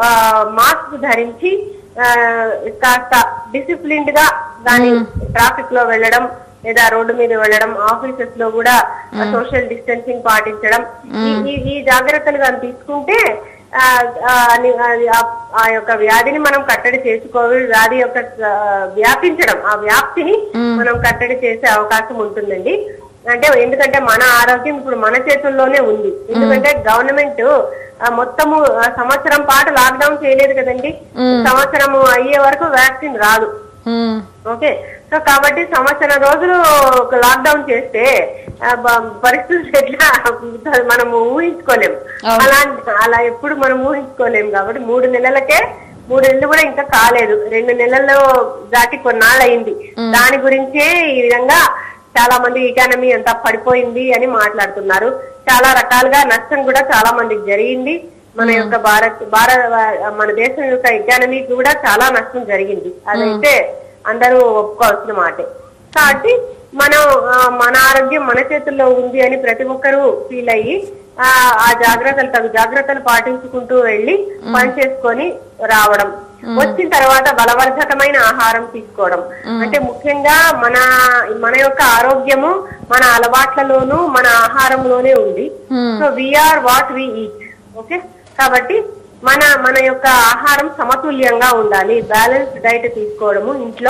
మాస్క్ ధరించి ఆ, కాస్త డిసిప్లిన్డ్ గా దాని ట్రాఫిక్ లో వెళ్ళడం లేదా రోడ్డు మీద వెళ్ళడం ఆఫీసెస్ లో కూడా సోషల్ డిస్టెన్సింగ్ పాటించడం ఈ- ఈ ఈ జాగ్రత్తలు కానీ తీసుకుంటే ఆ, ఆ, అని- అది ఆ- ఆ యొక్క వ్యాధిని మనం కట్టడి చేసుకోవాలి వ్యాధి యొక్క ఆ, వ్యాపించడం ఆ వ్యాప్తిని మనం కట్టడి చేసే అవకాశం ఉంటుందండి అంటే ఎందుకంటే మన ఆరోగ్యం ఇప్పుడు మన చేతుల్లోనే ఉంది ఎందుకంటే గవర్నమెంట్ మొత్తము ఆ, సంవత్సరం పాటు లాక్డౌన్ చేయలేదు కదండి సంవత్సరం అయ్యే వరకు వ్యాక్సిన్ రాదు ఉమ్, ఓకే సో కాబట్టి సంవత్సరం రోజులు ఒక లాక్డౌన్ చేస్తే ఆ, బ- పరిస్థితులు ఎట్లా మనం ఊహించుకోలేం అవును. అలా అలా ఎప్పుడు మనం ఊహించుకోలేం కాబట్టి మూడు నెలలకే మూడు నెలలు కూడా ఇంకా కాలేదు రెండు నెలల్లో దాటి కొన్నాళ్ళు అయింది దాని గురించే ఈ విధంగా చాలా మంది ఎకానమీ అంతా పడిపోయింది అని మాట్లాడుతున్నారు చాలా రకాలుగా నష్టం కూడా చాలా మందికి జరిగింది మన యొక్క భారత్ భారత మన దేశం యొక్క ఎకానమీ కూడా చాలా నష్టం జరిగింది అదైతే అందరూ ఒప్పుకోవాల్సిన మాటే కాబట్టి మనం ఆ, మన ఆరోగ్యం మన చేతుల్లో ఉంది అని ప్రతి ఒక్కరూ ఫీల్ అయ్యి ఆ ఆ జాగ్రత్తలు తగు జాగ్రత్తలు పాటించుకుంటూ వెళ్ళి పని చేసుకొని రావడం వచ్చిన తర్వాత బలవర్ధకమైన ఆహారం తీసుకోవడం అంటే ముఖ్యంగా మన మన యొక్క ఆరోగ్యము మన అలవాట్లలోనూ మన ఆహారంలోనే ఉంది so we are what we eat okay కాబట్టి మన మన యొక్క ఆహారం సమతుల్యంగా ఉండాలి బ్యాలెన్స్ డైట్ తీసుకోవడము ఇంట్లో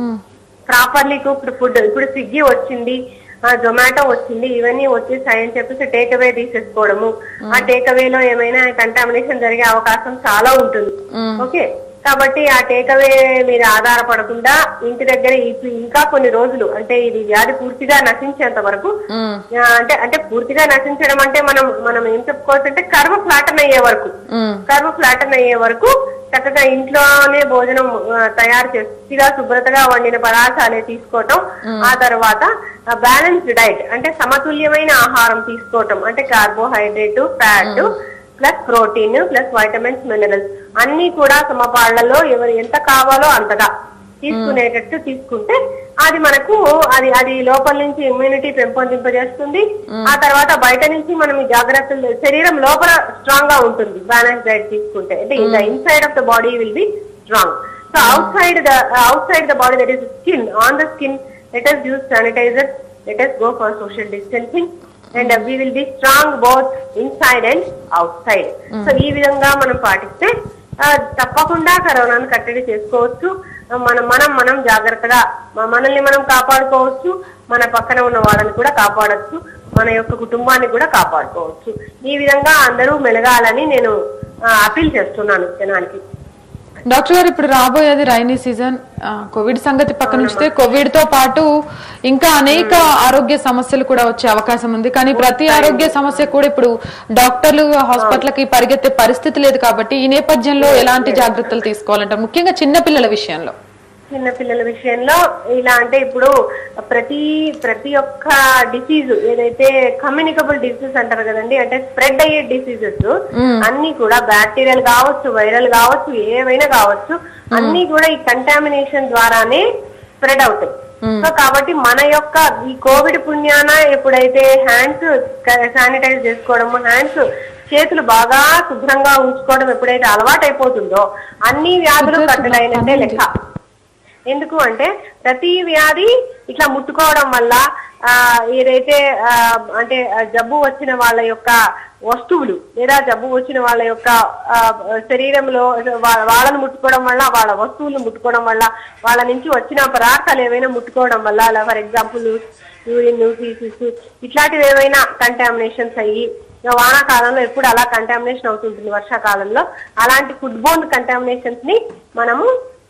ప్రాపర్లీ కుక్డ్ ఫుడ్ ఇప్పుడు స్విగ్గీ వచ్చింది జొమాటో వచ్చింది ఇవన్నీ వచ్చేసాయి అని చెప్పేసి టేక్ అవే తీసేసుకోవడము ఆ టేక్ అవే లో ఏమైనా కంటామినేషన్ జరిగే అవకాశం చాలా ఉంటుంది ఓకే కాబట్టి ఆ టేక్ అవే మీద ఆధారపడకుండా ఇంటి దగ్గర ఇప్పు- ఇంకా కొన్ని రోజులు అంటే ఇది వ్యాధి పూర్తిగా నశించేంత వరకు ఉమ్, ఆ, అంటే అంటే పూర్తిగా నశించడం అంటే మనం మనం ఏం చెప్పుకోవచ్చు అంటే కర్మ ఫ్లాటన్ అయ్యే వరకు ఉమ్, కర్మ ఫ్లాటన్ అయ్యే వరకు చక్కగా ఇంట్లోనే భోజనం ఆ, తయారు చేసి పూర్తిగా శుభ్రతగా వండిన పదార్థాలే తీసుకోవటం ఆ తర్వాత బ్యాలెన్స్డ్ డైట్ అంటే సమతుల్యమైన ఆహారం తీసుకోవటం అంటే carbohydrate fat plus protein plus vitamins minerals అన్ని కూడా సమపాళ్లలో ఎవరు ఎంత కావాలో అంతగా తీసుకునేటట్టు తీసుకుంటే అది మనకు అది అది లోపల నుంచి ఇమ్యూనిటీ పెంపొందింపజేస్తుంది ఆ తర్వాత బయట నుంచి మనం ఈ జాగ్రత్తలు శరీరం లోపల స్ట్రాంగ్ గా ఉంటుంది బ్యాలెన్స్ డైట్ తీసుకుంటే అంటే the inside of the body will be strong so outside the outside the body that is skin on the skin let us use sanitizer let us go for social distancing and we will be strong both inside and outside so ఈ విధంగా మనం పాటిస్తే ఆ, తప్పకుండా కరోనాను కట్టడి చేసుకోవచ్చు ఆ, మనం మనం మనం జాగ్రత్తగా మ- మనల్ని మనం కాపాడుకోవచ్చు మన పక్కన ఉన్న వాళ్ళని కూడా కాపాడొచ్చు మన యొక్క కుటుంబాన్ని కూడా కాపాడుకోవచ్చు ఈ విధంగా అందరూ మెలగాలని నేను అపీల్ చేస్తున్నాను జనానికి డాక్టర్ గారు ఇప్పుడు రాబోయేది రైనీ సీజన్ ఆ, కోవిడ్ సంగతి పక్కన ఉంచితే కోవిడ్ తో పాటు ఇంకా అనేక ఆరోగ్య సమస్యలు కూడా వచ్చే అవకాశం ఉంది కానీ ప్రతి ఆరోగ్య సమస్య కూడా ఇప్పుడు డాక్టర్లు హాస్పిటల్కి పరిగెత్తే పరిస్థితి లేదు కాబట్టి ఈ నేపథ్యంలో ఎలాంటి జాగ్రత్తలు తీసుకోవాలంటారు ముఖ్యంగా చిన్న పిల్లల విషయంలో చిన్న పిల్లల విషయంలో ఇలా అంటే ఇప్పుడు ప్రతి ప్రతి ఒక్క డిసీజ్ ఏదైతే కమ్యూనికబుల్ డిసీజ్ అంటారు కదండి అంటే స్ప్రెడ్ అయ్యే డిసీజెస్ అన్ని కూడా బ్యాక్టీరియల్ కావచ్చు వైరల్ కావచ్చు ఏవైనా కావచ్చు అన్ని కూడా ఈ కంటామినేషన్ ద్వారానే స్ప్రెడ్ అవుతాయి సో కాబట్టి మన యొక్క ఈ కోవిడ్ పుణ్యాన ఎప్పుడైతే హ్యాండ్స్ శానిటైజ్ చేసుకోవడము హ్యాండ్స్ చేతులు బాగా శుభ్రంగా ఉంచుకోవడం ఎప్పుడైతే అలవాటు అయిపోతుందో అన్ని వ్యాధులు కట్టడైనట్టే లెక్క ఎందుకు అంటే ప్రతి వ్యాధి ఇట్లా ముట్టుకోవడం వల్ల ఆ ఏదైతే ఆ, అంటే ఆ, జబ్బు వచ్చిన వాళ్ళ యొక్క వస్తువులు లేదా జబ్బు వచ్చిన వాళ్ళ యొక్క ఆ, శరీరంలో వా- వాళ్ళను ముట్టుకోవడం వల్ల వాళ్ళ వస్తువులు ముట్టుకోవడం వల్ల వాళ్ళ నుంచి వచ్చిన పదార్థాలు ఏవైనా ముట్టుకోవడం వల్ల అలా ఫర్ ఎగ్జాంపుల్ యూరిన్ ఫీసిస్ ఇట్లాంటివి ఏవైనా కంటామినేషన్స్ అయ్యి ఇక వానాకాలంలో ఎప్పుడు అలా కంటామినేషన్ అవుతుంటుంది వర్షాకాలంలో అలాంటి ఫుడ్ బోన్ కంటామినేషన్స్ ని మనము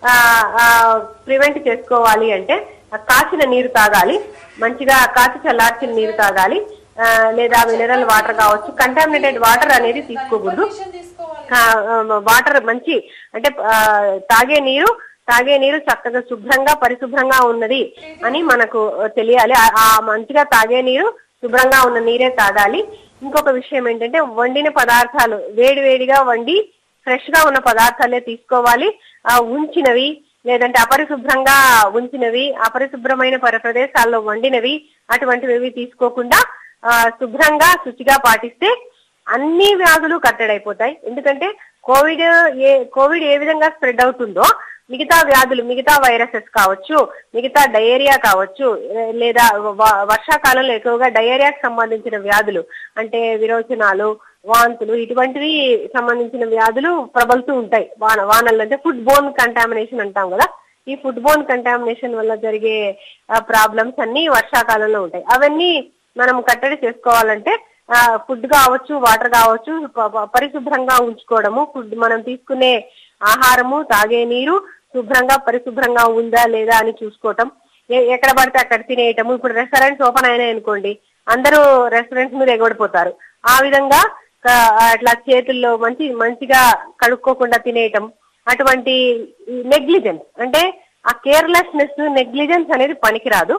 ప్రివెంట్ చేసుకోవాలి అంటే ఆ కాచిన నీరు తాగాలి మంచిగా కాచి చల్లార్చిన నీరు తాగాలి ఆ, లేదా మినరల్ వాటర్ కావచ్చు కంటామినేటెడ్ వాటర్ అనేది తీసుకోకూడదు వాటర్ మంచి అంటే ఆ, తాగే నీరు తాగే నీరు చక్కగా శుభ్రంగా పరిశుభ్రంగా ఉన్నది అని మనకు తెలియాలి ఆ- ఆ మంచిగా తాగే నీరు శుభ్రంగా ఉన్న నీరే తాగాలి ఇంకొక విషయం ఏంటంటే వండిన పదార్థాలు వేడి వేడిగా వండి ఫ్రెష్ గా ఉన్న పదార్థాలే తీసుకోవాలి ఆ ఉంచినవి లేదంటే అపరిశుభ్రంగా ఉంచినవి అపరిశుభ్రమైన పర- ప్రదేశాల్లో వండినవి అటువంటివి ఏవి తీసుకోకుండా ఆ, శుభ్రంగా శుచిగా పాటిస్తే అన్ని వ్యాధులు కట్టడైపోతాయి ఎందుకంటే కోవిడ్ ఏ కోవిడ్ ఏ విధంగా స్ప్రెడ్ అవుతుందో మిగతా వ్యాధులు మిగతా వైరసెస్ కావచ్చు మిగతా డయేరియా కావచ్చు ఏ- లేదా వ- వర్షాకాలంలో ఎక్కువగా డయేరియాకి సంబంధించిన వ్యాధులు అంటే విరోచనాలు వాంతులు ఇటువంటివి సంబంధించిన వ్యాధులు ప్రబలుతూ ఉంటాయి వాన వానల్లో అంటే ఫుడ్ బోన్ కంటామినేషన్ అంటాం కదా ఈ ఫుడ్ బోన్ కంటామినేషన్ వల్ల జరిగే ప్రాబ్లమ్స్ అన్ని వర్షాకాలంలో ఉంటాయి అవన్నీ మనం కట్టడి చేసుకోవాలంటే ఫుడ్ కావచ్చు వాటర్ కావచ్చు ప- ప- పరిశుభ్రంగా ఉంచుకోవడము ఫుడ్ మనం తీసుకునే ఆహారము తాగే నీరు శుభ్రంగా పరిశుభ్రంగా ఉందా లేదా అని చూసుకోవటం ఎ- ఎక్కడ పడితే అక్కడ తినేయటము ఇప్పుడు రెస్టారెంట్స్ ఓపెన్ అయినాయి అనుకోండి అందరూ రెస్టారెంట్స్ మీద ఎగబడిపోతారు ఆ విధంగా క- అట్లా చేతుల్లో మంచి మంచిగా కడుక్కోకుండా తినేయటం అటువంటి నెగ్లిజెన్స్ అంటే ఆ కేర్లెస్నెస్ నెగ్లిజెన్స్ అనేది పనికిరాదు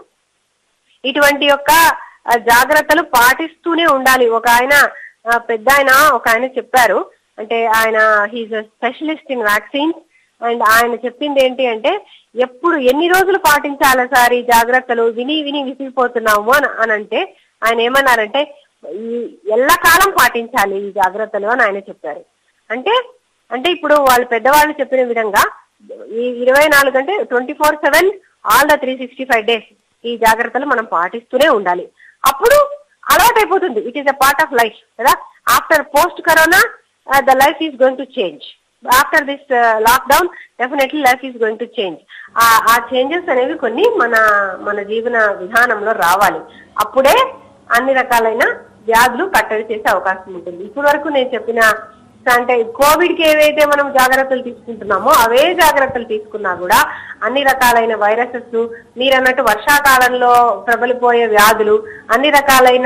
ఇటువంటి యొక్క ఆ, జాగ్రత్తలు పాటిస్తూనే ఉండాలి ఒక ఆయన ఆ, పెద్ద ఆయన ఒక ఆయన చెప్పారు అంటే ఆయన he's specialist in vaccines and ఆయన చెప్పింది ఏంటి అంటే ఎప్పుడు ఎన్ని రోజులు పాటించాలి సార్ ఈ జాగ్రత్తలు విని విని విసిగిపోతున్నాము అని అని అంటే ఆయన ఏమన్నారంటే ఈ ఎల్లకాలం పాటించాలి ఈ జాగ్రత్తలు అని ఆయన చెప్పారు అంటే అంటే ఇప్పుడు వాళ్ళు పెద్దవాళ్ళు చెప్పిన విధంగా ఈ ఇరవై నాలుగు అంటే twenty four seven all the three sixty five days ఈ జాగ్రత్తలు మనం పాటిస్తూనే ఉండాలి అప్పుడు అలవాటు అయిపోతుంది it is a part of life కదా after post corona the life is going to change after this lockdown definitely life is going to change ఆ చేంజెస్ అనేవి కొన్ని మన మన జీవన విధానంలో రావాలి అప్పుడే అన్ని రకాలైన వ్యాధులు కట్టడి చేసే అవకాశం ఉంటుంది ఇప్పటి వరకు నేను చెప్పిన అంటే కోవిడ్ కి ఏవైతే మనం జాగ్రత్తలు తీసుకుంటున్నామో అవే జాగ్రత్తలు తీసుకున్నా కూడా అన్ని రకాలైన వైరసెస్ మీరు అన్నట్టు వర్షాకాలంలో ప్రబలిపోయే వ్యాధులు అన్ని రకాలైన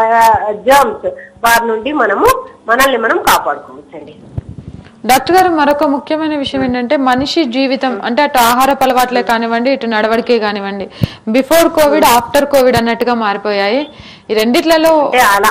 జర్మ్స్ వారి నుండి మనము మనల్ని మనం కాపాడుకోవచ్చండి డాక్టర్ గారు మరొక ముఖ్యమైన విషయం ఏంటంటే మనిషి జీవితం అంటే అటు ఆహారపు అలవాట్లే కానివ్వండి ఇటు నడవడికే కానివ్వండి బిఫోర్ కోవిడ్ ఆఫ్టర్ కోవిడ్ అన్నట్టుగా మారిపోయాయి ఈ రెండిట్లలో అలా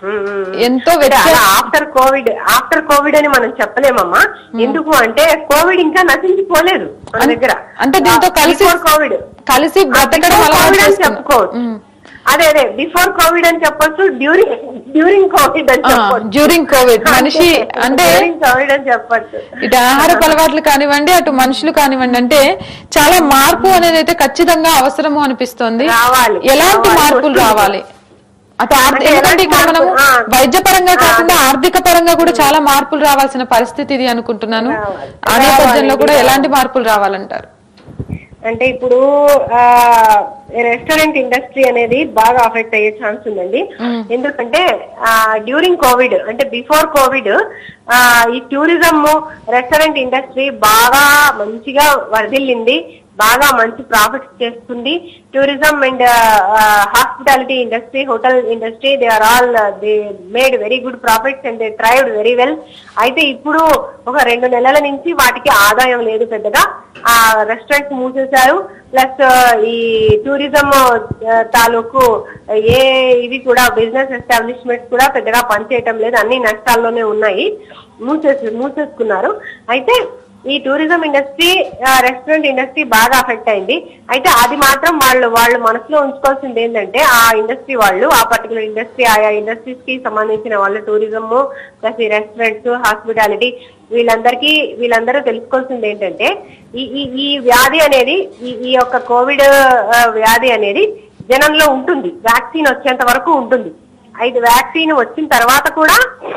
ఎంతో అంటే వ్యత్యాసం అలా ఆఫ్టర్ కోవిడ్ ఆఫ్టర్ కోవిడ్ అని మనం చెప్పలేమమ్మా ఎందుకు అంటే కోవిడ్ ఇంకా నశించిపోలేదు మన దగ్గర అంటే దీంతో కలిసి కోవిడ్ కలిసి బ్రతకడం అలవాటు కోవిడ్ అని చేసుకున్నాం. చెప్పుకోవచ్చు అదే అదే బిఫోర్ కోవిడ్ అని చెప్పొచ్చు డ్యూరింగ్ డ్యూరింగ్ కోవిడ్ అని ఆ, చెప్పొచ్చు during COVID. మనిషి అంటే- డ్యూరింగ్ కోవిడ్ అని చెప్పొచ్చు ఇటు ఆహారపు అలవాట్లు కానివ్వండి అటు మనుషులు కానివ్వండి అంటే చాలా మార్పు అనేది అయితే ఖచ్చితంగా అవసరము అనిపిస్తోంది రావాలి. ఎలాంటి రావాలి, మార్పులు వస్తుంది. రావాలి అటు ఆర్థిక అంటే ఎందుకంటే ఎలాంటి ఇక్కడ మనము మార్పులు? ఆ. వైద్య పరంగా కాకుండా ఆర్థిక పరంగా కూడా చాలా మార్పులు రావాల్సిన పరిస్థితి ఇది అనుకుంటున్నాను ఆ నేపథ్యంలో కూడా ఎలాంటి మార్పులు రావాలంటారు అంటే ఇప్పుడు రెస్టారెంట్ ఇండస్ట్రీ అనేది బాగా అఫెక్ట్ అయ్యే ఛాన్స్ ఉందండి ఎందుకంటే డ్యూరింగ్ కోవిడ్ అంటే బిఫోర్ కోవిడ్ ఈ టూరిజం రెస్టారెంట్ ఇండస్ట్రీ బాగా మంచిగా వర్ధిల్లింది బాగా మంచి ప్రాఫిట్స్ చేస్తుంది tourism and hospitality industry hotel industry they are all they made very good profits and they thrived very well అయితే ఇప్పుడు ఒక రెండు నెలల నుంచి వాటికి ఆదాయం లేదు పెద్దగా ఆ రెస్టారెంట్స్ మూసేశారు ప్లస్ ఈ టూరిజం తాలూకు ఏ ఇవి కూడా బిజినెస్ ఎస్టాబ్లిష్మెంట్స్ కూడా పెద్దగా పనిచేయటం లేదు అన్ని నష్టాల్లోనే ఉన్నాయి మూసేసి మూసేసుకున్నారు అయితే ఈ టూరిజం ఇండస్ట్రీ రెస్టారెంట్ ఇండస్ట్రీ బాగా అఫెక్ట్ అయింది అయితే అది మాత్రం వాళ్ళు వాళ్ళు మనసులో ఉంచుకోవాల్సింది ఏంటంటే ఆ ఇండస్ట్రీ వాళ్ళు ఆ పర్టికులర్ ఇండస్ట్రీ ఆయా ఇండస్ట్రీస్ కి సంబంధించిన వాళ్ళు టూరిజం ప్లస్ ఈ రెస్టారెంట్స్ హాస్పిటాలిటీ వీళ్ళందరికీ వీళ్ళందరూ తెలుసుకోవాల్సింది ఏంటంటే ఈ ఈ ఈ వ్యాధి అనేది ఈ ఈ యొక్క కోవిడ్ ఆ, వ్యాధి అనేది జనంలో ఉంటుంది వ్యాక్సిన్ వచ్చేంత వరకు ఉంటుంది అయితే వ్యాక్సిన్ వచ్చిన తర్వాత కూడా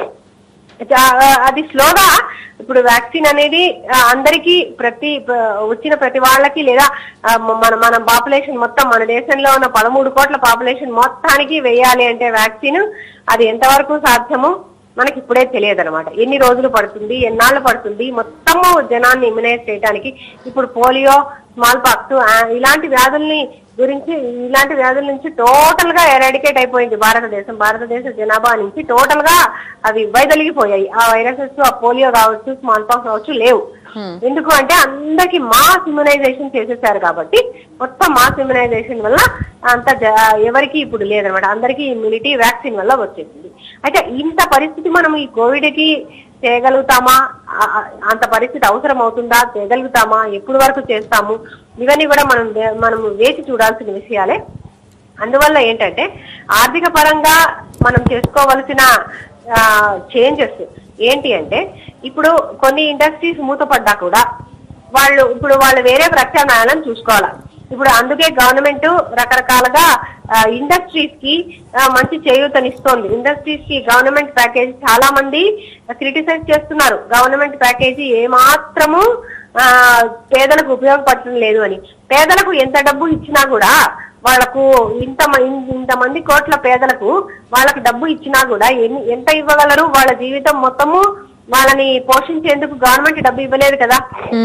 చా- అది స్లోగా ఇప్పుడు వ్యాక్సిన్ అనేది ఆ, అందరికీ ప్రతి ప- వచ్చిన ప్రతి వాళ్ళకి లేదా ఆ, మ- మన మన పాపులేషన్ మొత్తం మన దేశంలో ఉన్న పదమూడు కోట్ల పాపులేషన్ మొత్తానికి వేయాలి అంటే వ్యాక్సిన్ అది ఎంతవరకు సాధ్యమో మనకి ఇప్పుడే తెలియదు అనమాట ఎన్ని రోజులు పడుతుంది ఎన్నాళ్ళు పడుతుంది మొత్తము జనాన్ని ఇమ్యునైజ్ చేయడానికి ఇప్పుడు పోలియో స్మాల్ పాక్స్ ఇలాంటి వ్యాధుల్ని గురించి ఇలాంటి వ్యాధుల నుంచి టోటల్ గా ఎరాడికేట్ అయిపోయింది భారతదేశం భారతదేశ జనాభా నుంచి టోటల్ గా అవి వైదొలిగిపోయాయి ఆ వైరసెస్ ఆ పోలియో కావచ్చు స్మాల్ పాక్స్ కావచ్చు లేవు ఎందుకు అంటే అందరికి మాస్ ఇమ్యునైజేషన్ చేసేసారు కాబట్టి మొత్తం మాస్ ఇమ్యునైజేషన్ వల్ల అంత జ- ఎవరికి ఇప్పుడు లేదనమాట అందరికి ఇమ్యూనిటీ వ్యాక్సిన్ వల్ల వచ్చేసింది అయితే ఇంత పరిస్థితి మనం ఈ కోవిడ్ కి చేయగలుగుతామా ఆ- ఆ- అంత పరిస్థితి అవసరం అవుతుందా చేయగలుగుతామా ఎప్పుడు వరకు చేస్తాము ఇవన్నీ కూడా మనం వే- మనం వేచి చూడాల్సిన విషయాలే అందువల్ల ఏంటంటే ఆర్థిక పరంగా మనం చేసుకోవలసిన చేంజెస్ ఏంటి అంటే ఇప్పుడు కొన్ని ఇండస్ట్రీస్ మూతపడ్డా కూడా వాళ్ళు ఇప్పుడు వాళ్ళు వేరే ప్రత్యామ్నాయాలను చూసుకోవాలి ఇప్పుడు అందుకే గవర్నమెంట్ రకరకాలుగా ఇండస్ట్రీస్ కి ఆ, మంచి చేయూతనిస్తోంది ఇండస్ట్రీస్ కి గవర్నమెంట్ ప్యాకేజ్ చాలా మంది క్రిటిసైజ్ చేస్తున్నారు గవర్నమెంట్ ప్యాకేజీ ఏమాత్రము ఆ, పేదలకు ఉపయోగపడటం లేదు అని పేదలకు ఎంత డబ్బు ఇచ్చినా కూడా వాళ్ళకు ఇంత మ- ఇన్- ఇంతమంది కోట్ల పేదలకు వాళ్ళకి డబ్బు ఇచ్చినా కూడా ఎన్ని ఎంత ఇవ్వగలరు వాళ్ళ జీవితం మొత్తము వాళ్ళని పోషించేందుకు గవర్నమెంట్ డబ్బు ఇవ్వలేదు కదా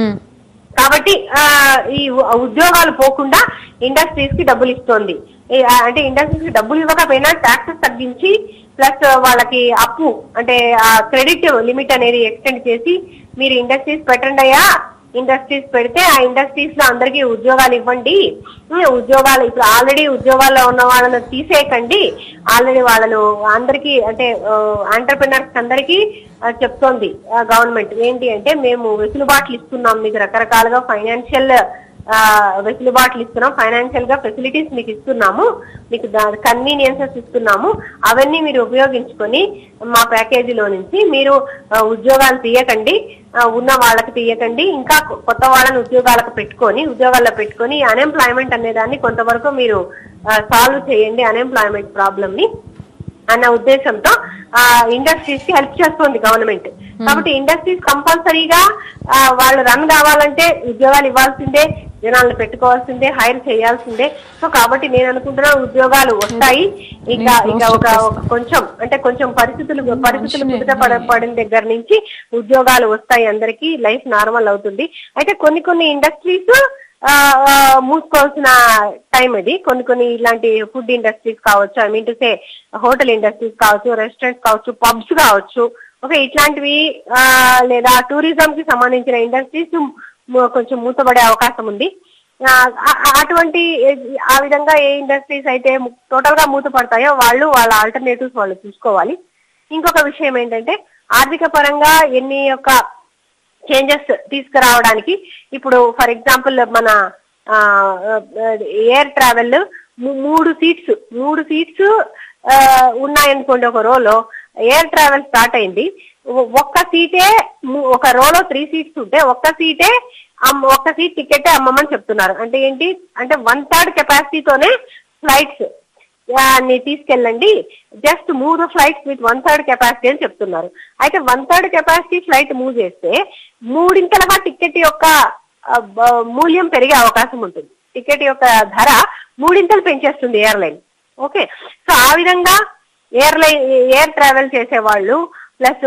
కాబట్టి ఆ, ఈ ఉ- ఉద్యోగాలు పోకుండా ఇండస్ట్రీస్ కి డబ్బులు ఇస్తోంది ఈ, ఆ, అంటే ఇండస్ట్రీస్ కి డబ్బులు ఇవ్వకపోయినా ట్యాక్సెస్ తగ్గించి ప్లస్ వాళ్ళకి అప్పు అంటే ఆ క్రెడిట్ లిమిట్ అనేది ఎక్స్టెండ్ చేసి మీరు ఇండస్ట్రీస్ పెట్టండి అయ్యా ఇండస్ట్రీస్ పెడితే ఆ ఇండస్ట్రీస్ లో అందరికీ ఉద్యోగాలు ఇవ్వండి ఉమ్, ఉద్యోగాలు ఇప్పుడు ఆల్రెడీ ఉద్యోగాల్లో ఉన్న వాళ్ళని తీసేయకండి ఆల్రెడీ వాళ్ళను అందరికీ అంటే ఆంటర్ప్రినర్స్ అందరికీ ఆ, చెప్తోంది గవర్నమెంట్ ఏంటి అంటే మేము వెసులుబాట్లు ఇస్తున్నాం మీకు రకరకాలుగా ఫైనాన్షియల్ వెసులుబాట్లు ఇస్తున్నాం ఫైనాన్షియల్ గా ఫెసిలిటీస్ మీకు ఇస్తున్నాము మీకు కన్వీనియన్సెస్ ఇస్తున్నాము అవన్నీ మీరు ఉపయోగించుకొని మా ప్యాకేజీలో నుంచి మీరు ఆ, ఉద్యోగాలు తీయకండి ఆ, ఉన్న వాళ్ళకి తీయకండి ఇంకా కొ- కొత్త వాళ్ళని ఉద్యోగాలకు పెట్టుకొని ఉద్యోగాల్లో పెట్టుకొని అన్ఎంప్లాయ్మెంట్ అనే దాన్ని కొంతవరకు మీరు సాల్వ్ చేయండి అన్ఎంప్లాయ్మెంట్ ప్రాబ్లమ్ ని అన్న ఉద్దేశంతో ఆ ఇండస్ట్రీస్ కి హెల్ప్ చేస్తుంది గవర్నమెంట్ కాబట్టి ఇండస్ట్రీస్ కంపల్సరీగా ఆ, వాళ్ళు రన్ కావాలంటే ఉద్యోగాలు ఇవ్వాల్సిందే జనాలను పెట్టుకోవాల్సిందే హైర్ చేయాల్సిందే సో కాబట్టి నేను అనుకుంటున్నా ఉద్యోగాలు వస్తాయి ఇంకా ఇంకా ఒక ఒక కొంచెం అంటే కొంచెం పరిస్థితులు పరిస్థితులు కుదుట పడ- పడిన దగ్గర నుంచి ఉద్యోగాలు వస్తాయి అందరికీ లైఫ్ నార్మల్ అవుతుంది అయితే కొన్ని కొన్ని ఇండస్ట్రీస్ ఆ, ఆ, మూసుకోవాల్సిన టైం ఇది కొన్ని కొన్ని ఇలాంటి ఫుడ్ ఇండస్ట్రీస్ కావచ్చు I mean to say hotel industries కావచ్చు రెస్టారెంట్స్ కావచ్చు పబ్స్ కావచ్చు ఓకే ఇట్లాంటివి ఆ, లేదా టూరిజం కి సంబంధించిన ఇండస్ట్రీస్ కొంచెం మూతపడే అవకాశం ఉంది ఆ, ఆ- అటువంటి ఏ- ఆ విధంగా ఏ ఇండస్ట్రీస్ అయితే టోటల్ గా మూతపడతాయో వాళ్ళు వాళ్ళ ఆల్టర్నేటివ్స్ వాళ్ళు చూసుకోవాలి ఇంకొక విషయం ఏంటంటే ఆర్థిక పరంగా ఎన్ని యొక్క చేంజెస్ తీసుకురావడానికి ఇప్పుడు ఫర్ ఎగ్జాంపుల్ మన ఎయిర్ ట్రావెల్ మూడు సీట్స్ మూడు సీట్స్ ఉన్నాయనుకోండి ఒక రోలో ఎయిర్ ట్రావెల్ స్టార్ట్ అయింది ఒ- ఒక్క సీటే ము- ఒక రోలో త్రీ సీట్స్ ఉంటే ఒక్క సీటే అమ్- ఒక్క సీట్ టికెటే అమ్మమని చెప్తున్నారు అంటే ఏంటి అంటే వన్ థర్డ్ కెపాసిటీతోనే ఫ్లైట్స్ ని తీసుకెళ్ళండి జస్ట్ మూడు flights with one third capacity అని చెప్తున్నారు అయితే one third capacity flight move చేస్తే మూడింతలుగా టికెట్ యొక్క ఆ, బ- మూల్యం పెరిగే అవకాశం ఉంటుంది టికెట్ యొక్క ధర మూడింతలు పెంచేస్తుంది ఎయిర్లైన్ ఓకే సో ఆ విధంగా ఎయిర్లైన్ ఎయిర్ ట్రావెల్ చేసే వాళ్ళు ప్లస్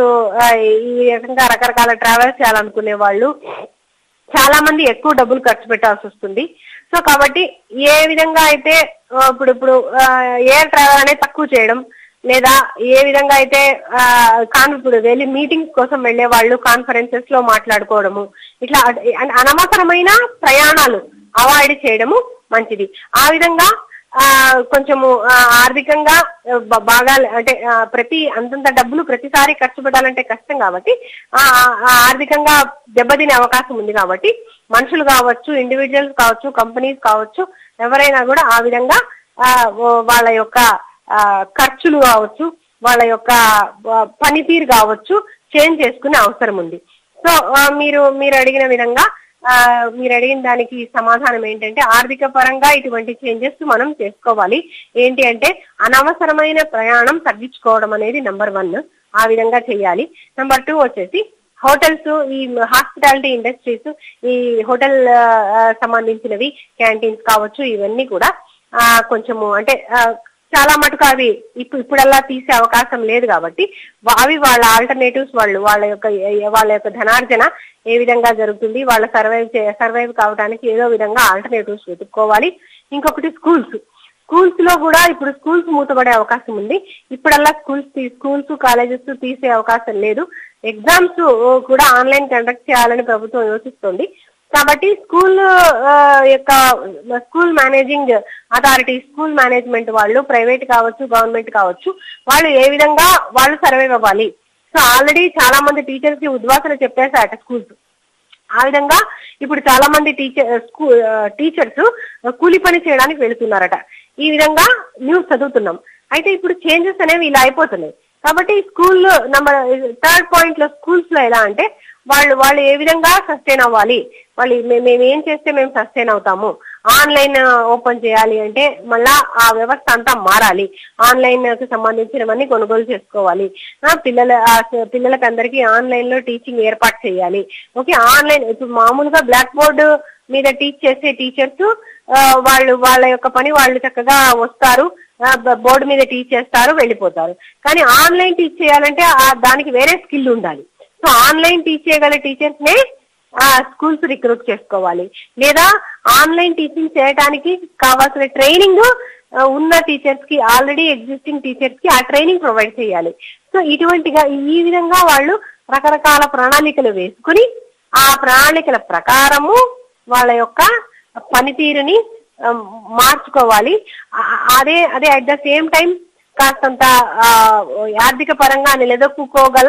ఈ రకంగా రకరకాల ట్రావెల్స్ చేయాలనుకునే వాళ్ళు చాలా మంది ఎక్కువ డబ్బులు ఖర్చు పెట్టాల్సి వస్తుంది సో కాబట్టి ఏ విధంగా అయితే ఆ, ఇప్పుడు ఇప్పుడు ఎయిర్ ట్రావెల్ అనేది తక్కువ చేయడం లేదా ఏ విధంగా అయితే ఆ, కాన్ ఇప్పుడు వెళ్ళి మీటింగ్స్ కోసం వెళ్లే వాళ్ళు కాన్ఫరెన్సెస్ లో మాట్లాడుకోవడము ఇట్లా అ- అనవసరమైన ప్రయాణాలు అవాయిడ్ చేయడము మంచిది ఆ విధంగా ఆ కొంచెము ఆ, ఆర్థికంగా ఆ, బ- బాగా అంటే ఆ, ప్రతి అంతంత డబ్బులు ప్రతిసారి ఖర్చు పెట్టాలంటే కష్టం కాబట్టి ఆ ఆ- ఆ ఆర్థికంగా దెబ్బతినే అవకాశం ఉంది కాబట్టి మనుషులు కావచ్చు ఇండివిజువల్స్ కావచ్చు కంపెనీస్ కావచ్చు ఎవరైనా కూడా ఆ విధంగా ఆ, ఓ- వాళ్ళ యొక్క ఆ, ఖర్చులు కావచ్చు వాళ్ళ యొక్క ఆ, పనితీరు కావచ్చు చేంజ్ చేసుకునే అవసరం ఉంది సో ఆ, మీరు మీరు అడిగిన విధంగా ఆ, మీరు అడిగిన దానికి సమాధానం ఏంటంటే ఆర్థిక పరంగా ఇటువంటి చేంజెస్ మనం చేసుకోవాలి ఏంటి అంటే అనవసరమైన ప్రయాణం తగ్గించుకోవడం అనేది నెంబర్ వన్ ఆ విధంగా చేయాలి నెంబర్ టూ వచ్చేసి హోటల్స్ ఈ హాస్పిటాలిటీ ఇండస్ట్రీస్ ఈ హోటల్ ఆ, ఆ, సంబంధించినవి క్యాంటీన్స్ కావచ్చు ఇవన్నీ కూడా ఆ కొంచెము అంటే ఆ, చాలా మటుకు అవి ఇప్పుడు ఇప్పుడల్లా తీసే అవకాశం లేదు కాబట్టి వా- అవి వాళ్ళ ఆల్టర్నేటివ్స్ వాళ్ళు వాళ్ళ యొక్క ఏ- వాళ్ళ యొక్క ధనార్జన ఏ విధంగా జరుగుతుంది వాళ్ళ సర్వైవ్ సర్వైవ్ కావడానికి ఏదో విధంగా ఆల్టర్నేటివ్స్ వెతుక్కోవాలి ఇంకొకటి స్కూల్స్ స్కూల్స్ లో కూడా ఇప్పుడు స్కూల్స్ మూతపడే అవకాశం ఉంది ఇప్పుడల్లా స్కూల్స్ స్కూల్స్ కాలేజెస్ తీసే అవకాశం లేదు ఎగ్జామ్స్ కూడా ఆన్లైన్ కండక్ట్ చేయాలని ప్రభుత్వం యోచిస్తోంది కాబట్టి స్కూల్ ఆ, యొక్క school managing authority school management వాళ్ళు ప్రైవేట్ కావచ్చు గవర్నమెంట్ కావచ్చు వాళ్ళు ఏ విధంగా వాళ్ళు సర్వైవ్ అవ్వాలి సో ఆల్రెడీ చాలా మంది టీచర్స్ కి ఉద్వాసన చెప్పేశారట స్కూల్స్ ఆ విధంగా ఇప్పుడు చాలా మంది టీచర్ స్కూల్ టీచర్స్ కూలి పని చేయడానికి వెళుతున్నారట ఈ విధంగా న్యూస్ చదువుతున్నాం అయితే ఇప్పుడు చేంజెస్ అనేవి ఇలా అయిపోతున్నాయి కాబట్టి స్కూల్ నంబర్ థర్డ్ పాయింట్ లో స్కూల్స్ లో ఎలా అంటే వాళ్ళు వాళ్ళు ఏ విధంగా సస్టైన్ అవ్వాలి వాళ్ళు మే- మేము ఏం చేస్తే మేము సస్టైన్ అవుతాము ఆన్లైన్ ఓపెన్ చేయాలి అంటే మళ్ళా ఆ వ్యవస్థ అంతా మారాలి ఆన్లైన్ కి సంబంధించినవన్నీ కొనుగోలు చేసుకోవాలి ఆ పిల్లల ఆ స- పిల్లలకి అందరికీ ఆన్లైన్ లో టీచింగ్ ఏర్పాటు చేయాలి ఓకే ఆన్లైన్ ఇప్పుడు మామూలుగా బ్లాక్ బోర్డు మీద టీచ్ చేసే టీచర్స్ వాళ్ళు వాళ్ళ యొక్క పని వాళ్ళు చక్కగా వస్తారు బోర్డు మీద టీచ్ చేస్తారు వెళ్ళిపోతారు కానీ ఆన్లైన్ టీచ్ చేయాలంటే ఆ దానికి వేరే స్కిల్ ఉండాలి సో ఆన్లైన్ టీచ్ చేయగల టీచర్స్ నే ఆ స్కూల్స్ రిక్రూట్ చేసుకోవాలి లేదా ఆన్లైన్ టీచింగ్ చేయడానికి కావాల్సిన ట్రైనింగ్ ఉన్న టీచర్స్ కి ఆల్రెడీ ఎగ్జిస్టింగ్ టీచర్స్ కి ఆ ట్రైనింగ్ ప్రొవైడ్ చేయాలి సో ఇటువంటిగా ఈ విధంగా వాళ్ళు రకరకాల ప్రణాళికలు వేసుకుని ఆ ప్రణాళికల ప్రకారము వాళ్ళ యొక్క పనితీరుని ఆ, మార్చుకోవాలి ఆ- అదే అదే అట్ ద సేమ్ టైం కాస్తంత ఆ, ఆర్థిక పరంగా నిలదొక్కుకోగల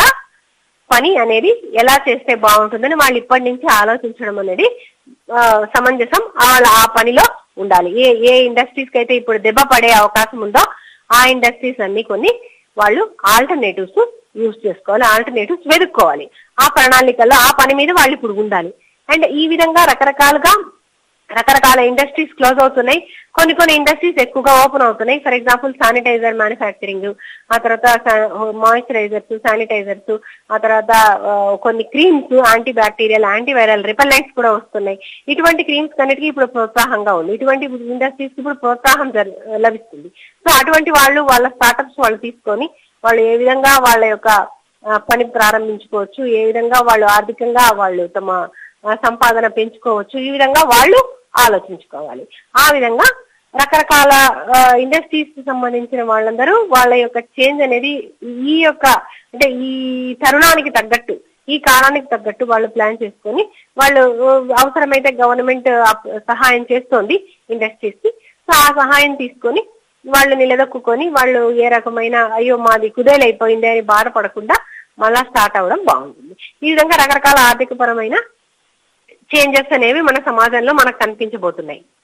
పని అనేది ఎలా చేస్తే బాగుంటుందని వాళ్ళు ఇప్పటి నుంచి ఆలోచించడం అనేది ఆ, సమంజసం వాళ్ళ ఆ పనిలో ఉండాలి ఏ ఏ ఇండస్ట్రీస్ కి అయితే ఇప్పుడు దెబ్బ పడే అవకాశం ఉందో ఆ ఇండస్ట్రీస్ అన్ని కొన్ని వాళ్ళు ఆల్టర్నేటివ్స్ యూజ్ చేసుకోవాలి ఆల్టర్నేటివ్స్ వెతుక్కోవాలి ఆ ప్రణాళికల్లో ఆ పని మీద వాళ్ళు ఇప్పుడు ఉండాలి అండ్ ఈ విధంగా రకరకాలుగా రకరకాల ఇండస్ట్రీస్ క్లోజ్ అవుతున్నాయి కొన్ని కొన్ని ఇండస్ట్రీస్ ఎక్కువగా ఓపెన్ అవుతున్నాయి ఫర్ ఎగ్జాంపుల్ శానిటైజర్ మ్యానుఫ్యాక్చరింగ్ ఆ తర్వాత మాయిశ్చరైజర్స్ శానిటైజర్స్ ఆ తర్వాత ఆ, కొన్ని creams antibacterial antiviral repellents కూడా వస్తున్నాయి ఇటువంటి క్రీమ్స్ కన్నిటికీ ఇప్పుడు ప్రోత్సాహంగా ఉంది ఇటువంటి ఇండస్ట్రీస్ ఇప్పుడు ప్రోత్సాహం జరి- లభిస్తుంది సో అటువంటి వాళ్ళు వాళ్ళ స్టార్టప్స్ వాళ్ళు తీసుకొని వాళ్ళు ఏ విధంగా వాళ్ళ యొక్క ఆ, పని ప్రారంభించుకోవచ్చు ఏ విధంగా వాళ్ళు ఆర్థికంగా వాళ్ళు తమ ఆ, సంపాదన పెంచుకోవచ్చు ఈ విధంగా వాళ్ళు ఆలోచించుకోవాలి ఆ విధంగా రకరకాల ఇండస్ట్రీస్ కి సంబంధించిన వాళ్ళందరూ వాళ్ళ యొక్క చేంజ్ అనేది ఈ యొక్క అంటే ఈ తరుణానికి తగ్గట్టు ఈ కాలానికి తగ్గట్టు వాళ్ళు ప్లాన్ చేసుకొని వాళ్ళు ఆ, అవసరమైతే గవర్నమెంట్ సహాయం చేస్తోంది ఇండస్ట్రీస్ కి సో ఆ సహాయం తీసుకొని వాళ్ళు నిలదొక్కుని వాళ్ళు ఏ రకమైన అయ్యో మాది కుదేలైపోయింది అని బాధపడకుండా మళ్ళా స్టార్ట్ అవ్వడం బాగుంటుంది ఈ విధంగా రకరకాల ఆర్థిక పరమైన చేంజెస్ అనేవి మన సమాజంలో మనకు కనిపించబోతున్నాయి